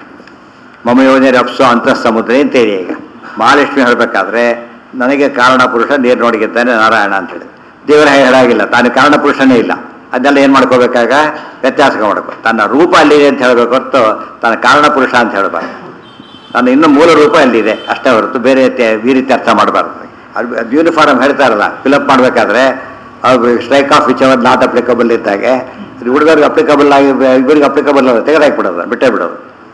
ಮಮ ಯೋಜನೆ ಅಪ್ಸು ಅಂತ ಸಮುದ್ರ ಅಂತೇಳಿ ಈಗ ಮಹಾಲಕ್ಷ್ಮಿ ಹೇಳಬೇಕಾದ್ರೆ ನನಗೆ ಕಾರಣ ಪುರುಷ ನೀರು ನೋಡಿಗಿದ್ದಾನೆ ನಾರಾಯಣ ಅಂತ ಹೇಳಿ ದೇವರ ಹೇಳಾಗಿಲ್ಲ ತಾನು ಕಾರಣ ಪುರುಷನೇ ಇಲ್ಲ ಅದನ್ನೆಲ್ಲ ಏನು ಮಾಡ್ಕೋಬೇಕಾಗ ವ್ಯತ್ಯಾಸ ಮಾಡ್ಕೋ ತನ್ನ ರೂಪ ಅಲ್ಲಿದೆ ಅಂತ ಹೇಳಬೇಕು ಹೊರತು ತನ್ನ ಕಾರಣ ಪುರುಷ ಅಂತ ಹೇಳಬಾರ್ದು ನನ್ನ ಇನ್ನು ಮೂಲ ರೂಪ ಅಲ್ಲಿದೆ ಅಷ್ಟೇ ಹೊರತು ಬೇರೆ ರೀತಿ- ಈ ರೀತಿ ಅರ್ಥ ಮಾಡಬಾರ್ದು ಅದು ಅದು ಯೂನಿಫಾರ್ಮ್ ಹೇಳ್ತಾರಲ್ಲ ಫಿಲಪ್ ಮಾಡಬೇಕಾದ್ರೆ strike off which are not applicable ಇದ್ದಾಗೆ ಇದು ಹುಡುಗರಿಗೆ ಅಪ್ಲಿಕಬಲ್ ಆಗಿ ಇಬ್ಬರಿಗೆ ಅಪ್ಲಿಕಬಲ್ ಅಲ್ಲ ತೆಗೆದಾಕ್ಬಿಡೋದು ಬಿಟ್ಟೇ ಬಿಡೋದು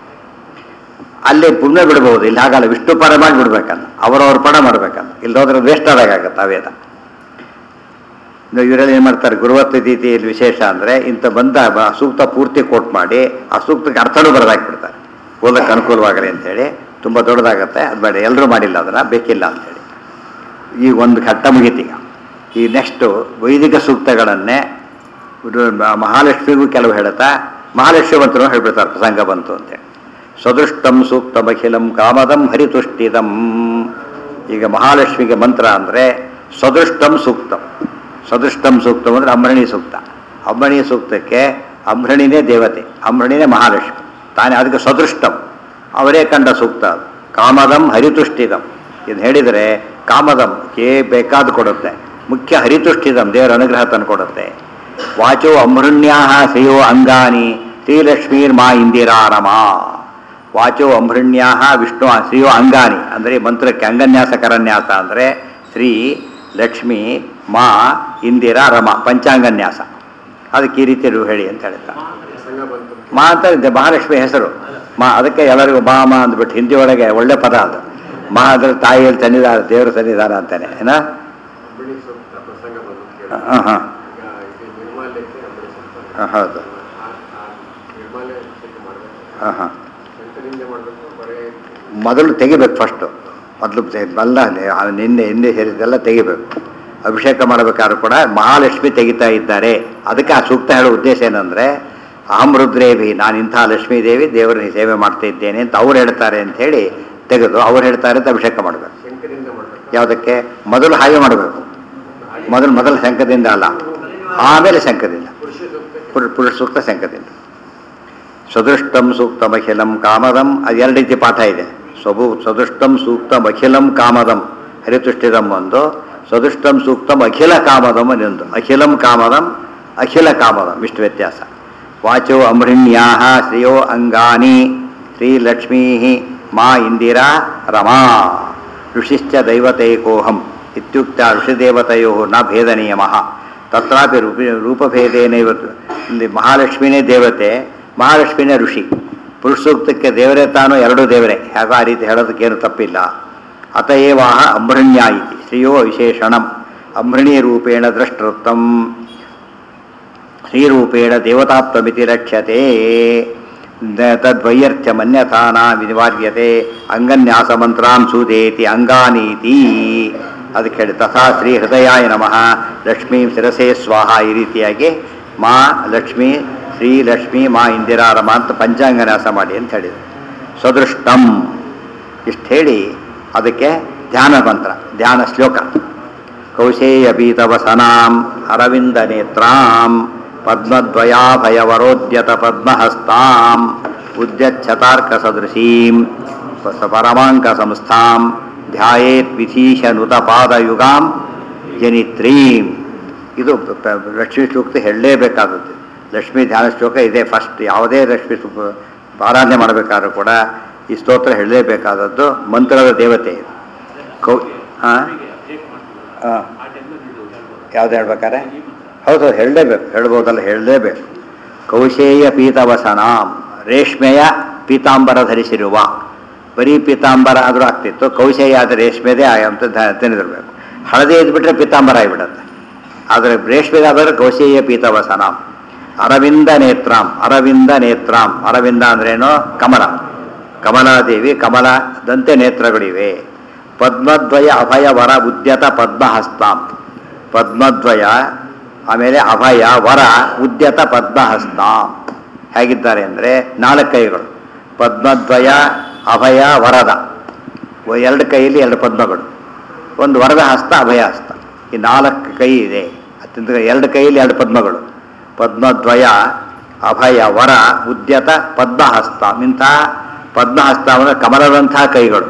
ಅಲ್ಲಿ ಪುಣ್ಯ ಬಿಡ್ಬೋದು ಇಲ್ಲಿ ಹಾಗಲ್ಲ ವಿಷ್ಣು ಪರ ಮಾಡಿ ಬಿಡ್ಬೇಕನ್ನ ಅವರವ್ರ ಪಡ ಮಾಡ್ಬೇಕನ್ನ ಇಲ್ಲಿ ಹೋದ್ರೆ ವೇಸ್ಟ್ ಆದಾಗತ್ತೆ ಆ ವೇದ ಇನ್ನು ಇವರೆಲ್ಲ ಏನು ಮಾಡ್ತಾರೆ ಗುರುವತ್ತ ರೀತಿಯಲ್ಲಿ ವಿಶೇಷ ಅಂದರೆ ಇಂಥ ಬಂದ ಬ- ಸೂಕ್ತ ಪೂರ್ತಿ ಕೋಟ್ ಮಾಡಿ ಆ ಸೂಕ್ತಕ್ಕೆ ಅರ್ಥನೂ ಬರೆದಾಕ್ಬಿಡ್ತಾರೆ ಓದಕ್ಕೆ ಅನುಕೂಲವಾಗಲಿ ಅಂತೇಳಿ ತುಂಬ ದೊಡ್ಡದಾಗತ್ತೆ ಅದು ಬೇಡ ಎಲ್ಲರೂ ಮಾಡಿಲ್ಲ ಅದನ್ನು ಬೇಕಿಲ್ಲ ಅಂತೇಳಿ ಈ ಒಂದು ಘಟ್ಟ ಮುಗೀತೀಗ ಈ ನೆಕ್ಸ್ಟು ವೈದಿಕ ಸೂಕ್ತಗಳನ್ನೇ ಇದು ಮ- ಮಹಾಲಕ್ಷ್ಮಿಗೂ ಕೆಲವು ಹೇಳುತ್ತಾ ಮಹಾಲಕ್ಷ್ಮಿ ಮಂತ್ರನೂ ಹೇಳ್ಬಿಡ್ತಾರೆ ಪ್ರಸಂಗ ಬಂತು ಅಂತೇಳಿ ಸದೃಷ್ಟಂ ಸೂಕ್ತಮಖಿಲಂ ಕಾಮದಂ ಹರಿತುಷ್ಟಿದಂ ಈಗ ಮಹಾಲಕ್ಷ್ಮಿಗೆ ಮಂತ್ರ ಅಂದರೆ ಸದೃಷ್ಟಂ ಸೂಕ್ತಂ ಸದೃಷ್ಟಂ ಸೂಕ್ತಂ ಅಂದರೆ ಅಂಬರಣಿ ಸೂಕ್ತ ಅಂಬರಣಿ ಸೂಕ್ತಕ್ಕೆ ಅಂಬರಣಿನೇ ದೇವತೆ ಅಂಬರಣಿನೇ ಮಹಾಲಕ್ಷ್ಮಿ ತಾನೇ ಅದಕ್ಕೆ ಸದೃಷ್ಟಂ ಅವರೇ ಕಂಡ ಸೂಕ್ತ ಅದು ಕಾಮದಂ ಹರಿತುಷ್ಟಿದಂ ಇದು ಹೇಳಿದರೆ ಕಾಮದಂ ಏ ಬೇಕಾದ ಕೊಡುತ್ತೆ ಮುಖ್ಯ ಹರಿತುಷ್ಟಿದಂ ದೇವರ ಅನುಗ್ರಹ ತಂದು ಕೊಡುತ್ತೆ ವಾಚೋ ಅಂಬೃಣ್ಯಾ ಶ್ರೇಯೋ ಅಂಗಾನಿ ಶ್ರೀಲಕ್ಷ್ಮೀರ್ ಮಾ ಇಂದಿರಾ ರಮ ವಾಚೋ ಅಂಬೃಣ್ಯಾ ವಿಷ್ಣು ಶ್ರೀಯೋ ಅಂಗಾನಿ ಅಂದರೆ ಮಂತ್ರಕ್ಕೆ ಅಂಗನ್ಯಾಸ ಕರನ್ಯಾಸ ಅಂದರೆ ಶ್ರೀ ಲಕ್ಷ್ಮಿ ಮಾ ಇಂದಿರಾ ರಮ ಪಂಚಾಂಗನ್ಯಾಸ ಅದಕ್ಕೆ ಈ ರೀತಿ ನೀವು ಹೇಳಿ ಅಂತ ಹೇಳ್ತಾರೆ ಪ್ರಸಂಗ ಬಂತು ಮಾ ಅಂತ ಇದೆ ಮಹಾಲಕ್ಷ್ಮಿ ಹೆಸರು ಮಾ ಅದಕ್ಕೆ ಎಲ್ಲರಿಗೂ ಮಾ ಮಾ ಅಂದ್ಬಿಟ್ಟು ಹಿಂದಿ ಒಳಗೆ ಒಳ್ಳೆ ಪದ ಅದು ಮಾ ಅಂದ್ರೆ ತಾಯಿಯಲ್ಲಿ ಸನ್ನಿಧಾನ ದೇವರ ಸನ್ನಿಧಾನ ಅಂತಾನೆ ಏನ ಅಂಬಡಿ ಸೂಕ್ತ ಪ್ರಸಂಗ ಬಂತು ಕೇಳಿ. ಹಾಂ ಹಾಂ ಈಗ ಇದು ನಿರ್ಮಾಲ್ಯಕ್ಕೆ ಅಂಬಡಿ ಸೂಕ್ತ ಹಾಂ ಹೌದು ಆ- ಆ ನಿರ್ಮಾಲ್ಯ ಅಭಿಷೇಕ ಮಾಡಬೇಕು ಹಾಂ ಹಾಂ ಶಂಕರಿಂದ ಮಾಡಬೇಕು ಬರೇ ಮೊದಲು ತೆಗಿಬೇಕು ಫಸ್ಟು ಮೊದಲು ಎಲ್ಲ ನಿನ್ನೆ ಹಿಂದೆ ಸೇರಿದ್ದೆಲ್ಲ ತೆಗಿಬೇಕು ಅಭಿಷೇಕ ಮಾಡಬೇಕಾದ್ರೂ ಕೂಡ ಮಹಾಲಕ್ಷ್ಮಿ ತೆಗಿತಾ ಇದ್ದಾರೆ ಅದಕ್ಕೆ ಆ ಸೂಕ್ತ ಹೇಳೋ ಉದ್ದೇಶ ಏನಂದರೆ ಅಹಂ ರುದ್ರೇವಿ ನಾನು ಇಂಥ ಲಕ್ಷ್ಮೀದೇವಿ ದೇವರನ್ನ ಸೇವೆ ಮಾಡ್ತಾ ಇದ್ದೇನೆ ಅಂತ ಅವ್ರು ಹೇಳ್ತಾರೆ ಅಂತ ಹೇಳಿ ತೆಗೆದು ಅವ್ರು ಹೇಳ್ತಾರೆ ಅಂತ ಅಭಿಷೇಕ ಮಾಡಬೇಕು ಶಂಕರಿಂದ ಮಾಡ್ಬೇಕು ಯಾವುದಕ್ಕೆ ಮೊದಲು ಹಾಗೆ ಮಾಡಬೇಕು ಮೊದಲು ಮೊದಲು ಶಂಕದಿಂದ ಅಲ್ಲ ಆಮೇಲೆ ಶಂಕದಿಂದ ಪುರುಷ ಸೂಕ್ತ ಪುರು ಪುರುಷ ಸೂಕ್ತ ಶಂಕದಿಂದ ಸದೃಷ್ಟಂ ಸೂಕ್ತಮಖಿಲಂ ಕಾಮದಂ ಅದು ಎರಡು ರೀತಿ ಪಾಠ ಇದೆ ಸ್ವಭು ಸದೃಷ್ಟಂ ಸೂಕ್ತಂ ಅಖಿಲಂ ಕಾಮದಂ ಹರಿತುಷ್ಟಿದಂ ಒಂದು ಸದೃಷ್ಟಂ ಸೂಕ್ತಂ ಅಖಿಲ ಕಾಮದಂ ಅನ್ನೊಂದು ಅಖಿಲಂ ಕಾಮದಂ ಅಖಿಲ ಕಾಮದಂ ಇಷ್ಟು ವ್ಯತ್ಯಾಸ ವಾಚೋ ಅಮೃಣ್ಯಾ ಶ್ರಿಯೋ ಅಂಗಾನಿ ಶ್ರೀಲಕ್ಷ್ಮೀ ಮಾ ಇಂದಿರಾ ರಮಾ ಋಷಿಶ್ಚ ದೈವತೈಕೋಹಂ ಇತ್ಯುಕ್ತ ಋಷಿದೇವತೆಯೋ ನ ಭೇದ ನಿಯಮ ತತ್ರಾಪಿ ರೂಪಿ ರೂಪಭೇದೇನೈವ ಇಲ್ಲಿ ಮಹಾಲಕ್ಷ್ಮಿನೇ ದೇವತೆ ಮಹಾಲಕ್ಷ್ಮಿನೇ ಋಷಿ ಪುರುಷ ಸೂಕ್ತಕ್ಕೆ ದೇವರೇ ತಾನು ಎರಡೂ ದೇವರೇ ಹಾಗ ಆ ರೀತಿ ಹೇಳೋದಕ್ಕೇನು ತಪ್ಪಿಲ್ಲ ಅತಏವಾಹ ಅಂಬೃಣ್ಯ ಇತಿ ಶ್ರೀಯೋ ವಿಶೇಷಣಂ ಅಂಬೃಣಿ ರೂಪೇಣ ದ್ರಷ್ಟೃತ್ತಂ ಶ್ರೀರೂಪೇಣ ದೇವತಾತ್ವಮಿತಿ ರಕ್ಷ್ಯತೆ ದ- ತದ್ವೈಯರ್ಥ್ಯಮನ್ಯಥಾನ ವಿನಿವಾರ್ಯತೆ ಅಂಗನ್ಯಾಸ ಮಂತ್ರಾನ್ ಸೂದೇತಿ ಅಂಗಾನೀತಿ ಅದಕ್ಕೆ ಹೇಳಿ ತಥಾ ಶ್ರೀ ಹೃದಯಾಯ ನಮಃ ಲಕ್ಷ್ಮೀ ಶಿರಸೇ ಸ್ವಾಹ ಈ ರೀತಿಯಾಗಿ ಮಾ ಲಕ್ಷ್ಮೀ ಶ್ರೀ ಲಕ್ಷ್ಮೀ ಮಾ ಇಂದಿರಾರಮ ಅಂತ ಪಂಚಾಂಗನ್ಯಾಸ ಮಾಡಿ ಅಂತ ಹೇಳಿದ್ರು ಸದೃಷ್ಟಂ ಇಷ್ಟು ಹೇಳಿ ಅದಕ್ಕೆ ಧ್ಯಾನ ಮಂತ್ರ ಧ್ಯಾನ ಶ್ಲೋಕ ಕೌಶೇಯ ಪೀತವಸನಾಂ ಅರವಿಂದ ನೇತ್ರಾಂ ಪದ್ಮದ್ವಯಾಭಯವರೋದ್ಯತ ಪದ್ಮಹಸ್ತಾಂ ಉದ್ಯಚ್ಛತಾರ್ಕ ಸದೃಶೀಂ ಪರಮಾಂಕ ಸಂಸ್ಥಾಂ ಧ್ಯಾಯೇತ್ ವಿಧೀಶನುತ ಪಾದಯುಗಾಂ ಜನಿತ್ರೀಂ ಇದು ಪ- ಪ- ಲಕ್ಷ್ಮೀ ಸೂಕ್ತ ಹೇಳಲೇಬೇಕಾದದ್ದು ಲಕ್ಷ್ಮೀ ಧ್ಯಾನ ಶ್ಲೋಕ ಇದೆ ಫಸ್ಟ್ ಯಾವುದೇ ಲಕ್ಷ್ಮೀ ಸೂಕ್ತ ಆರಾಧನೆ ಮಾಡಬೇಕಾದ್ರೂ ಕೂಡ ಈ ಸ್ತೋತ್ರ ಹೇಳಲೇಬೇಕಾದದ್ದು ಮಂತ್ರದ ದೇವತೆ ಇದು. ಕೌ ಹಾಂ ಹಾಂ ಯಾವ್ದು ಹೇಳ್ಬೇಕಾರೆ ಹೌದು ಹೇಳಲೇಬೇಕು ಹೇಳ್ಬೋದಲ್ಲ ಹೇಳಲೇಬೇಕು ಕೌಶೇಯ ಪೀತವಸನಾಂ ರೇಷ್ಮೆಯ ಪೀತಾಂಬರ ಧರಿಸಿರುವ ಬರೀ ಪೀತಾಂಬರ ಆದರೂ ಆಗ್ತಿತ್ತು ಕೌಶೇಯ ಆದರೆ ರೇಷ್ಮೆದೇ ಆಯ- ಅಂತ ಧ- ತಿಳಿದಿರ್ಬೇಕು ಹಳದಿ ಇದ್ಬಿಟ್ರೆ ಪೀತಾಂಬರ ಆಗಿಬಿಡುತ್ತೆ ಆದರೆ ರೇಷ್ಮೆಗೆ ಆದರೆ ಕೌಶೇಯ ಪೀತವಸನಾಂ ಅರವಿಂದ ನೇತ್ರಾಂ ಅರವಿಂದ ನೇತ್ರಾಂ ಅರವಿಂದ ಅಂದ್ರೇನು ಕಮಲ ಕಮಲಾದೇವಿ ಕಮಲದಂತೆ ನೇತ್ರಗಳಿವೆ ಪದ್ಮದ್ವಯ ಅಭಯ ವರ ಉದ್ಯತ ಪದ್ಮಹಸ್ತಾಂ ಪದ್ಮದ್ವಯ ಆಮೇಲೆ ಅಭಯ ವರ ಉದ್ಯತ ಪದ್ಮಹಸ್ತಾಂ ಹೇಗಿದ್ದಾರೆ ಅಂದರೆ ನಾಲ್ಕು ಕೈಗಳು ಪದ್ಮದ್ವಯ ಅಭಯ ವರದ ಒ- ಎರಡು ಕೈಯಲ್ಲಿ ಎರಡು ಪದ್ಮಗಳು ಒಂದು ವರದ ಹಸ್ತ ಅಭಯ ಹಸ್ತ ಈ ನಾಲ್ಕು ಕೈ ಇದೆ ಅತ್ಯಂತ ಎರಡು ಕೈಯಲ್ಲಿ ಎರಡು ಪದ್ಮಗಳು ಪದ್ಮದ್ವಯ ಅಭಯ ವರ ಉದ್ಯತ ಪದ್ಮಹಸ್ತ ಇಂಥ ಪದ್ಮಹಸ್ತ ಅಂದರೆ ಕಮಲದಂಥ ಕೈಗಳು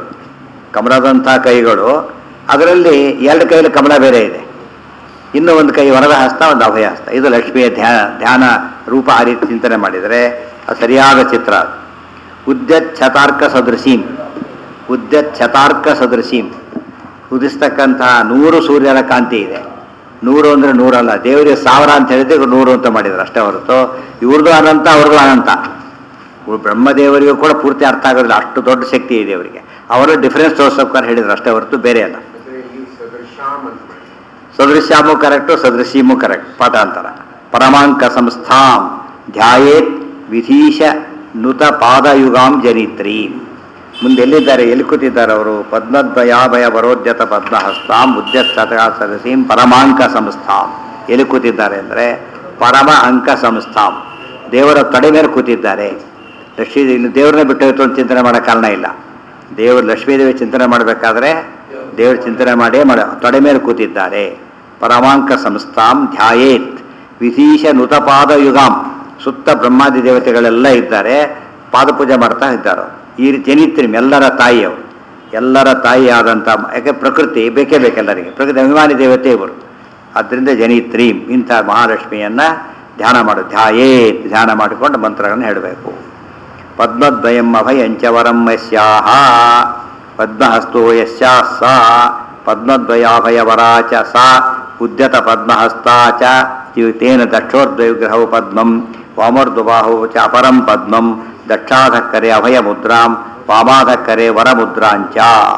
ಕಮಲದಂಥ ಕೈಗಳು ಅದರಲ್ಲಿ ಎರಡು ಕೈಯಲ್ಲಿ ಕಮಲ ಬೇರೆ ಇದೆ ಇನ್ನು ಒಂದು ಕೈ ವರದ ಹಸ್ತ ಒಂದು ಅಭಯ ಹಸ್ತ ಇದು ಲಕ್ಷ್ಮಿಯ ಧ್ಯಾನ ಧ್ಯಾನ ರೂಪ ಆ ರೀತಿ ಚಿಂತನೆ ಮಾಡಿದರೆ ಅದು ಸರಿಯಾದ ಚಿತ್ರ ಅದು. ಉದ್ಯತ್ ಶತಾರ್ಕ ಸದೃಶೀಂ ಉದ್ಯತ್ ಶತಾರ್ಕ ಸದೃಶೀಂ ಉದಿಸ್ತಕ್ಕಂತಹ ನೂರು ಸೂರ್ಯನ ಕಾಂತಿ ಇದೆ ನೂರು ಅಂದರೆ ನೂರಲ್ಲ ದೇವರಿಗೆ ಸಾವಿರ ಅಂತ ಹೇಳಿದ್ರೆ ಇವ್ರು ನೂರು ಅಂತ ಮಾಡಿದ್ರು ಅಷ್ಟೇ ಹೊರತು ಇವ್ರದ್ದು ಅನಂತ ಅವ್ರದ್ದು ಅನಂತ ಇವ್ರು ಬ್ರಹ್ಮದೇವರಿಗೂ ಕೂಡ ಪೂರ್ತಿ ಅರ್ಥ ಆಗೋದಿಲ್ಲ ಅಷ್ಟು ದೊಡ್ಡ ಶಕ್ತಿ ಇದೆ ಅವರಿಗೆ ಅವರು ಡಿಫರೆನ್ಸ್ ತೋರ್ಸೋಕ್ಕಾರ ಹೇಳಿದ್ರು ಅಷ್ಟೇ ಹೊರತು ಬೇರೆ ಅಲ್ಲ ಮತ್ತೆ ಇಲ್ಲಿ ಸದೃಶಾಮ್ ಅಂತ ಮಾಡಿ ಸದೃಶ್ಯಾಮು ಕರೆಕ್ಟು ಸದೃಶೀಮು ಕರೆಕ್ಟ್ ಪಾಠಾಂತರ ಪರಮಾಂಕ ಸಂಸ್ಥಾಂ ಧ್ಯಾಯೇತ್ ವಿಧೀಶ ನುತ ಪಾದಯುಗಾಂ ಜನಿತ್ರಿ ಮುಂದೆ ಎಲ್ಲಿದ್ದಾರೆ ಎಲ್ಲಿ ಕೂತಿದ್ದಾರೆ ಅವರು ಪದ್ಮದ್ವಯಾಭಯ ವರೋದ್ಯತ ಪದ್ಮಹಸ್ತಾಂ ಉದ್ಯತ ಸದಸೀಂ ಪರಮಾಂಕ ಸಂಸ್ಥಾಂ ಎಲ್ಲಿ ಕೂತಿದ್ದಾರೆ ಅಂದರೆ ಪರಮ ಅಂಕ ಸಂಸ್ಥಾಂ ದೇವರ ತೊಡೆ ಮೇಲೆ ಕೂತಿದ್ದಾರೆ ಲಕ್ಷ್ಮೀ ಇಲ್ಲಿ ದೇವರನ್ನೇ ಬಿಟ್ಟು ಹೋಯ್ತು ಅಂತ ಚಿಂತನೆ ಮಾಡೋ ಕಾರಣ ಇಲ್ಲ ದೇವರು ಲಕ್ಷ್ಮೀದೇವಿ ಚಿಂತನೆ ಮಾಡಬೇಕಾದ್ರೆ ದೇವ್ರ ಚಿಂತನೆ ಮಾಡೇ ಮಾಡ ತೊಡೆ ಮೇಲೆ ಕೂತಿದ್ದಾರೆ ಪರಮಾಂಕ ಸಂಸ್ಥಾಂ ಧ್ಯಾಯೇತ್ ವಿಧೀಶ ನುತಪಾದ ಯುಗಾಂ ಸುತ್ತ ಬ್ರಹ್ಮಾದಿ ದೇವತೆಗಳೆಲ್ಲ ಇದ್ದಾರೆ ಪಾದಪೂಜೆ ಮಾಡ್ತಾ ಇದ್ದಾರೆ ಈ ರೀತಿ ಜನಿತ್ರಿಮ್ ಎಲ್ಲರ ತಾಯಿಯವರು ಎಲ್ಲರ ತಾಯಿ ಆದಂಥ ಯಾಕೆ ಪ್ರಕೃತಿ ಬೇಕೇ ಬೇಕೆಲ್ಲರಿಗೆ ಪ್ರಕೃತಿ ಅಭಿಮಾನಿ ದೇವತೆ ಇವರು ಆದ್ದರಿಂದ ಜನಿತ್ರೀಂ ಇಂಥ ಮಹಾಲಕ್ಷ್ಮಿಯನ್ನು ಧ್ಯಾನ ಮಾಡು ಧ್ಯಾಯೇತ್ ಧ್ಯಾನ ಮಾಡಿಕೊಂಡು ಮಂತ್ರಗಳನ್ನು ಹೇಳಬೇಕು ಪದ್ಮದ್ವಯಂ ಅಭಯಂಚವರಂ ಯಸ್ಯಾಹ ಪದ್ಮಹಸ್ತೋ ಯಸ್ಯಾ ಸ ಪದ್ಮದ್ವಯಾಭಯವರಾ ಚ ಸಾ ಉದ್ಯತ ಪದ್ಮಹಸ್ತಾ ಚ ಇವ್ ತೇನ ದಕ್ಷೋರ್ದ್ವವಿಗ್ರಹವು ಪದ್ಮಂ ವಾಮರ್ದುಬಾಹು ಚ ಅಪರಂ ಪದ್ಮಂ ದಕ್ಷಾಧಕ್ಕರೆ ಅಭಯ ಮುದ್ರಾಂ ವಾಮಾಧಕ್ಕರೆ ವರಮುದ್ರಾಂಚ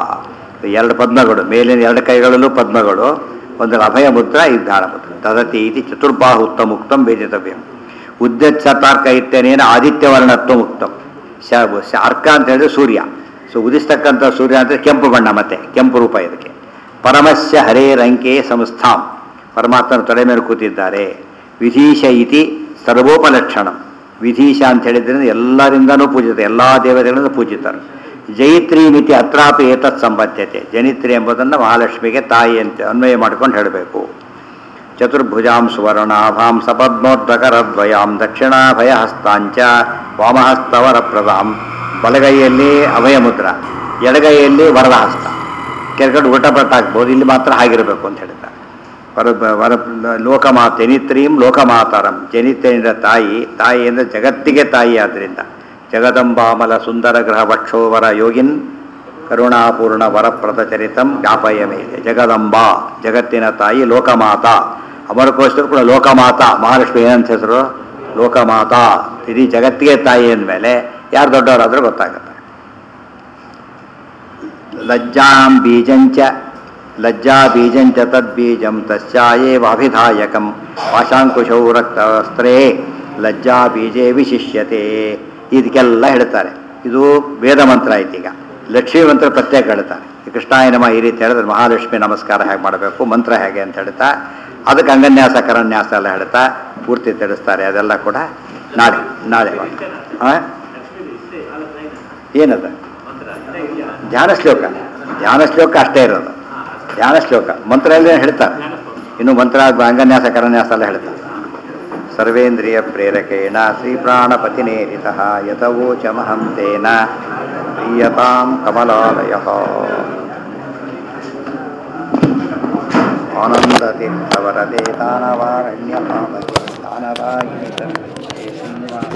ಎರಡು ಪದ್ಮಗಳು ಮೇಲಿನ ಎರಡು ಕೈಗಳಲ್ಲೂ ಪದ್ಮಗಳು ಒಂದು ಅಭಯ ಮುದ್ರ ಇದು ಧ್ಯಾನ ಮುದ್ರ ತದತಿ ಇತಿ ಚತುರ್ಬಾಹು ಉತ್ತಮ ಉಕ್ತಂ ವೇದಿತವ್ಯಂ ಉದ್ಯತ್ ಶತಾರ್ಕ ಇತ್ಯನೇನ ಆದಿತ್ಯವರ್ಣತ್ವ ಉಕ್ತಂ ಶ ಶ- ಅರ್ಕ ಅಂತ ಹೇಳಿದ್ರೆ ಸೂರ್ಯ ಸೊ ಉದಿಸ್ತಕ್ಕಂಥ ಸೂರ್ಯ ಅಂದರೆ ಕೆಂಪು ಬಣ್ಣ ಮತ್ತೆ ಕೆಂಪು ರೂಪ ಇದಕ್ಕೆ ಪರಮಸ್ಯ ಹರೇರಂಕೆ ಸಂಸ್ಥಾಂ ಪರಮಾತ್ಮನ ತೊಡೆ ಮೇಲೆ ಕೂತಿದ್ದಾರೆ ವಿಧೀಶ ಇತಿ ಸರ್ವೋಪಲಕ್ಷಣ ವಿಧೀಶ ಅಂತ ಹೇಳಿದ್ರಿಂದ ಎಲ್ಲರಿಂದನೂ ಪೂಜಿತ ಎಲ್ಲ ದೇವತೆಗಳಿಂದ ಪೂಜಿತರು ಜೈತ್ರಿ ಮಿತಿ ಅತ್ರಾಪಿ ಏತತ್ ಸಂಬದ್ಧತೆ ಜನಿತ್ರಿ ಎಂಬುದನ್ನು ಮಹಾಲಕ್ಷ್ಮಿಗೆ ತಾಯಿ ಅಂತ ಅನ್ವಯ ಮಾಡ್ಕೊಂಡು ಹೇಳಬೇಕು ಚತುರ್ಭುಜಾಂ ಸುವರ್ಣಾಭಾಂ ಸಪದ್ಮೋದ್ಧಕರದ್ವಯಾಂ ದಕ್ಷಿಣಾಭಯಹಸ್ತಾಂಚ ವಾಮಹಸ್ತವರಪ್ರದಾಂ ಬಲಗೈಯಲ್ಲಿ ಅಭಯ ಮುದ್ರ ಎಡಗೈಯಲ್ಲಿ ವರದ ಹಸ್ತ ಕೆಳಗಡೆ ಊಟ ಪಟ್ಟ ಹಾಕ್ಬೋದು ಇಲ್ಲಿ ಮಾತ್ರ ಹಾಗಿರಬೇಕು ಅಂತ ಹೇಳ್ತಾರೆ ವರ ವರ ಲೋಕಮಾತ ಜನಿತ್ರೀಂ ಲೋಕಮಾತರಂ ಜನಿತ್ರಿಯಿಂದ ತಾಯಿ ತಾಯಿ ಅಂದರೆ ಜಗತ್ತಿಗೆ ತಾಯಿ ಆದ್ದರಿಂದ ಜಗದಂಬಾಮಲ ಸುಂದರ ಗ್ರಹ ವಕ್ಷೋವರ ಯೋಗಿನ್ ಕರುಣಾಪೂರ್ಣ ವರಪ್ರದ ಚರಿತಂ ಜ್ಞಾಪಯ ಮೇಲೆ ಜಗದಂಬ ಜಗತ್ತಿನ ತಾಯಿ ಲೋಕಮಾತ ಅಮರಕೋಶರು ಕೂಡ ಲೋಕಮಾತ ಮಹಾಲಕ್ಷ್ಮಿ ಏನಂತ ಹೆಸರು ಲೋಕಮಾತ ಇಡೀ ಜಗತ್ತಿಗೆ ತಾಯಿ ಅಂದಮೇಲೆ ಯಾರು ದೊಡ್ಡವರಾದರೂ ಗೊತ್ತಾಗುತ್ತೆ ಲಜ್ಜಾಂ ಬೀಜಂಚ ಲಜ್ಜಾ ಬೀಜಂಚ ತದ್ಬೀಜಂ ತಸ್ಯಾಯೇವ ಅಭಿಧಾಯಕಂ ಪಾಶಾಂಕುಶೌ ರಕ್ತವಸ್ತ್ರೇ ಲಜ್ಜಾ ಬೀಜೇ ವಿಶಿಷ್ಯತೆ ಇದಕ್ಕೆಲ್ಲ ಹೇಳ್ತಾರೆ ಇದು ವೇದ ಮಂತ್ರ ಆಯ್ತು ಈಗ ಲಕ್ಷ್ಮೀ ಮಂತ್ರ ಪ್ರತ್ಯೇಕ ಹೇಳ್ತಾರೆ ಈ ಕೃಷ್ಣಾಯ ನಮ ಈ ರೀತಿ ಹೇಳಿದ್ರೆ ಮಹಾಲಕ್ಷ್ಮಿ ನಮಸ್ಕಾರ ಹೇಗೆ ಮಾಡಬೇಕು ಮಂತ್ರ ಹೇಗೆ ಅಂತ ಹೇಳ್ತಾ ಅದಕ್ಕೆ ಅಂಗನ್ಯಾಸ ಕರನ್ಯಾಸ ಎಲ್ಲ ಹೇಳ್ತಾ ಪೂರ್ತಿ ತಿಳಿಸ್ತಾರೆ ಅದೆಲ್ಲ ಕೂಡ ನಾಳೆ ನಾಳೆ ಹಾಂ ಏನದ ಧ್ಯಾನ ಶ್ಲೋಕ ಧ್ಯಾನ ಶ್ಲೋಕ ಅಷ್ಟೇ ಇರೋದು ಧ್ಯಾನ ಶ್ಲೋಕ ಮಂತ್ರ ಎಲ್ಲ ಹೇಳ್ತಾರೆ ಇನ್ನು ಮಂತ್ರ ಅಂಗನ್ಯಾಸ ಕರನ್ಯಾಸ ಎಲ್ಲ ಹೇಳ್ತಾರೆ ಸರ್ವೇಂದ್ರಿಯ ಪ್ರೇರಕೇಣ ಶ್ರೀ ಪ್ರಾಣಪತಿನೇರಿತ ಯತವೋಚಮಹಂ ತೇನ ಪ್ರೀಯತಾಂ ಕಮಲಾಲಯ ಆನಂದತೀರ್ಥವರದೇ ದಾನವಾರಣ್ಯ ದಾನರಾಯ